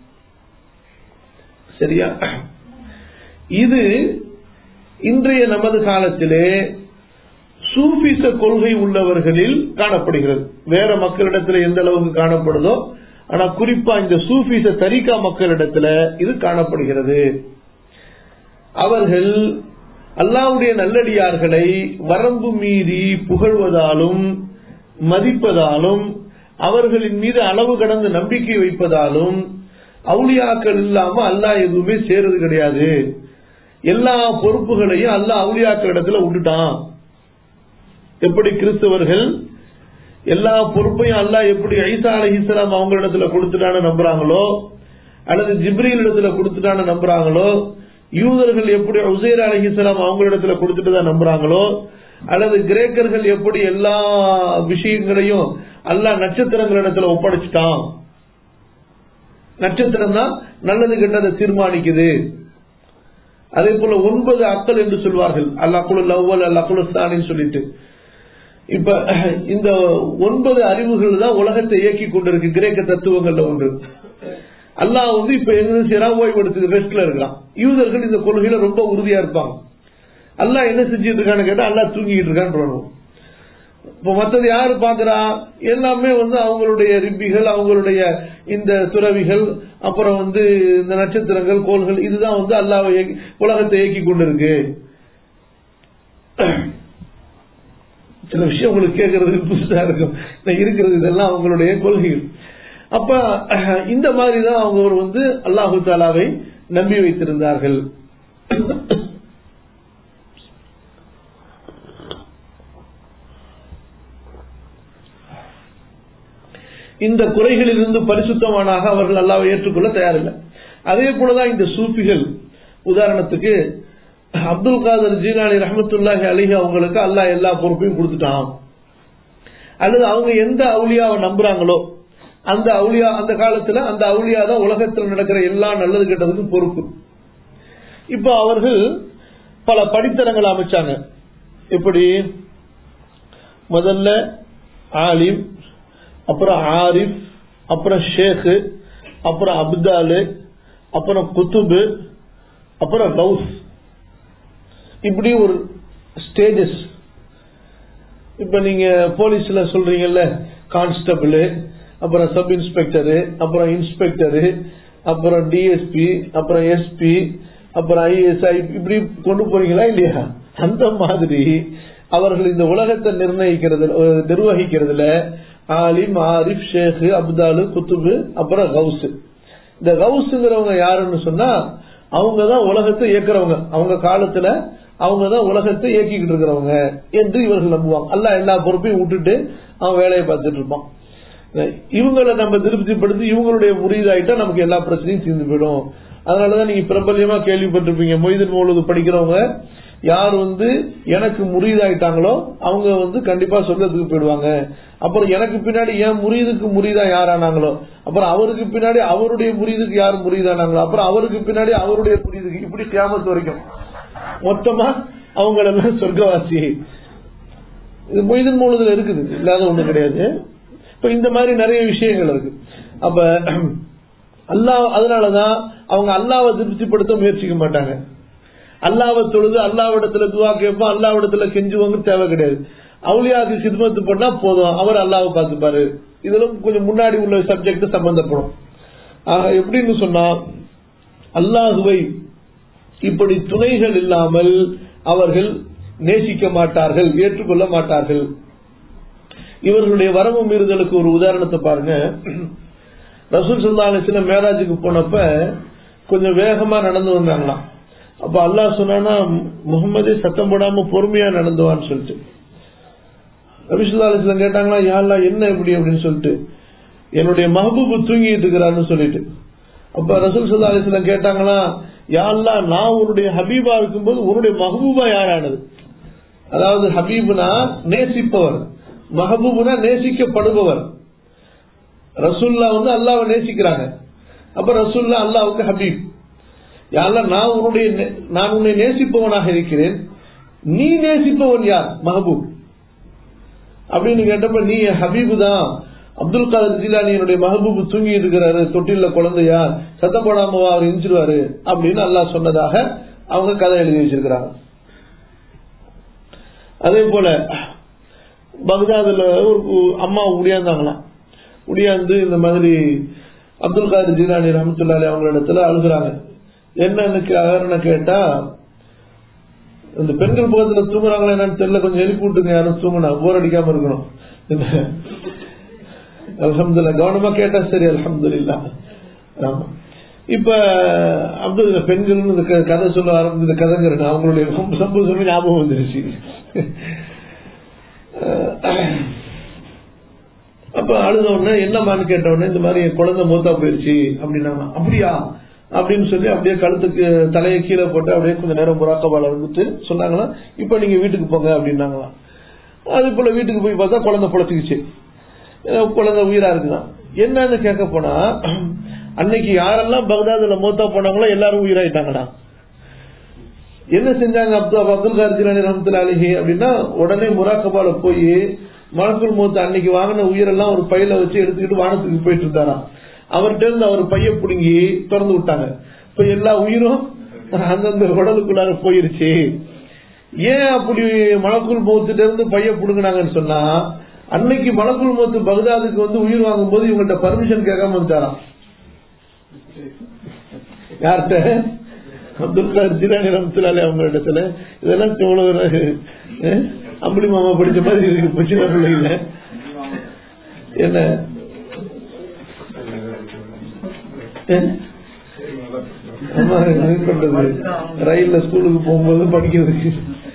[SPEAKER 1] சரியா இது இன்றைய நமது காலத்திலே சூபிச கொள்கை உள்ளவர்களில் காணப்படுகிறது வேற மக்களிடத்துல எந்த அளவுக்கு காணப்படுதோ ஆனா குறிப்பா இந்த சூபிச தரிகா மக்களிடத்துல இது காணப்படுகிறது அவர்கள் அல்லாவுடைய நல்லடியார்களை வரம்பு மீறி புகழ்வதாலும் மதிப்பதாலும் அவர்களின் மீது அளவு கடந்து நம்பிக்கை வைப்பதாலும் அவுளியாக்கள் இல்லாம அல்லாஹ் எதுவுமே சேருது கிடையாது எல்லா பொறுப்புகளையும் அல்லாஹ் அவுளியாக்கள் இடத்துல விட்டுட்டான் எப்படி கிறிஸ்தவர்கள் எல்லா பொறுப்பையும் அல்லாஹ் எப்படி ஐசா அலிஹிஸ்லாம் அவங்க இடத்துல கொடுத்துட்டான்னு நம்புறாங்களோ அல்லது ஜிப்ரீல் இடத்துல கொடுத்துட்டான்னு நம்புறாங்களோ யூதர்கள் எப்படி உசேர் அலிஹிஸ்லாம் அவங்க இடத்துல கொடுத்துட்டு தான் நம்புறாங்களோ அல்லது கிரேக்கர்கள் எப்படி எல்லா விஷயங்களையும் அல்லாஹ் நட்சத்திரங்கள் இடத்துல ஒப்படைச்சிட்டான் நட்சத்திரம் தான் நல்லது கெட்டதை தீர்மானிக்குது அதே போல ஒன்பது அக்கள் என்று சொல்வார்கள் அல்லாக்குள் அவ்வல் அல்லாக்குள் சானின்னு சொல்லிட்டு இப்ப இந்த ஒன்பது அறிவுகள் தான் உலகத்தை இயக்கி கொண்டிருக்கு கிரேக்க தத்துவங்கள்ல ஒன்று அல்லாஹ் வந்து இப்ப என்ன செய்யறான் ஓய்வெடுத்து ரெஸ்ட்ல இருக்கலாம் யூதர்கள் இந்த கொள்கையில ரொம்ப உறுதியா இருப்பாங்க அல்லாஹ் என்ன செஞ்சுட்டு இருக்கான்னு கேட்டா அல்லாஹ் தூங்கிட்டு இருக்கான்னு இப்ப மத்தது யாரு பாக்குறா எல்லாமே வந்து அவங்களுடைய ரிப்பிகள் அவங்களுடைய இந்த துறவிகள் அப்புறம் வந்து இந்த நட்சத்திரங்கள் கோள்கள் இதுதான் வந்து அல்லாவை உலகத்தை இயக்கி கொண்டிருக்கு சில விஷயம் உங்களுக்கு கேட்கறதுக்கு புதுசா இருக்கும் இருக்கிறது இதெல்லாம் அவங்களுடைய கொள்கைகள் அப்ப இந்த மாதிரிதான் அவங்க வந்து அல்லாஹு தாலாவை நம்பி வைத்திருந்தார்கள் இந்த குறைகளிலிருந்து பரிசுத்தமானாக அவர்கள் அல்லாவை ஏற்றுக்கொள்ள தயாரில்லை அதே போலதான் இந்த சூஃபிகள் உதாரணத்துக்கு அப்துல் காதர் ஜீனானி ரஹமத்துல்லாஹி அலிஹி அவங்களுக்கு அல்லாஹ் எல்லா பொறுப்பையும் கொடுத்துட்டான் அல்லது அவங்க எந்த அவுளியாவை நம்புறாங்களோ அந்த அவுளியா அந்த காலத்துல அந்த அவுளியா தான் உலகத்தில் நடக்கிற எல்லா நல்லது கெட்டதுக்கும் பொறுப்பு இப்ப அவர்கள் பல படித்தரங்களை அமைச்சாங்க எப்படி முதல்ல ஆலிம் அப்புறம் ஆரிஃப் அப்புறம் ஷேக் அப்புறம் அப்தாலு அப்புறம் குத்துபு அப்புறம் கவுஸ் இப்படி ஒரு ஸ்டேஜஸ் இப்ப நீங்க போலீஸ்ல சொல்றீங்கல்ல கான்ஸ்டபிள் அப்புறம் சப் இன்ஸ்பெக்டரு அப்புறம் இன்ஸ்பெக்டரு அப்புறம் டிஎஸ்பி அப்புறம் எஸ்பி அப்புறம் ஐஎஸ்ஐ இப்படி கொண்டு போறீங்களா இல்லையா அந்த மாதிரி அவர்கள் இந்த உலகத்தை நிர்ணயிக்கிறது நிர்வகிக்கிறதுல ஆலிம் ஆரிஃப் ஷேக் அப்தாலு குத்துபு அப்புறம் கவுஸ் இந்த கவுஸுங்கிறவங்க யாருன்னு சொன்னா அவங்க தான் உலகத்தை இயக்குறவங்க அவங்க காலத்துல அவங்க தான் உலகத்தை இயக்கிக்கிட்டு இருக்கிறவங்க என்று இவர்கள் நம்புவாங்க அல்ல எல்லா பொறுப்பையும் விட்டுட்டு அவன் வேலையை பார்த்துட்டு இருப்பான் இவங்களை நம்ம திருப்திப்படுத்தி இவங்களுடைய முறியதாயிட்டா நமக்கு எல்லா பிரச்சனையும் தீர்ந்து போயிடும் அதனாலதான் நீங்க பிரபல்யமா கேள்விப்பட்டிருப்பீங்க மொய்தன் மௌலது படிக்கிறவங்க யார் வந்து எனக்கு முறியதாயிட்டாங்களோ அவங்க வந்து கண்டிப்பா சொல்லத்துக்கு போயிடுவாங்க அப்புறம் எனக்கு பின்னாடி ஏன் முறியதுக்கு முறியதா யாரானாங்களோ அப்புறம் அவருக்கு பின்னாடி அவருடைய முறியதுக்கு யார் முறியதானாங்களோ அப்புறம் அவருக்கு பின்னாடி அவருடைய முறியதுக்கு இப்படி கேமத்து வரைக்கும் மொத்தமா அவங்களெல்லாம் சொர்க்கவாசி இது மொய்தன் மூலத்துல இருக்குது இல்லாத ஒண்ணு கிடையாது இப்ப இந்த மாதிரி நிறைய விஷயங்கள் இருக்கு அப்ப அல்லா அதனாலதான் அவங்க அல்லாவை திருப்திப்படுத்த முயற்சிக்க மாட்டாங்க அல்லாவை தொழுது அல்லாவிடத்துல துவா கேட்போம் அல்லாவிடத்துல கெஞ்சுவாங்க தேவை கிடையாது அவுளியாவுக்கு சித்மத்து பண்ணா போதும் அவர் அல்லாவை பார்த்துப்பாரு இதெல்லாம் கொஞ்சம் முன்னாடி உள்ள சப்ஜெக்ட் சம்பந்தப்படும் ஆக எப்படின்னு சொன்னா அல்லாஹுவை இப்படி துணைகள் இல்லாமல் அவர்கள் நேசிக்க மாட்டார்கள் ஏற்றுக்கொள்ள மாட்டார்கள் இவர்களுடைய வரவு மீறுதலுக்கு ஒரு உதாரணத்தை பாருங்க ரசூல் சல்லா அலிஸ்லாம் மேராஜுக்கு போனப்ப கொஞ்சம் வேகமா நடந்து வந்தாங்களாம் அப்ப அல்லாஹ் சொன்னா முகமதே சத்தம் போடாம பொறுமையா நடந்துவான்னு சொல்லிட்டு ரபிசுல்லா அலிஸ்லாம் கேட்டாங்களா யாழ்லா என்ன இப்படி அப்படின்னு சொல்லிட்டு என்னுடைய மஹபூபு தூங்கிட்டு இருக்கிறான்னு சொல்லிட்டு அப்ப ரசூல் சல்லா அலிஸ்லாம் கேட்டாங்களா யாழ்லா நான் உன்னுடைய ஹபீபா இருக்கும்போது உன்னுடைய மஹபூபா யாரானது அதாவது ஹபீப்னா நேசிப்பவர் மஹபூப்னா நேசிக்கப்படுபவர் ரசூல்லா வந்து அல்லாவை நேசிக்கிறாங்க அப்ப ரசூல்லா அல்லாவுக்கு ஹபீப் யாரெல்லாம் நான் உன்னுடைய நான் உன்னை நேசிப்பவனாக இருக்கிறேன் நீ நேசிப்பவன் யார் மஹபூப் அப்படின்னு கேட்டப்ப நீ ஹபீபு தான் அப்துல் காதர் ஜிலானி என்னுடைய மஹபூப் தூங்கி இருக்கிறாரு தொட்டில குழந்தையா சத்தம் போடாமவா அவர் எஞ்சிருவாரு அப்படின்னு அல்லாஹ் சொன்னதாக அவங்க கதை எழுதி வச்சிருக்கிறாங்க அதே போல பக்தாதுல ஒரு அம்மா உடையாந்தாங்களாம் உடையாந்து இந்த மாதிரி அப்துல் காதர் ஜீரானி ரஹமத்துல்லாலி அவங்க இடத்துல அழுகுறாங்க என்னன்னு காரணம் கேட்டா இந்த பெண்கள் முகத்துல தூங்குறாங்களா என்னன்னு தெரியல கொஞ்சம் எழுப்பி விட்டுங்க யாரும் தூங்கினா போர் அடிக்காம இருக்கணும் அல்ஹம்துலில்லா கவனமா கேட்டா சரி அல்ஹம்துலில்லா ஆமா இப்ப அப்துல் பெண்கள் இந்த க- கதை சொல்ல ஆரம்பிச்ச கதைங்கிறேன் அவங்களுடைய சம்பவம் சொல்லி ஞாபகம் வந்துருச்சு அப்ப அழுத உடனே என்னமான்னு கேட்ட உடனே இந்த மாதிரி என் குழந்தை மூத்தா போயிருச்சு அப்படின்னாங்க அப்படியா அப்படின்னு சொல்லி அப்படியே கழுத்துக்கு தலையை கீழே போட்டு அப்படியே கொஞ்ச நேரம் முராக்கபால இருந்துட்டு சொன்னாங்களா இப்ப நீங்க வீட்டுக்கு போங்க அப்படின்னாங்களாம் அது போல வீட்டுக்கு போய் பார்த்தா குழந்தை பொழைச்சிக்கிச்சு அஹ் குழந்தை உயிரா இருக்குதான் என்னன்னு கேட்க போனா அன்னைக்கு யாரெல்லாம் பக்தாதுல மூத்தா போனாங்களோ எல்லாரும் உயிராயிட்டாங்கடா என்ன செஞ்சாங்க அப்துல் அப்துல் கார் ஜிலானி ரஹமத்துல அலிஹி அப்படின்னா உடனே முராக்கபால போய் மலக்குள் மூத்த அன்னைக்கு வாங்கின உயிரெல்லாம் ஒரு பையில வச்சு எடுத்துக்கிட்டு வானத்துக்கு போயிட்டு இருந்தாராம் அவர்கிட்ட இருந்து அவர் பைய புடுங்கி திறந்து விட்டாங்க இப்ப எல்லா உயிரும் அந்தந்த உடலுக்குள்ளார போயிருச்சு ஏன் அப்படி மலக்குள் மூத்துட்டு இருந்து பைய புடுங்கினாங்கன்னு சொன்னா அன்னைக்கு மலக்குள் மூத்து பகதாதுக்கு வந்து உயிர் வாங்கும் போது இவங்கள்ட்ட பர்மிஷன் கேட்காம வந்துட்டாராம் யார்கிட்ட அப்துல் கார் ஜிலானி ரஹமத்துல்லாலே அவங்க இடத்துல இதெல்லாம் எவ்வளவு அஹ், அம்புலி மாமா படிச்ச மாதிரி இருக்கு பிரச்சனை பிள்ளைங்கள என்ன அஹ்? ஆமா, என்ன பண்றது ரயில்ல ஸ்கூலுக்கு போகும்போது படிக்கிறதுக்கு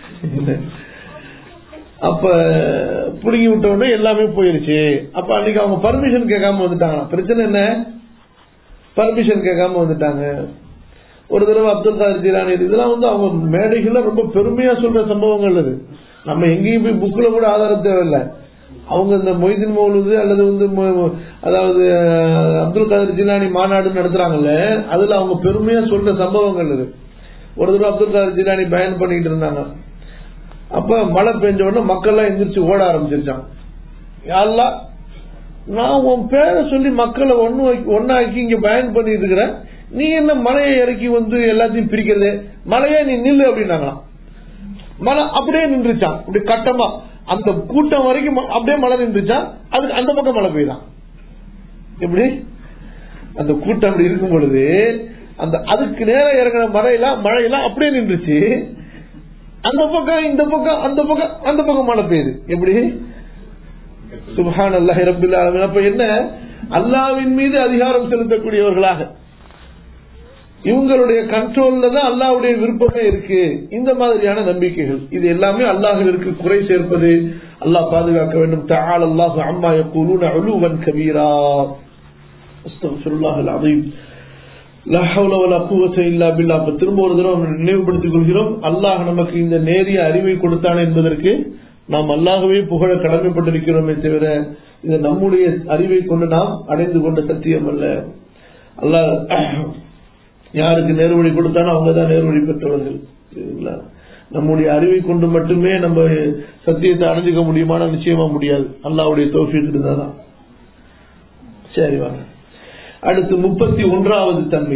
[SPEAKER 1] அப்ப புடுங்கி விட்ட உடனே எல்லாமே போயிருச்சு அப்ப அன்னைக்கு அவங்க பர்மிஷன் கேட்காம வந்துட்டாங்க பிரச்சனை என்ன பர்மிஷன் கேட்காம வந்துட்டாங்க ஒரு தடவை அப்துல் காதர் ஜிலானி இதெல்லாம் வந்து அவங்க மேடைகள்ல ரொம்ப பெருமையா சொல்ற சம்பவங்கள் இது நம்ம எங்கேயும் போய் புக்ல கூட ஆதாரம் தேவையில்லை அவங்க இந்த மொய்தீன் மௌலுது அல்லது வந்து மொ- அதாவது அஹ், அப்துல் காதர் ஜிலானி மாநாடு நடத்துறாங்கல்ல அதுல அவங்க பெருமையா சொல்ற சம்பவங்கள் இது ஒரு தடவை அப்துல் காதர் ஜிலானி பயன் பண்ணிட்டு இருந்தாங்க அப்ப மழை பெஞ்ச உடனே மக்கள் எல்லாம் எந்திரிச்சு ஓட ஆரம்பிச்சிருச்சான் யாரெல்லாம் நான் உன் பேரை சொல்லி மக்களை ஒண்ணு வைக்க- ஒண்ணாக்கி இங்க பயன் பண்ணிட்டு இருக்கிறேன் நீ என்ன மலையை இறக்கி வந்து எல்லாத்தையும் பிரிக்கிறது மலையே நீ நில்லு அப்படின்னாங்களாம் மழை அப்படியே நின்றுச்சான் அப்படி கட்டமா அந்த கூட்டம் வரைக்கும் ம- அப்படியே மழை நின்றுச்சான் அதுக்கு அந்த பக்கம் மழை பெய்தான் எப்படி அந்த கூட்டம் அப்படி இருக்கும் பொழுது அந்த அதுக்கு நேரம் இறங்கின மழையெல்லாம் மழையெல்லாம் அப்படியே நின்றுச்சு அந்த பக்கம் இந்த பக்கம் அந்த பக்கம் அந்த பக்கம் மழை பெய்யுது எப்படி சுபஹான் அல்லாஹ் ரபில் ஆலமீன் அப்ப என்ன அல்லாவின் மீது அதிகாரம் செலுத்தக்கூடியவர்களாக இவங்களுடைய கண்ட்ரோல்ல தான் அல்லாஹ்வுடைய விருப்பமே இருக்கு இந்த மாதிரியான நம்பிக்கைகள் இது எல்லாமே அல்லாஹ்விற்கு குறை சேர்ப்பது அல்லாஹ் பாதுகாக்க வேண்டும் தஆல அல்லாஹு அம்மா யகூலுன உலுவன் கபீரா அஸ்தக்ஃபிருல்லாஹ் அலீம் லா ஹவ்ல வலா குவத்த இல்லா பில்லா அப்ப திரும்ப ஒரு தடவை நம்ம நினைவுபடுத்திக் கொள்கிறோம் அல்லாஹ் நமக்கு இந்த நேரிய அறிவை கொடுத்தான் என்பதற்கு நாம் அல்லாகவே புகழ கடமைப்பட்டிருக்கிறோமே தவிர இது நம்முடைய அறிவை கொண்டு நாம் அடைந்து கொண்ட சத்தியம் அல்ல அல்லாஹ் யாருக்கு நேர்வழி கொடுத்தானோ அவங்க தான் நேர்வழி பெற்றவர்கள் சரிங்களா? நம்முடைய அறிவை கொண்டு மட்டுமே நம்ம சத்தியத்தை அடைஞ்சுக்க முடியுமானா நிச்சயமா முடியாது அல்லாவுடைய தோஃபீக் இருந்தாதான் சரி வாங்க அடுத்து முப்பத்தி ஒன்றாவது தன்மை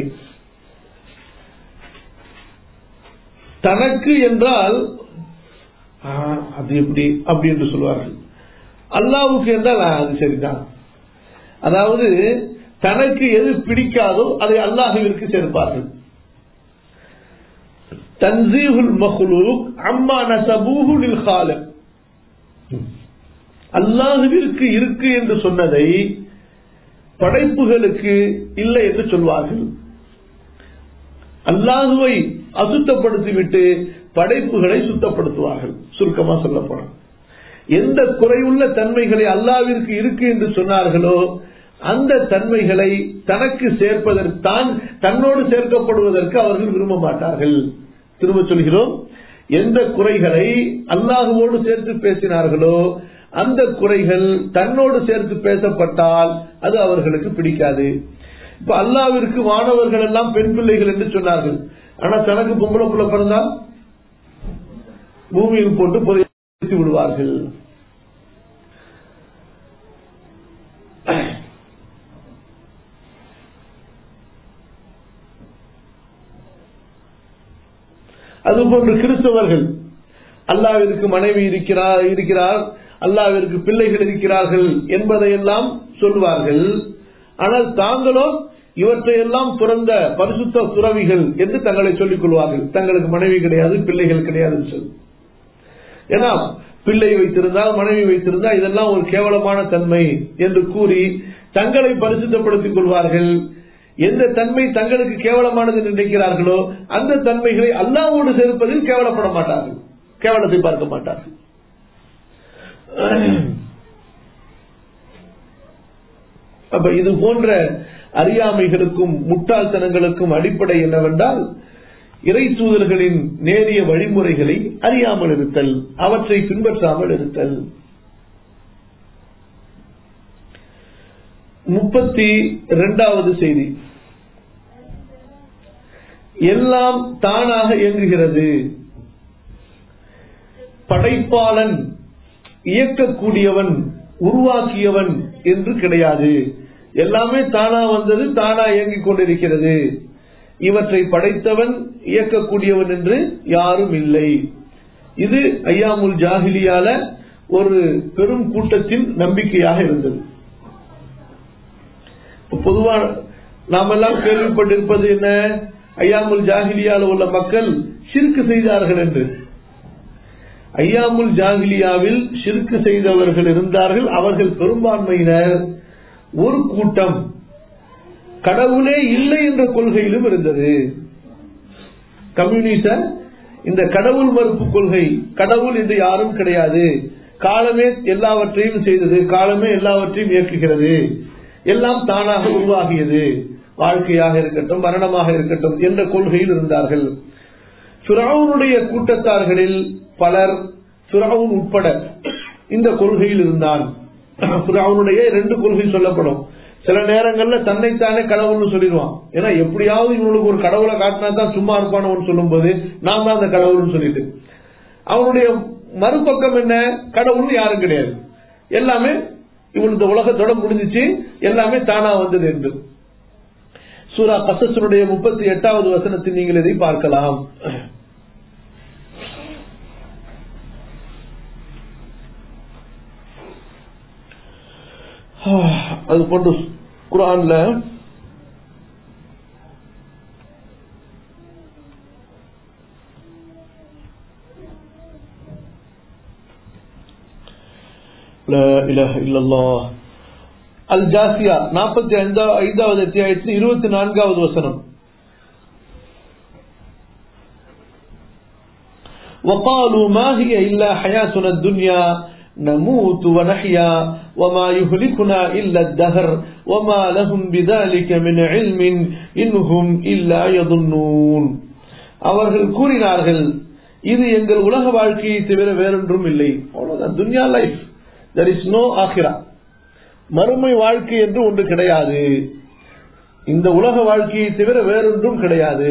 [SPEAKER 1] தனக்கு என்றால் ஆ, அது எப்படி அப்படி என்று சொல்வார்கள் அல்லாவுக்கு என்றால் ஆ, அது சரிதான் அதாவது தனக்கு எது பிடிக்காதோ அதை அல்லாஹுவிற்கு சேர்ப்பார்கள் தன்சீஹுல் மஹ்லூக் அம்மா நசபூஹு லில் காலிக் அல்லாஹுவிற்கு இருக்கு என்று சொன்னதை படைப்புகளுக்கு இல்லை என்று சொல்வார்கள் அல்லாஹுவை அசுத்தப்படுத்திவிட்டு படைப்புகளை சுத்தப்படுத்துவார்கள் சுருக்கமா சொல்ல போன எந்த குறையுள்ள தன்மைகளை அல்லாவிற்கு இருக்கு என்று சொன்னார்களோ அந்த தன்மைகளை தனக்கு சேர்ப்பதற்கு தான் தன்னோடு சேர்க்கப்படுவதற்கு அவர்கள் விரும்ப மாட்டார்கள் திரும்ப சொல்கிறோம் எந்த குறைகளை அல்லாஹுவோடு சேர்த்து பேசினார்களோ அந்த குறைகள் தன்னோடு சேர்த்து பேசப்பட்டால் அது அவர்களுக்கு பிடிக்காது இப்ப அல்லாவிற்கு வானவர்கள் எல்லாம் பெண் பிள்ளைகள் என்று சொன்னார்கள் ஆனா தனக்கு பொம்பளை புள்ள பிறந்தா பூமியில் போட்டு புதைத்து விடுவார்கள் அதுபோன்று கிறிஸ்தவர்கள் அல்லாவிற்கு மனைவி இருக்கிறார் இருக்கிறார் அல்லாவிற்கு பிள்ளைகள் இருக்கிறார்கள் என்பதையெல்லாம் சொல்வார்கள் ஆனால் தாங்களோ இவற்றையெல்லாம் துறந்த பரிசுத்த துறவிகள் என்று தங்களை சொல்லிக் கொள்வார்கள் தங்களுக்கு மனைவி கிடையாது பிள்ளைகள் கிடையாது சொல்லி ஏன்னா பிள்ளை வைத்திருந்தால் மனைவி வைத்திருந்தால் இதெல்லாம் ஒரு கேவலமான தன்மை என்று கூறி தங்களை பரிசுத்தப்படுத்திக் கொள்வார்கள் எந்த தன்மை தங்களுக்கு கேவலமானது என்று நினைக்கிறார்களோ அந்த தன்மைகளை அல்லாவோடு சேர்ப்பதில் கேவலப்பட மாட்டார்கள் கேவலத்தை பார்க்க மாட்டார்கள் அப்ப இது போன்ற அறியாமைகளுக்கும் முட்டாள்தனங்களுக்கும் அடிப்படை என்னவென்றால் இறை தூதர்களின் நேரிய வழிமுறைகளை அறியாமல் இருத்தல் அவற்றை பின்பற்றாமல் இருத்தல் முப்பத்தி இரண்டாவது செய்தி எல்லாம் தானாக இயங்குகிறது படைப்பாளன் இயக்கக்கூடியவன் உருவாக்கியவன் என்று கிடையாது எல்லாமே தானா வந்தது தானா இயங்கிக் கொண்டிருக்கிறது இவற்றை படைத்தவன் இயக்கக்கூடியவன் என்று யாரும் இல்லை இது ஐயாமுல் ஜாகிலியால ஒரு பெரும் கூட்டத்தின் நம்பிக்கையாக இருந்தது பொதுவா நாம் எல்லாம் கேள்விப்பட்டிருப்பது என்ன ஐயாமுல் ஜாகிலியால உள்ள மக்கள் சிறுக்கு செய்தார்கள் என்று ஐயாமுல் ஜாகிலியாவில் சிறுக்கு செய்தவர்கள் இருந்தார்கள் அவர்கள் பெரும்பான்மையினர் ஒரு கூட்டம் கடவுளே இல்லை என்ற கொள்கையிலும் இருந்தது கம்யூனிச இந்த கடவுள் மறுப்பு கொள்கை கடவுள் என்று யாரும் கிடையாது காலமே எல்லாவற்றையும் செய்தது காலமே எல்லாவற்றையும் இயக்குகிறது எல்லாம் தானாக உருவாகியது வாழ்க்கையாக இருக்கட்டும் மரணமாக இருக்கட்டும் என்ற கொள்கையில் இருந்தார்கள் சுராவுனுடைய கூட்டத்தார்களில் பலர் சுராவுன் உட்பட இந்த கொள்கையில் இருந்தான் சுராவுனுடைய ரெண்டு கொள்கை சொல்லப்படும் சில நேரங்கள்ல தன்னைத்தானே கடவுள்னு சொல்லிடுவான் ஏன்னா எப்படியாவது இவனுக்கு ஒரு கடவுளை காட்டினா தான் சும்மா இருப்பானவன் சொல்லும் போது நான் தான் அந்த கடவுள்னு சொல்லிட்டு அவனுடைய மறுபக்கம் என்ன கடவுள்னு யாரும் கிடையாது எல்லாமே இவன் இந்த உலகத்தோட முடிஞ்சிச்சு எல்லாமே தானா வந்தது என்று சூரா கசசனுடைய முப்பத்தி எட்டாவது வசனத்தில் நீங்கள் இதை பார்க்கலாம் அது போன்று குரான்ல அல் ஜாசியா நாற்பத்தி ஐந்தாவது அத்தியாயத்தில் இருபத்தி நான்காவது வசனம் وقالوا ما هي إلا حياتنا الدنيا نموت ونحيا وما يهلكنا إلا الدهر وما لهم بذلك من علم إنهم إلا يظنون அவர்கள் கூறினார்கள் இது எங்கள் உலக வாழ்க்கையை தவிர வேறொன்றும் இல்லை அவ்வளவுதான் துன்யா லைஃப் தெர் இஸ் நோ ஆஹிரா மறுமை வாழ்க்கை என்று ஒன்று கிடையாது இந்த உலக வாழ்க்கையை தவிர வேறொன்றும் கிடையாது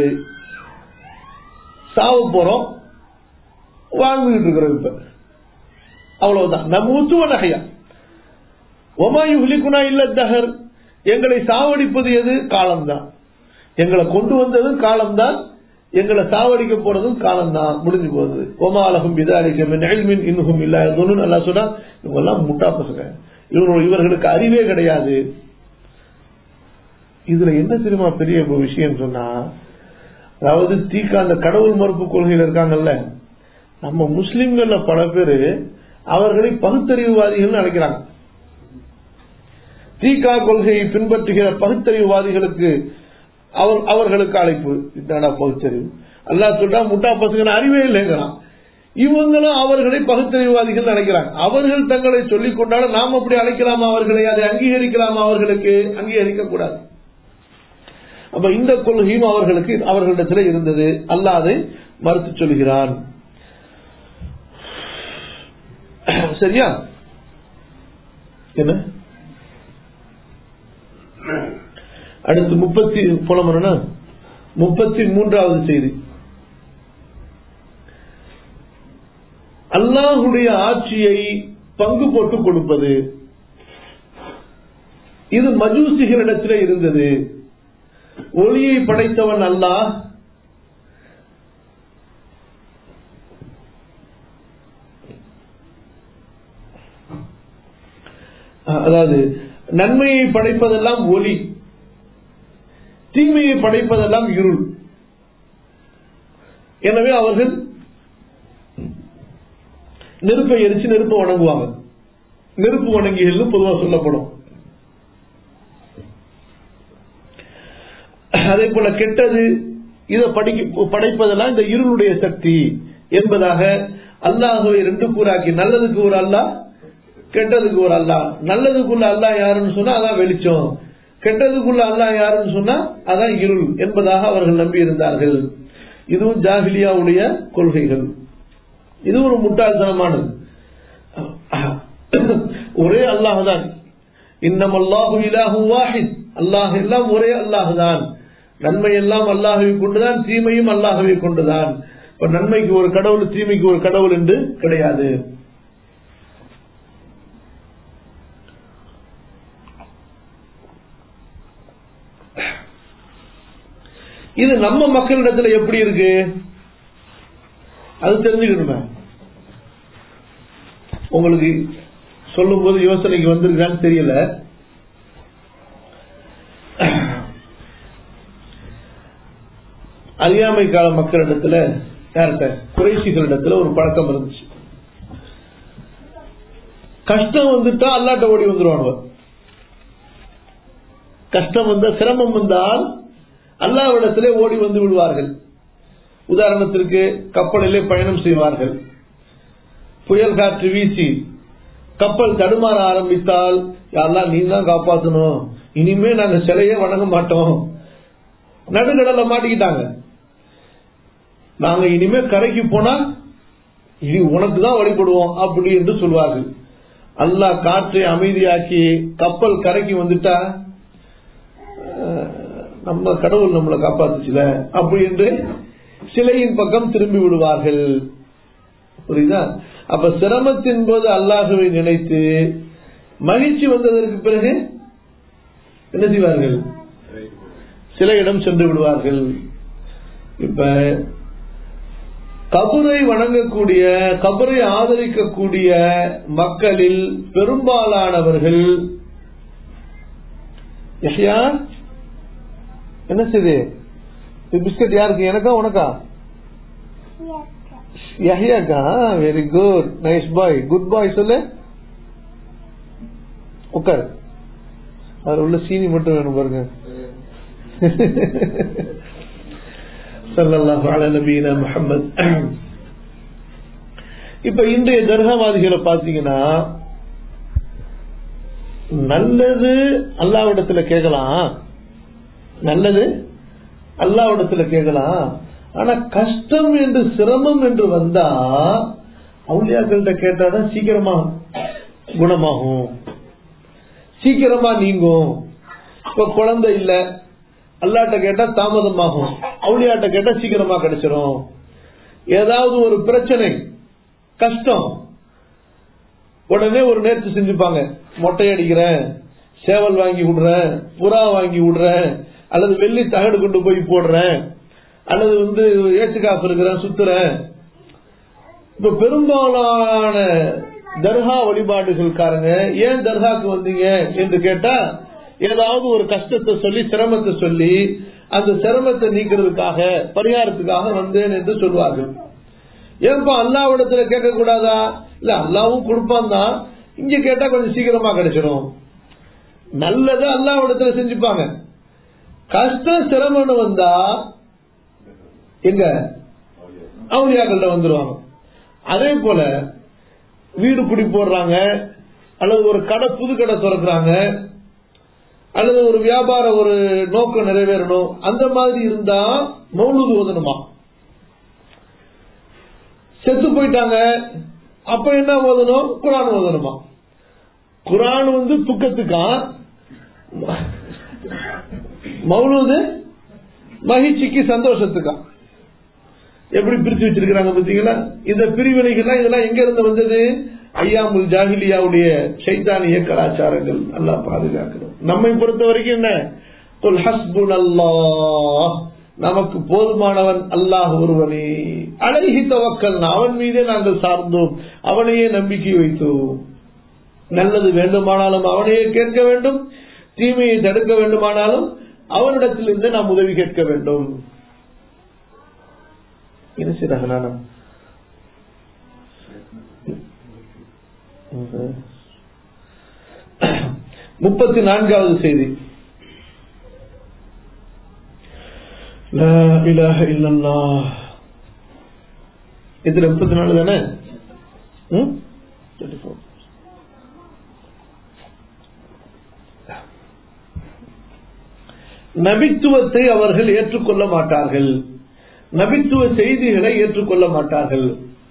[SPEAKER 1] சாவு போறோம் வாழ்ந்துகிட்டு இருக்கிறோம் இப்ப அவ்வளவுதான் நம்ம ஊத்துவ நகையா ஒமாயு ஹுலிகுனா இல்ல தஹர் எங்களை சாவடிப்பது எது காலம்தான் எங்களை கொண்டு வந்ததும் காலம்தான் எங்களை சாவடிக்க போறதும் காலம்தான் முடிஞ்சு போகுது ஒமாலகம் விதாரிக்கும் இன்னும் இல்லாததுன்னு நல்லா சொன்னா இவங்க எல்லாம் முட்டா பசங்க இவர்களுக்கு அறிவே கிடையாது இதுல என்ன தெரியுமா பெரிய விஷயம் சொன்னா அதாவது தீக்கா அந்த கடவுள் மறுப்பு கொள்கையில் இருக்காங்கல்ல நம்ம முஸ்லிம்கள்ல பல பேரு அவர்களை பகுத்தறிவுவாதிகள் அழைக்கிறாங்க தீகா கொள்கையை பின்பற்றுகிற பகுத்தறிவுவாதிகளுக்கு அவர் அவர்களுக்கு அழைப்பு என்னடா பகுத்தறிவு அல்லா சொல்றா முட்டா பசங்க அறிவே இல்லைங்கிறான் இவங்களும் அவர்களை பகுத்தறிவுவாதிகள் நினைக்கிறாங்க அவர்கள் தங்களை சொல்லிக் கொண்டாலும் நாம் அப்படி அழைக்கலாமா அவர்களை அதை அங்கீகரிக்கலாமா அவர்களுக்கு அங்கீகரிக்க கூடாது அப்ப இந்த கொள்கையும் அவர்களுக்கு அவர்களிடத்தில் இருந்தது அல்லாது மறுத்து சொல்கிறான் சரியா என்ன அடுத்து முப்பத்தி புலமரனா முப்பத்தி மூன்றாவது செய்தி அல்லாஹுடைய ஆட்சியை பங்கு போட்டு கொடுப்பது இது மஜூசிகளிடத்தில் இருந்தது ஒளியை படைத்தவன் அல்லாஹ் அதாவது நன்மையை படைப்பதெல்லாம் ஒளி தீமையை படைப்பதெல்லாம் இருள் எனவே அவர்கள் நெருப்பை எரிச்சு நெருப்பை வணங்குவாங்க நெருப்பு வணங்கிகள் பொதுவாக சொல்லப்படும் அதே போல கெட்டது இதை படிக்க படைப்பதெல்லாம் இந்த இருளுடைய சக்தி என்பதாக அல்லாஹுவை ரெண்டு கூறாக்கி நல்லதுக்கு ஒரு அல்லாஹ் கெட்டதுக்கு ஒரு அல்லாஹ் நல்லதுக்குள்ள அல்லாஹ் யாருன்னு சொன்னா அதான் வெளிச்சம் கெட்டதுக்குள்ள அல்லாஹ் யாருன்னு சொன்னா அதான் இருள் என்பதாக அவர்கள் நம்பி இருந்தார்கள் இதுவும் ஜாகிலியாவுடைய கொள்கைகள் இது ஒரு முட்டாள்தனமானது ஒரே அல்லாஹ் தான் இன்னம் அல்லாஹு இலாஹு வாஹித் அல்லாஹ் எல்லாம் ஒரே அல்லாஹ் தான் நன்மை எல்லாம் அல்லாஹவை கொண்டுதான் தீமையும் அல்லாஹவை கொண்டுதான் இப்ப நன்மைக்கு ஒரு கடவுள் தீமைக்கு ஒரு கடவுள் என்று கிடையாது இது நம்ம மக்களிடத்துல எப்படி இருக்கு அது தெரிஞ்சுக்கணுமே உங்களுக்கு சொல்லும் போது யோசனைக்கு வந்திருக்கான்னு தெரியல அறியாமை கால மக்களிடத்துல யார்கிட்ட குறைசிகளிடத்துல ஒரு பழக்கம் இருந்துச்சு கஷ்டம் வந்துட்டா அல்லாட்ட ஓடி வந்துருவாங்க கஷ்டம் வந்த சிரமம் வந்தால் அல்லாவிடத்திலே ஓடி வந்து விடுவார்கள் உதாரணத்திற்கு கப்பலிலே பயணம் செய்வார்கள் புயல் காற்று வீசி கப்பல் தடுமாற ஆரம்பித்தால் யாரெல்லாம் நீ தான் காப்பாற்றணும் இனிமே நாங்க சிலையே வணங்க மாட்டோம் நடுக்கடல மாட்டிக்கிட்டாங்க நாங்க இனிமே கரைக்கு போனா இனி உனக்கு தான் வழிபடுவோம் அப்படி என்று சொல்வார்கள் அல்லாஹ் காற்றை அமைதியாக்கி கப்பல் கரைக்கு வந்துட்டா நம்ம கடவுள் நம்மளை காப்பாத்துச்சுல அப்படி என்று சிலையின் பக்கம் திரும்பி விடுவார்கள் புரியுதா அப்ப சிரமத்தின் போது அல்லாஹுவை நினைத்து மகிழ்ச்சி வந்ததற்கு பிறகு என்ன செய்வார்கள் சிலையிடம் சென்று விடுவார்கள் இப்ப கபரை வணங்கக்கூடிய கபரை ஆதரிக்கக்கூடிய மக்களில் பெரும்பாலானவர்கள் என்ன செய்து பிஸ்கட் யாருக்கு எனக்கா உனக்கா யஹியாக்கா very good nice boy good boy சொல்லு உட்கார் அதுல உள்ள சீனி மட்டும் வேணும் பாருங்க சல்லல்லாஹு அலா நபீனா முஹம்மத் இப்ப இன்றைய தர்கவாதிகளை பாத்தீங்கன்னா நல்லது அல்லாவிடத்துல கேட்கலாம் நல்லது அல்லாவிடத்துல கேட்கலாம் ஆனா கஷ்டம் என்று சிரமம் என்று வந்தா அவுளியாக்கள்கிட்ட கேட்டாதான் சீக்கிரமா குணமாகும் சீக்கிரமா நீங்கும் இப்ப குழந்தை இல்ல அல்லாட்ட கேட்டா தாமதமாகும் அவுளியாட்ட கேட்டா சீக்கிரமா கிடைச்சிரும் ஏதாவது ஒரு பிரச்சனை கஷ்டம் உடனே ஒரு நேர்ச்சி செஞ்சுப்பாங்க மொட்டை அடிக்கிறேன் சேவல் வாங்கி விடுறேன் புறா வாங்கி விடுறேன் அல்லது வெள்ளி தகடு கொண்டு போய் போடுறேன் அல்லது வந்து ஏற்றுக்காப்பு இருக்கிறேன் சுத்துறேன் இப்ப பெரும்பாலான தர்கா வழிபாடுகள்காரங்க ஏன் தர்காக்கு வந்தீங்க என்று கேட்டா ஏதாவது ஒரு கஷ்டத்தை சொல்லி சிரமத்தை சொல்லி அந்த சிரமத்தை நீக்கிறதுக்காக பரிகாரத்துக்காக வந்தேன் என்று சொல்வார்கள் ஏன்பா அல்லாவிடத்துல கேட்க கூடாதா இல்ல அல்லாவும் கொடுப்பான் தான் இங்க கேட்டா கொஞ்சம் சீக்கிரமா கிடைச்சிடும் நல்லதை அல்லாவிடத்துல செஞ்சுப்பாங்க கஷ்டம் சிரமம்னு வந்தா எங்க அவளியாக்கள்கிட்ட வந்துருவாங்க அதே போல வீடு குடி போடுறாங்க அல்லது ஒரு கடை புது கடை திறக்கிறாங்க அல்லது ஒரு வியாபார ஒரு நோக்கம் நிறைவேறணும் அந்த மாதிரி இருந்தா மௌலுது ஓதணுமா செத்து போயிட்டாங்க அப்ப என்ன ஓதணும் குரான் ஓதணுமா குரான் வந்து துக்கத்துக்கா மௌலுது மகிழ்ச்சிக்கு சந்தோஷத்துக்கா எப்படி பிரிச்சு வச்சிருக்கிறாங்க பாத்தீங்களா இந்த பிரிவினைகள்லாம் இதெல்லாம் எங்க இருந்து வந்தது ஐயாமுல் ஜாகிலியாவுடைய சைத்தானிய கலாச்சாரங்கள் நல்லா பாதுகாக்கணும் நம்மை பொறுத்த வரைக்கும் என்ன குல் ஹஸ்புன் அல்லாஹ் நமக்கு போதுமானவன் அல்லாஹ் ஒருவனே அழகி தவக்கல் அவன் மீதே நாங்கள் சார்ந்தோம் அவனையே நம்பிக்கை வைத்தோம் நல்லது வேண்டுமானாலும் அவனையே கேட்க வேண்டும் தீமையை தடுக்க வேண்டுமானாலும் அவனிடத்திலிருந்து நாம் உதவி கேட்க வேண்டும் என்ன செய்றாங்க நானும் முப்பத்தி நான்காவது செய்தி லா இலாஹ இல்லல்லாஹ் இதுல முப்பத்தி நாலு தானே ம்? 34. நபித்துவத்தை அவர்கள் ஏற்றுக்கொள்ள மாட்டார்கள் நபித்துவ செய்திகளை ஏற்றுக்கொள்ள மாட்டார்கள்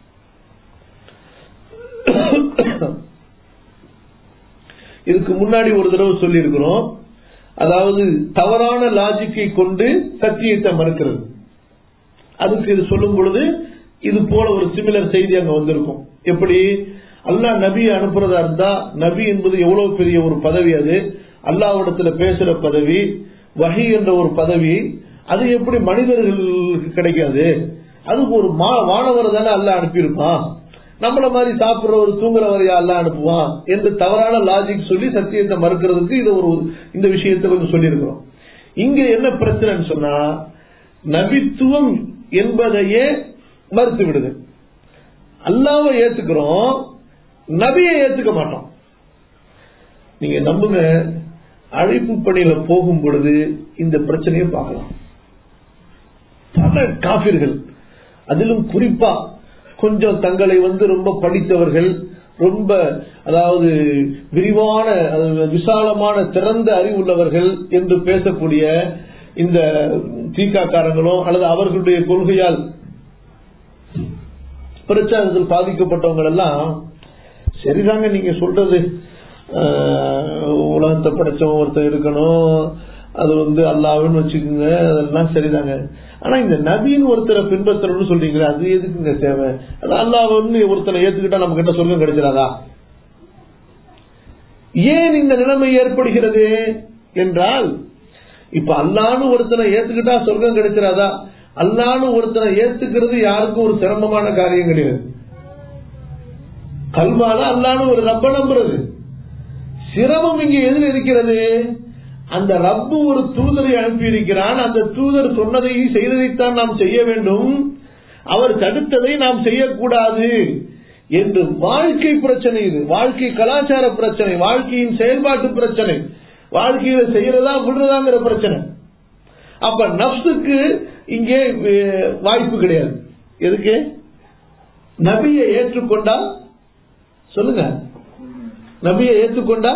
[SPEAKER 1] இதுக்கு முன்னாடி ஒரு தடவை சொல்லி இருக்கிறோம் அதாவது தவறான லாஜிக்கை கொண்டு சத்தியத்தை மறுக்கிறது அதுக்கு இது சொல்லும் பொழுது இது போல ஒரு சிமிலர் செய்தி அங்க வந்திருக்கும் எப்படி அல்லாஹ் நபி அனுப்புறதா இருந்தா நபி என்பது எவ்வளவு பெரிய ஒரு பதவி அது அல்லாவிடத்துல பேசுற பதவி வகை என்ற ஒரு பதவி அது எப்படி மனிதர்களுக்கு கிடைக்காது அதுக்கு ஒரு மா- வானவர் தானே அல்லாஹ் அனுப்பியிருப்பான் நம்மள மாதிரி சாப்பிடுறவர் தூங்குறவரையா அல்லாஹ் அனுப்புவான் என்று தவறான லாஜிக் சொல்லி சத்தியத்தை மறுக்கிறதுக்கு இது ஒரு இந்த விஷயத்தை கொஞ்சம் சொல்லியிருக்கிறோம் இங்க என்ன பிரச்சனைன்னு சொன்னா நபித்துவம் என்பதையே மறுத்து விடுது அல்லாவை ஏத்துக்கிறோம் நபியை ஏத்துக்க மாட்டோம் நீங்க நம்புங்க அழைப்பு பணியில போகும் பொழுது இந்த பிரச்சனையை பார்க்கலாம் பல காபிர்கள் அதிலும் குறிப்பா கொஞ்சம் தங்களை வந்து ரொம்ப படித்தவர்கள் ரொம்ப அதாவது விரிவான அதாவது விசாலமான திறந்த அறிவுள்ளவர்கள் என்று பேசக்கூடிய இந்த தீக்காக்காரங்களோ அல்லது அவர்களுடைய கொள்கையால் பிரச்சாரத்தில் பாதிக்கப்பட்டவங்க எல்லாம் சரிதாங்க நீங்க சொல்றது ஆஹ், உலகத்தை படைச்சவன் ஒருத்தர் இருக்கணும் அது வந்து அல்லாவுன்னு வச்சுக்கோங்க அதெல்லாம் சரிதாங்க ஆனா இந்த நபின்னு ஒருத்தரை பின்பற்றணும்னு சொல்றீங்களே அது எதுக்குங்க தேவை அது அல்லாவுன்னு ஒருத்தரை ஏத்துக்கிட்டா நம்ம கிட்ட சொல்லம் கிடைச்சிடாதா ஏன் இந்த நிலைமை ஏற்படுகிறது என்றால் இப்ப அல்லான்னு ஒருத்தனை ஏத்துக்கிட்டா சொர்க்கம் கிடைச்சிடாதா அல்லான்னு ஒருத்தனை ஏத்துக்கிறது யாருக்கும் ஒரு சிரமமான காரியம் கிடையாது கல்வால அல்லான்னு ஒரு ரப்ப நம்புறது சிரமம் இங்க எதில் இருக்கிறது அந்த ரப்பு ஒரு தூதரை அனுப்பி இருக்கிறான் அந்த தூதர் சொன்னதை செய்ததைத்தான் நாம் செய்ய வேண்டும் அவர் தடுத்ததை நாம் செய்யக்கூடாது என்று வாழ்க்கை பிரச்சனை இது வாழ்க்கை கலாச்சார பிரச்சனை வாழ்க்கையின் செயல்பாட்டு பிரச்சனை வாழ்க்கையில செய்யறதா விடுறதாங்கிற பிரச்சனை அப்ப நப்சுக்கு இங்கே அஹ், வாய்ப்பு கிடையாது எதுக்கு நபியை ஏற்றுக்கொண்டா சொல்லுங்க நபியை ஏற்றுக்கொண்டா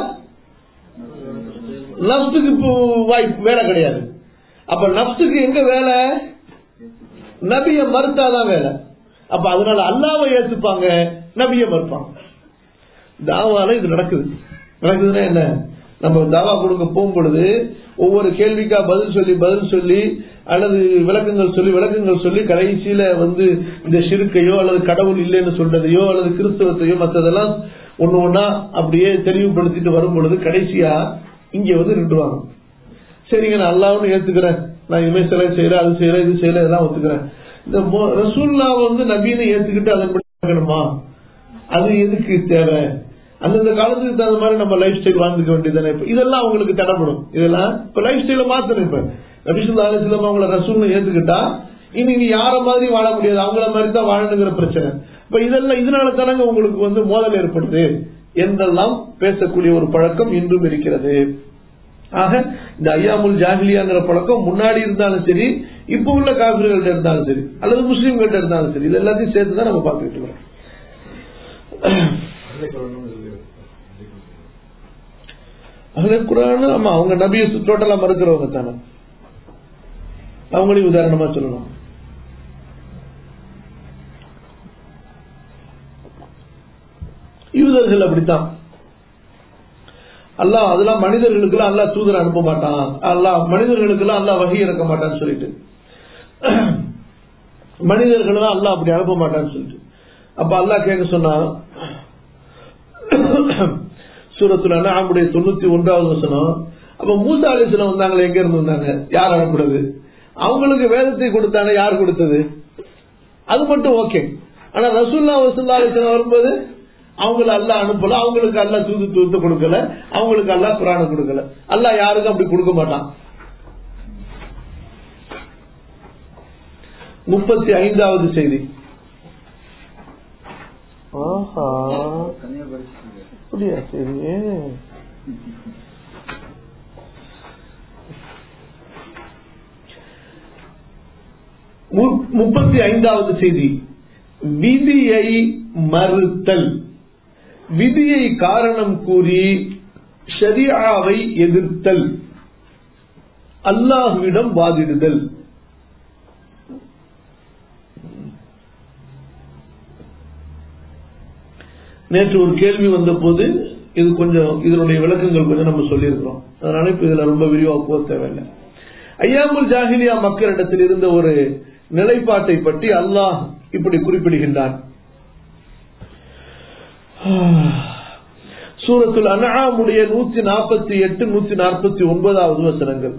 [SPEAKER 1] நப்சுக்கு இப்போ வாய்ப்பு வேலை கிடையாது அப்ப நப்சுக்கு எங்க வேலை நபியை மறுத்தாதான் வேலை அப்ப அதனால அல்லாவை ஏத்துப்பாங்க நபியை மறுப்பாங்க தாவால இது நடக்குது நடக்குதுன்னா என்ன நம்ம தாவா கொடுக்க போகும் பொழுது ஒவ்வொரு கேள்விக்கா பதில் சொல்லி பதில் சொல்லி அல்லது விளக்கங்கள் சொல்லி விளக்கங்கள் சொல்லி கடைசியில வந்து இந்த சிறுக்கையோ அல்லது கடவுள் இல்லைன்னு சொல்றதையோ அல்லது கிறிஸ்தவத்தையோ மற்றதெல்லாம் ஒண்ணு ஒண்ணா அப்படியே தெளிவுபடுத்திட்டு வரும் பொழுது கடைசியா இங்க வந்து நின்றுவாங்க சரிங்க நான் அல்லாவுன்னு ஏத்துக்கிறேன் நான் இனிமே சிலை செய்யறேன் அது செய்யறேன் இது செய்யறேன் இதெல்லாம் ஒத்துக்கிறேன் இந்த மொ- ரசூல்லா வந்து நபீனை ஏத்துக்கிட்டு அதன்படி நடக்கணுமா அது எதுக்கு தேவை அந்தந்த காலத்துக்கு தகுந்த மாதிரி நம்ம லைஃப் ஸ்டைல் வாழ்ந்துக்க வேண்டியதானே இப்ப இதெல்லாம் அவங்களுக்கு தடைப்படும் இதெல்லாம் இப்ப லைஃப் ஸ்டைல மாத்தணும் இப்ப நபிசுல்லா அலிஸ்லாம் அவங்கள ரசூல்னு ஏத்துக்கிட்டா இனி நீங்க யார மாதிரி வாழ முடியாது அவங்கள மாதிரி தான் வாழணுங்கிற பிரச்சனை இப்ப இதெல்லாம் இதனால தானங்க உங்களுக்கு வந்து மோதல் ஏற்படுது என்றெல்லாம் பேசக்கூடிய ஒரு பழக்கம் இன்றும் இருக்கிறது ஆக இந்த ஐயாமுல் ஜாகிலியாங்கிற பழக்கம் முன்னாடி இருந்தாலும் சரி இப்ப உள்ள காபிர்கள்ட்ட இருந்தாலும் சரி அல்லது முஸ்லீம்கள்ட்ட இருந்தாலும் சரி இது எல்லாத்தையும் சேர்த்து தான் நம்ம பார்த்துட்டு இருக்கோம் அகல குரான் ஆமா அவங்க நபியை டோட்டலா மறுக்கிறவங்க தானே அவங்களையும் உதாரணமா சொல்லணும் யூதர்கள் அப்படித்தான் அல்லாஹ் அதெல்லாம் மனிதர்களுக்கெல்லாம் அல்லாஹ் தூதர் அனுப்ப மாட்டான் அல்லாஹ் மனிதர்களுக்கெல்லாம் அல்லாஹ் வகை இறக்க மாட்டான்னு சொல்லிட்டு மனிதர்களெல்லாம் அல்லாஹ் அப்படி அனுப்ப மாட்டான்னு சொல்லிட்டு அப்ப அல்லாஹ் கேட்க சொன்னா சூரத்துல அண்ணாமுடைய தொண்ணூத்தி ஒன்றாவது வசனம் அப்ப மூசா அலிஸ்லாம் வந்தாங்களே எங்க இருந்து வந்தாங்க யார் அனுப்புறது அவங்களுக்கு வேதத்தை கொடுத்தாங்க யார் கொடுத்தது அது மட்டும் ஓகே ஆனா ரசூல்லா வசூல்லா அலிஸ்லாம் வரும்போது அவங்கள அல்லாஹ் அனுப்பல அவங்களுக்கு அல்லாஹ் தூது தூத்து கொடுக்கல அவங்களுக்கு அல்லாஹ் குரான கொடுக்கல அல்லாஹ் யாருக்கும் அப்படி கொடுக்க மாட்டான் முப்பத்தி ஐந்தாவது செய்தி ஆஹா
[SPEAKER 2] தனியா படிச்சுங்க
[SPEAKER 1] மு- முப்பத்தி ஐந்தாவது செய்தி விதியை மறுத்தல் விதியை காரணம் கூறி ஷரியாவை எதிர்த்தல் அல்லாஹுவிடம் வாதிடுதல் நேற்று ஒரு கேள்வி வந்த போது இது கொஞ்சம் இதனுடைய விளக்கங்கள் கொஞ்சம் நம்ம சொல்லியிருக்கிறோம் அதனால இப்ப இதுல ரொம்ப விரிவாக போக தேவையில்லை ஐயாமுல் ஜாஹிலியா மக்களிடத்தில் இருந்த ஒரு நிலைப்பாட்டை பற்றி அல்லாஹ் இப்படி குறிப்பிடுகின்றான் சூரத்துல் அன்ஆமுடைய நூத்தி நாற்பத்தி எட்டு நூத்தி நாற்பத்தி ஒன்பதாவது வசனங்கள்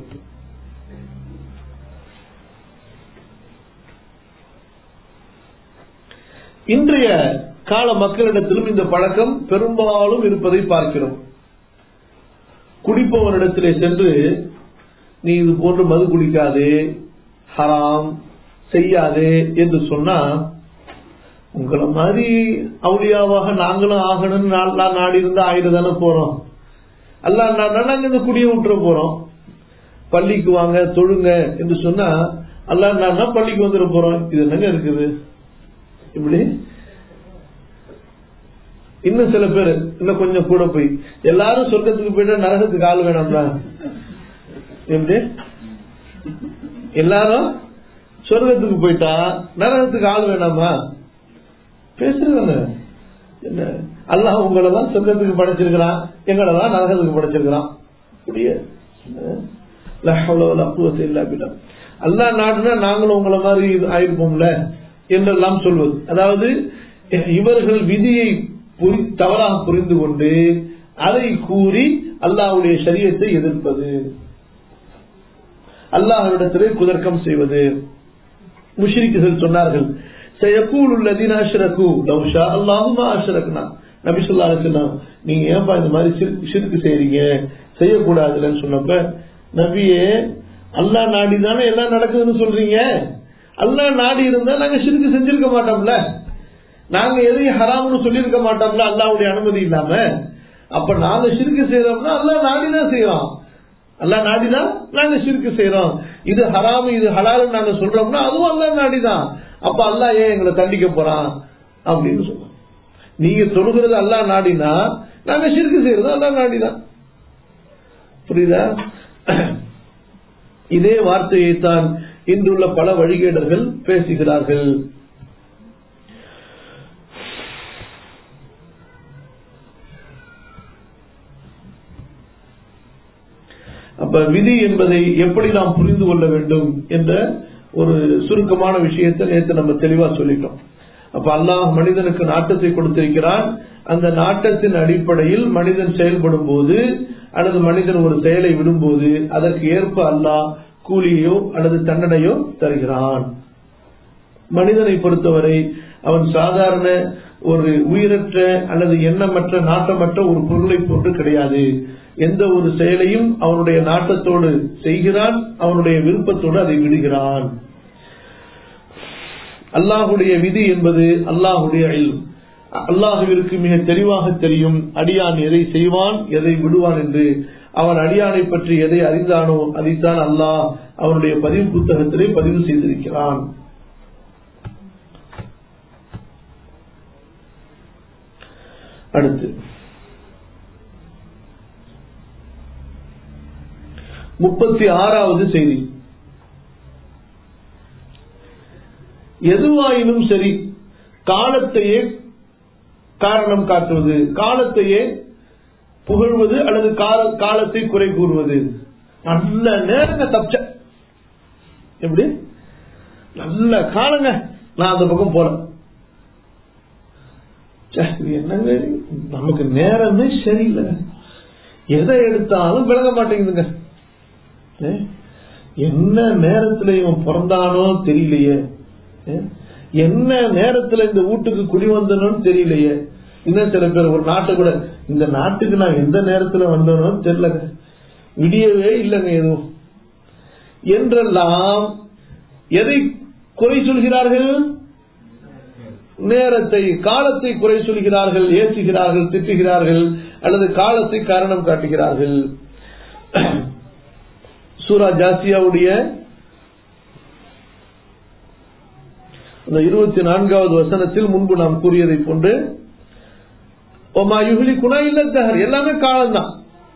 [SPEAKER 1] இன்றைய கால மக்களிடத்திலும் இந்த பழக்கம் பெரும்பாலும் இருப்பதை பார்க்கிறோம் குடிப்பவனிடத்திலே சென்று நீ இது போன்று மது குடிக்காதே ஹராம் செய்யாதே என்று சொன்னா உங்களை மாதிரி அவுளியாவாக நாங்களும் ஆகணும்னு நாளா நாடி இருந்தா ஆயிரம் தானே போறோம் அல்ல நாங்க இந்த குடிய விட்டுற போறோம் பள்ளிக்கு வாங்க தொழுங்க என்று சொன்னா அல்ல நான் பள்ளிக்கு வந்துட போறோம் இது என்னங்க இருக்குது இப்படி இன்னும் சில பேர் இன்னும் கொஞ்சம் கூட போய் எல்லாரும் சொர்க்கத்துக்கு போயிட்டா நரகத்துக்கு ஆள் வேணாம்ல எப்படி எல்லாரும் சொர்க்கத்துக்கு போயிட்டா நரகத்துக்கு ஆள் வேணாமா பேசுறாங்க என்ன அல்லாஹ் உங்களை தான் சொர்க்கத்துக்கு படைச்சிருக்கிறான் எங்களை தான் நரகத்துக்கு படைச்சிருக்கிறான் புரிய அல்லாஹ் நாடுனா நாங்களும் உங்களை மாதிரி இது ஆயிருப்போம்ல என்றெல்லாம் சொல்வது அதாவது இவர்கள் விதியை புரி- தவறாக புரிந்து கொண்டு அதை கூறி அல்லாஹ்வுடைய சரியத்தை எதிர்ப்பது அல்லாஹ்விடத்திலே குதர்க்கம் செய்வது முஷ்ரிக்குகள் சொன்னார்கள் சயக்கூல் உள்ளதின் அஷ்ரகு லவ் ஷா அல்லாஹுமா அஷ்ரக்னா நபி ஸல்லல்லாஹு அலைஹி வஸல்லம் நீங்க ஏன்பா இந்த மாதிரி சிறுக்கு சிறுக்கு செய்றீங்க செய்யக்கூடாதுன்னு சொன்னப்ப நபியே அல்லாஹ் நாடி தானே எல்லாம் நடக்குதுன்னு சொல்றீங்க அல்லாஹ் நாடி இருந்தா நாங்க சிறுக்கு செஞ்சிருக்க மாட்டோம்ல நாங்க எதையும் ஹராம்னு சொல்லியிருக்க மாட்டோம்ல அல்லாஹ்வுடைய அனுமதி இல்லாம அப்ப நாங்க சிறுக்கு செய்யறோம்னா அல்லாஹ் நாடிதான் செய்யறோம் அல்லாஹ் நாடிதான் நாங்க சிறுக்கு செய்யறோம் இது ஹராம் இது ஹலால் நாங்க சொல்றோம்னா அதுவும் அல்லாஹ் நாடிதான் அப்ப அல்லாஹ் ஏன் எங்களை தண்டிக்க போறான் அப்படின்னு சொல்றோம் நீங்க தொழுகிறது அல்லாஹ் நாடினா நாங்க சிறுக்கு செய்யறது அல்லாஹ் நாடிதான் புரியுதா இதே வார்த்தையை தான் இன்றுள்ள பல வழிகேடர்கள் பேசுகிறார்கள் அப்ப விதி என்பதை எப்படி நாம் புரிந்து கொள்ள வேண்டும் என்ற ஒரு சுருக்கமான விஷயத்தை நேற்று நம்ம தெளிவா சொல்லிட்டோம் அப்ப அல்லாஹ் மனிதனுக்கு நாட்டத்தை கொடுத்திருக்கிறான் அந்த நாட்டத்தின் அடிப்படையில் மனிதன் செயல்படும் போது அல்லது மனிதன் ஒரு செயலை விடும்போது அதற்கு ஏற்ப அல்லாஹ் கூலியோ அல்லது தண்டனையோ தருகிறான் மனிதனை பொறுத்தவரை அவன் சாதாரண ஒரு உயிரற்ற அல்லது எண்ணமற்ற நாட்டமற்ற ஒரு பொருளை போன்று கிடையாது எந்த ஒரு செயலையும் அவனுடைய நாட்டத்தோடு செய்கிறான் அவனுடைய விருப்பத்தோடு அதை விடுகிறான் அல்லாஹுடைய விதி என்பது அல்லாஹுடைய இல்ம். அல்லாஹுவிற்கு மிக தெளிவாக தெரியும் அடியான் எதை செய்வான் எதை விடுவான் என்று அவன் அடியானை பற்றி எதை அறிந்தானோ அதைத்தான் அல்லாஹ் அவனுடைய பதிவு புத்தகத்திலே பதிவு செய்திருக்கிறான் அடுத்து முப்பத்தி ஆறாவது செய்தி எதுவாயினும் சரி காலத்தையே காரணம் காட்டுவது காலத்தையே புகழ்வது அல்லது கால- காலத்தை குறை கூறுவது நல்ல நேரங்க தப்பிச்ச எப்படி நல்ல காலங்க நான் அந்த பக்கம் போறேன் ச்சே, இது என்னங்க இது? நமக்கு நேரமே சரியில்லை எதை எடுத்தாலும் விளங்க மாட்டேங்குதுங்க ஏ? என்ன நேரத்துல இவன் பிறந்தானோ தெரியலையே ஏ? என்ன நேரத்துல இந்த வீட்டுக்கு குடி வந்தனோ தெரியலையே இன்னும் சில பேர் ஒரு நாட்டை கூட இந்த நாட்டுக்கு நான் எந்த நேரத்துல வந்தனோ தெரியலங்க விடியவே இல்லைங்க எதுவும் என்றெல்லாம் எதை குறை சொல்கிறார்கள் நேரத்தை காலத்தை குறை சொல்கிறார்கள் ஏற்றுகிறார்கள் திட்டுகிறார்கள் அல்லது காலத்தை காரணம் காட்டுகிறார்கள் சூரா ஜாசியாவுடைய இந்த இருபத்தி நான்காவது வசனத்தில் முன்பு நாம் கூறியதை போன்று ஒமா யுகுலி குணா இல்ல தஹர் எல்லாமே காலம்தான்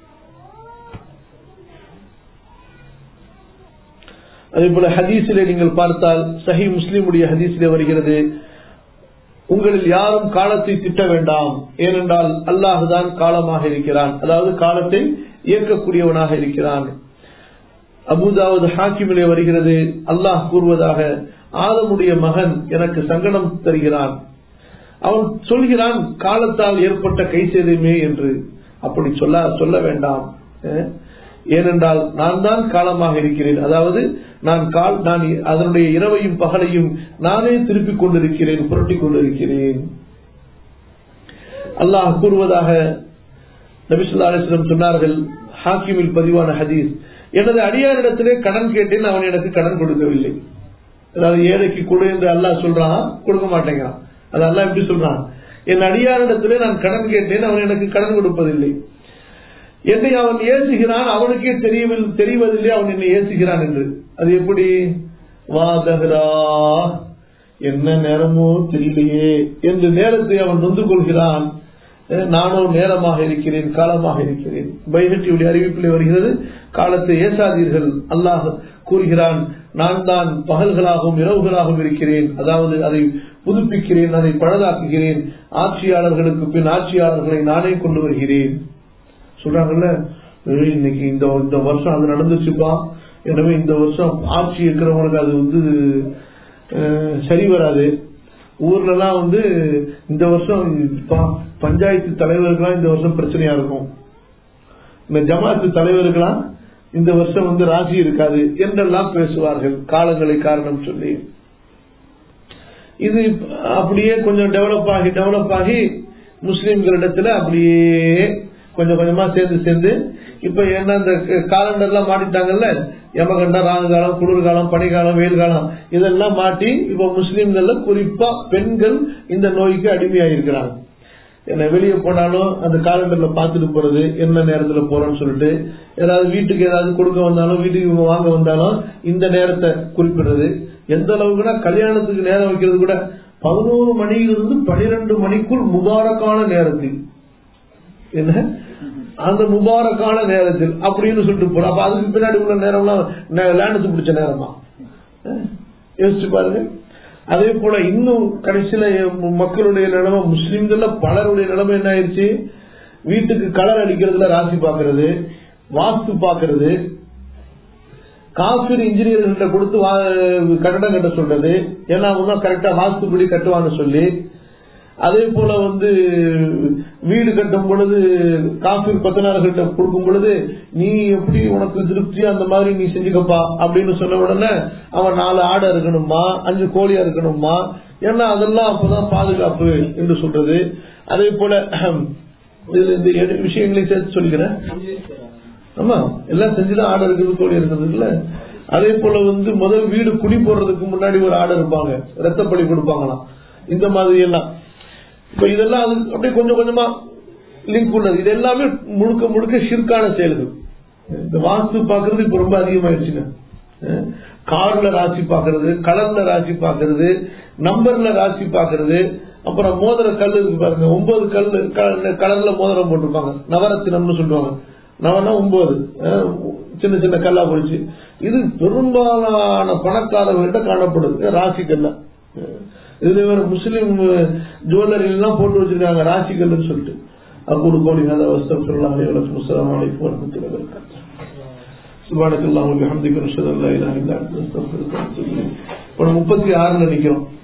[SPEAKER 1] அதே போல ஹதீஸிலே நீங்கள் பார்த்தால் சஹி முஸ்லிமுடைய ஹதீஸிலே வருகிறது உங்களில் யாரும் காலத்தை திட்ட வேண்டாம் ஏனென்றால் அல்லாஹுதான் காலமாக இருக்கிறான் அதாவது காலத்தை இயக்கக்கூடியவனாக இருக்கிறான் அபுதாவது ஹாக்கிமிலே வருகிறது அல்லாஹ் கூறுவதாக ஆதமுடைய மகன் எனக்கு சங்கடம் தருகிறான் அவன் சொல்கிறான் காலத்தால் ஏற்பட்ட கை சேதமே என்று அப்படி சொல்ல சொல்ல வேண்டாம் அஹ், ஏனென்றால் நான் தான் காலமாக இருக்கிறேன் அதாவது நான் கால் நான் அதனுடைய இரவையும் பகலையும் நானே திருப்பிக் கொண்டிருக்கிறேன் புரட்டிக் கொண்டிருக்கிறேன் அல்லாஹ் கூறுவதாக நபிசுல்லா அலிஸ்லம் சொன்னார்கள் ஹாக்கிமில் பதிவான ஹதீஸ் எனது அடியாரிடத்திலே கடன் கேட்டேன் அவன் எனக்கு கடன் கொடுக்கவில்லை அதாவது ஏழைக்கு கொடு என்று அல்லாஹ் சொல்றான் கொடுக்க மாட்டேங்கிறான் அது அல்லாஹ் எப்படி சொல்றான் என் அடியாரிடத்திலே நான் கடன் கேட்டேன் அவன் எனக்கு கடன் கொடுப்பதில்லை என்னை அவன் ஏசுகிறான் அவனுக்கே தெரியவில் தெரிவதில்லை அவன் என்னை ஏசுகிறான் என்று அது எப்படி வாதகரா என்ன நேரமோ தெரியலையே என்று நேரத்தை அவன் நொந்து கொள்கிறான் அஹ் நானோ நேரமாக இருக்கிறேன் காலமாக இருக்கிறேன் பைஹட்டியுடைய அறிவிப்பிலே வருகிறது காலத்தை ஏசாதீர்கள் அல்லாஹ் கூறுகிறான் நான் தான் பகல்களாகவும் இரவுகளாகவும் இருக்கிறேன் அதாவது அதை புதுப்பிக்கிறேன் அதை பழுதாக்குகிறேன் ஆட்சியாளர்களுக்கு பின் ஆட்சியாளர்களை நானே கொண்டு வருகிறேன் சொல்றாங்கல்ல "ஏய், இன்னைக்கு இந்த இந்த வருஷம் அது நடந்துச்சுப்பா எனவே இந்த வருஷம் ஆட்சி இருக்கிறவங்களுக்கு அது வந்து அஹ், சரி வராது ஊர்ல எல்லாம் வந்து இந்த வருஷம் ப- பஞ்சாயத்து தலைவர்களாம் இந்த வருஷம் பிரச்சனையா இருக்கும் இந்த ஜமாத்து தலைவர்களாம் இந்த வருஷம் வந்து ராசி இருக்காது என்றெல்லாம் பேசுவார்கள் காலங்களை காரணம் சொல்லி இது அப்படியே கொஞ்சம் டெவலப் ஆகி டெவலப் ஆகி முஸ்லிம்களிடத்துல அப்படியே கொஞ்சம் கொஞ்சமா சேர்ந்து சேர்ந்து இப்ப என்ன இந்த காலண்டர்லாம் மாட்டிட்டாங்கல்ல யமகண்டம் ராகுகாலம் குளிர்காலம் பனிகாலம் வெயில் காலம் இதெல்லாம் மாட்டி இப்ப முஸ்லிம்கள்ல குறிப்பா பெண்கள் இந்த நோய்க்கு அடிமையாயிருக்கிறாங்க என்ன வெளியே போனாலும் அந்த காலண்டர்ல பாத்துட்டு போறது என்ன நேரத்துல போறோம்னு சொல்லிட்டு ஏதாவது வீட்டுக்கு ஏதாவது கொடுக்க வந்தாலும் வீட்டுக்கு இவங்க வாங்க வந்தாலும் இந்த நேரத்தை குறிப்பிடுறது எந்த அளவுக்குன்னா கல்யாணத்துக்கு நேரம் வைக்கிறது கூட பதினோரு மணியிலிருந்து பனிரெண்டு மணிக்குள் முபாரக்கான நேரத்தில் என்ன அந்த முபாரக்கான நேரத்தில் அப்படின்னு சொல்லிட்டு போறோம் அப்ப அதுக்கு பின்னாடி உள்ள நேரம்லாம் லேண்டஸ் பிடிச்ச நேரமா அஹ் யோசிச்சு பாருங்க அதே போல இன்னும் கடைசியில மக்களுடைய நிலைமை முஸ்லிம்கள்ல பலருடைய நிலைமை என்ன ஆயிடுச்சு வீட்டுக்கு கலர் அடிக்கிறதுல ராசி பாக்குறது வாஸ்து பாக்குறது காப்பீடு இன்ஜினியர்கிட்ட கொடுத்து வா- கட்டடம் கட்ட சொல்றது ஏன்னா அவங்க தான் கரெக்டா வாஸ்துப்படி கட்டுவான்னு சொல்லி அதே போல வந்து வீடு கட்டும் பொழுது காப்பீர் பத்தனார்கிட்ட கொடுக்கும் பொழுது நீ எப்படி உனக்கு திருப்தியா அந்த மாதிரி நீ செஞ்சுக்கப்பா அப்படின்னு சொன்ன உடனே அவன் நாலு ஆடை இருக்கணுமா அஞ்சு கோழியா இருக்கணுமா ஏன்னா அதெல்லாம் அப்பதான் பாதுகாப்பு என்று சொல்றது அதே போல இதுல இந்த எடு- விஷயங்களையும் சேர்த்து சொல்லிக்கிறேன் ஆமா எல்லாம் செஞ்சுதான் ஆடை இருக்குது கோழி இருக்குது இல்ல அதே போல வந்து முதல் வீடு குடி போடுறதுக்கு முன்னாடி ஒரு ஆடை இருப்பாங்க ரத்தப்படி கொடுப்பாங்களாம் இந்த மாதிரி எல்லாம் இப்ப இதெல்லாம் அது அப்படியே கொஞ்சம் கொஞ்சமா லிங்க் உள்ளது இது எல்லாமே முழுக்க முழுக்க ஷிர்கான செயல்கள் இந்த வாஸ்து பாக்குறது இப்ப ரொம்ப அதிகமாயிருச்சுங்க அஹ் கார்ல ராசி பாக்குறது கலர்ல ராசி பாக்குறது நம்பர்ல ராசி பாக்குறது அப்புறம் மோதிர கல் இருக்கு பாருங்க ஒன்பது கல் கலர்ல மோதிரம் போட்டிருப்பாங்க நவரத்தினம்னு சொல்லுவாங்க நவனா ஒன்பது அஹ் சின்ன சின்ன கல்லா போயிடுச்சு இது பெரும்பாலான பணக்காரர்கிட்ட காணப்படுது ராசி கல்ல அஹ் இதுல வேற முஸ்லீம் ஜுவல்லரி எல்லாம் போட்டு வச்சிருக்காங்க ராசிகள்னு சொல்லிட்டு அக்கூடு கோடி ஹதா வஸ்தக்ஃபிருல்லாஹ் லி வ லக்கும் அஸ்ஸலாமு அலைக்கும் வ ரஹ்மத்துல்லாஹி வ பரகாத்துஹு சுப்ஹானக்கல்லாஹு வ பிஹம்திக நஷ்ஹது அன் லா இலாஹா இல்லா அன்த நஸ்தக்ஃபிருக வ நத்தூபு இலைக் இப்போ நம்ம 36 நினைக்கிறோம்